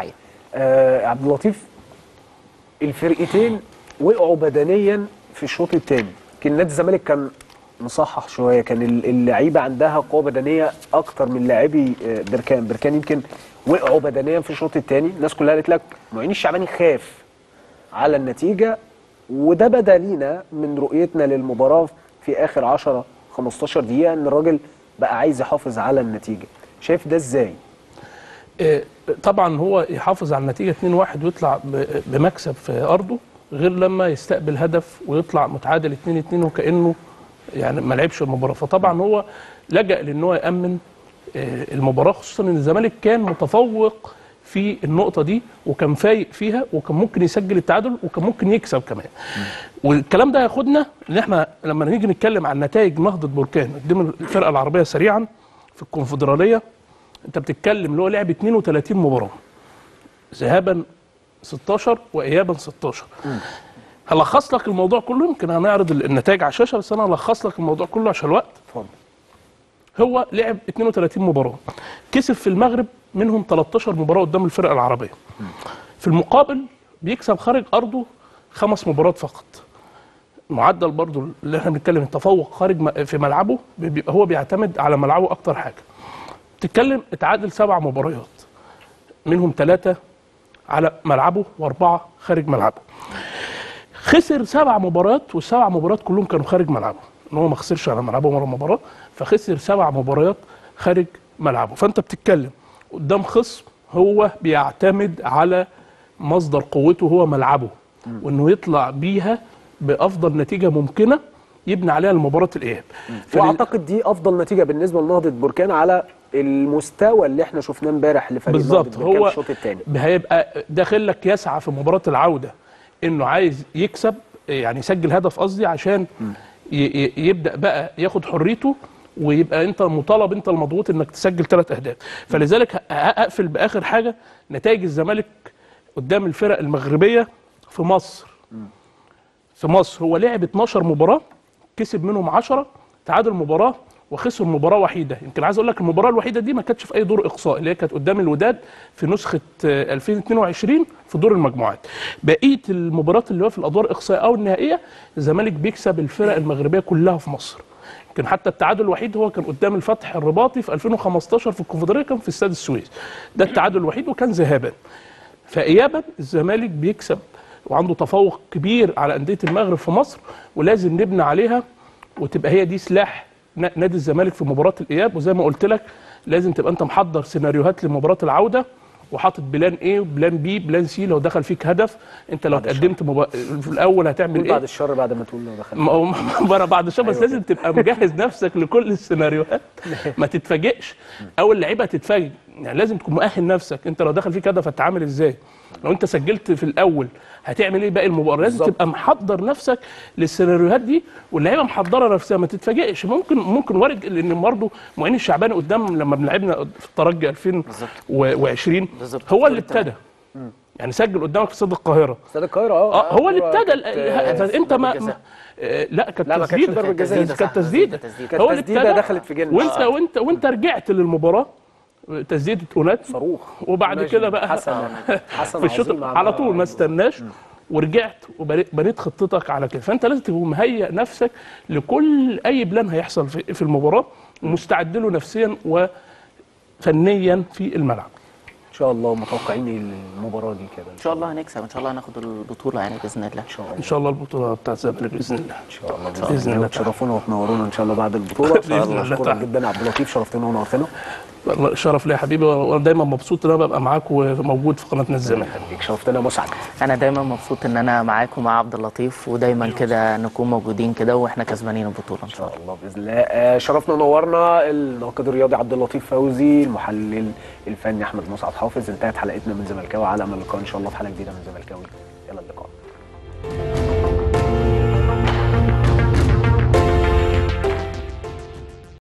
S1: آه عبد اللطيف الفرقتين وقعوا بدنيا في الشوط الثاني يمكن نادي الزمالك كان مصحح شويه كان ال- اللعيبه عندها قوه بدنيه اكتر من لاعبي آه، بركان بركان يمكن وقعوا بدنيا في الشوط الثاني الناس كلها قالت لك معين الشعباني خاف على النتيجه وده بدا لينا من رؤيتنا للمباراه في اخر 10 15 دقيقه ان الراجل بقى عايز يحافظ على النتيجه شايف ده ازاي
S9: آه، طبعا هو يحافظ على النتيجه 2-1 ويطلع ب- بمكسب في ارضه غير لما يستقبل هدف ويطلع متعادل 2-2 وكانه يعني ما لعبش المباراه فطبعا هو لجأ لان هو يامن آه، المباراه خصوصا ان الزمالك كان متفوق في النقطه دي وكان فايق فيها وكان ممكن يسجل التعادل وكان ممكن يكسب كمان والكلام ده ياخدنا ان احنا لما نيجي نتكلم عن نتائج نهضه بركان قدام الفرقه العربيه سريعا في الكونفدراليه انت بتتكلم اللي هو لعب 32 مباراه ذهابا 16 وايابا 16 هلخص لك الموضوع كله يمكن هنعرض النتائج على الشاشه بس انا هلخص لك الموضوع كله عشان الوقت
S1: اتفضل
S9: هو لعب 32 مباراه كسب في المغرب منهم 13 مباراه قدام الفرقه العربيه في المقابل بيكسب خارج ارضه خمس مباريات فقط معدل برضو اللي احنا بنتكلم التفوق خارج م- في ملعبه بيبقى هو بيعتمد على ملعبه اكتر حاجه تتكلم اتعادل سبع مباريات منهم ثلاثه على ملعبه واربعه خارج ملعبه خسر سبع مباريات والسبع مباريات كلهم كانوا خارج ملعبه ان هو ما خسرش على ملعبه ولا مباراه فخسر سبع مباريات خارج ملعبه فانت بتتكلم قدام خصم هو بيعتمد على مصدر قوته هو ملعبه وانه يطلع بيها بافضل نتيجه ممكنه يبني عليها المباراه الاياب فلل-
S1: واعتقد دي افضل نتيجه بالنسبه لنهضه بركان على المستوى اللي احنا شفناه امبارح لفريق
S9: بالظبط
S1: نهضة بركان
S9: هو
S1: في الشوط الثاني
S9: هيبقى داخل لك يسعى في مباراه العوده انه عايز يكسب يعني يسجل هدف قصدي عشان ي- ي- يبدا بقى ياخد حريته ويبقى انت مطالب انت المضغوط انك تسجل ثلاث اهداف فلذلك ه- هقفل باخر حاجه نتائج الزمالك قدام الفرق المغربيه في مصر في مصر هو لعب 12 مباراه كسب منهم 10 تعادل مباراه وخسر مباراه وحيده يمكن عايز اقول لك المباراه الوحيده دي ما كانتش في اي دور اقصاء اللي هي كانت قدام الوداد في نسخه آه، 2022 في دور المجموعات بقيه المباريات اللي هو في الادوار الاقصائيه او النهائيه الزمالك بيكسب الفرق المغربيه كلها في مصر يمكن حتى التعادل الوحيد هو كان قدام الفتح الرباطي في 2015 في الكونفدراليه كان في استاد السويس ده التعادل الوحيد وكان ذهابا فايابا الزمالك بيكسب وعنده تفوق كبير على انديه المغرب في مصر ولازم نبني عليها وتبقى هي دي سلاح نا- نادي الزمالك في مباراه الاياب وزي ما قلت لك لازم تبقى انت محضر سيناريوهات لمباراه العوده وحاطط بلان ايه وبلان بي بلان سي لو دخل فيك هدف انت لو تقدمت مبا... في الاول هتعمل
S1: قول
S9: ايه
S1: بعد الشر بعد ما تقول لو دخل
S9: ما هو ما انا بعد شويه بس لازم تبقى مجهز نفسك لكل السيناريوهات ما تتفاجئش او اللعيبه هتتفاجئ يعني لازم تكون مؤهل نفسك انت لو دخل فيك هدف هتتعامل ازاي لو انت سجلت في الاول هتعمل ايه باقي المباراه لازم
S1: بالظبط.
S9: تبقى محضر نفسك للسيناريوهات دي واللعيبه محضره نفسها ما تتفاجئش ممكن ممكن وارد لان برضه معين الشعباني قدام لما بنلعبنا في الترجي 2020
S10: بالظبط.
S9: هو اللي ابتدى يعني سجل قدامك في استاد القاهره
S1: استاد القاهره اه
S9: اه هو اللي
S1: كرة
S9: ابتدى ال-
S1: كانت-
S9: ال- فانت ما
S10: ضربة
S9: ما- آه، لا كانت
S1: لا، ما كانتش
S9: تسديده
S1: ضربة جزاء.
S10: تسديدة،
S9: كانت
S10: صح،
S9: تسديده
S10: تسديدة.
S1: كانت
S9: هو اللي
S1: تسديدة
S9: ابتدى
S1: دخلت في جنة.
S9: وانت وانت وانت رجعت للمباراه تسديده اونات
S1: صاروخ
S9: وبعد
S1: ماشي.
S9: كده بقى
S1: حسن حسن
S9: في الشوط
S1: عظيم
S9: على طول ما
S1: عمل-
S9: استناش ورجعت وبنيت بنيت خطتك على كده فانت لازم تكون مهيئ نفسك لكل اي بلان هيحصل في, في المباراه ومستعد له نفسيا وفنيا في الملعب
S1: ان شاء الله متوقعين المباراه دي كده
S10: ان شاء الله هنكسب ان شاء الله هناخد البطوله يعني باذن الله
S1: ان شاء الله
S9: ان شاء الله البطوله بتاعت الزمالك باذن الله
S1: ان شاء الله
S9: بإذن
S1: باذن
S9: الله
S1: الله
S9: تعالى.
S1: تشرفونا وتنورونا ان شاء الله بعد البطوله
S9: بإذن الله
S1: اشكرك
S9: تعالى.
S1: جدا يا عبد اللطيف شرفتنا ونورتنا
S9: والله شرف لي يا حبيبي وانا دايما مبسوط ان انا ببقى معاك وموجود في قناه الزمالك
S1: خليك شرفتنا يا مسعد
S10: انا دايما مبسوط ان انا معاكم مع عبد اللطيف ودايما كده نكون موجودين كده واحنا كسبانين البطوله ان
S1: ان
S10: شاء
S1: شاء الله باذن الله آه، شرفنا ونورنا الناقد الرياضي عبد اللطيف فوزي المحلل الفني احمد مسعد حافظ انتهت حلقتنا من زملكاوي على امل اللقاء ان شاء الله في حلقه جديده من زملكاوي الى اللقاء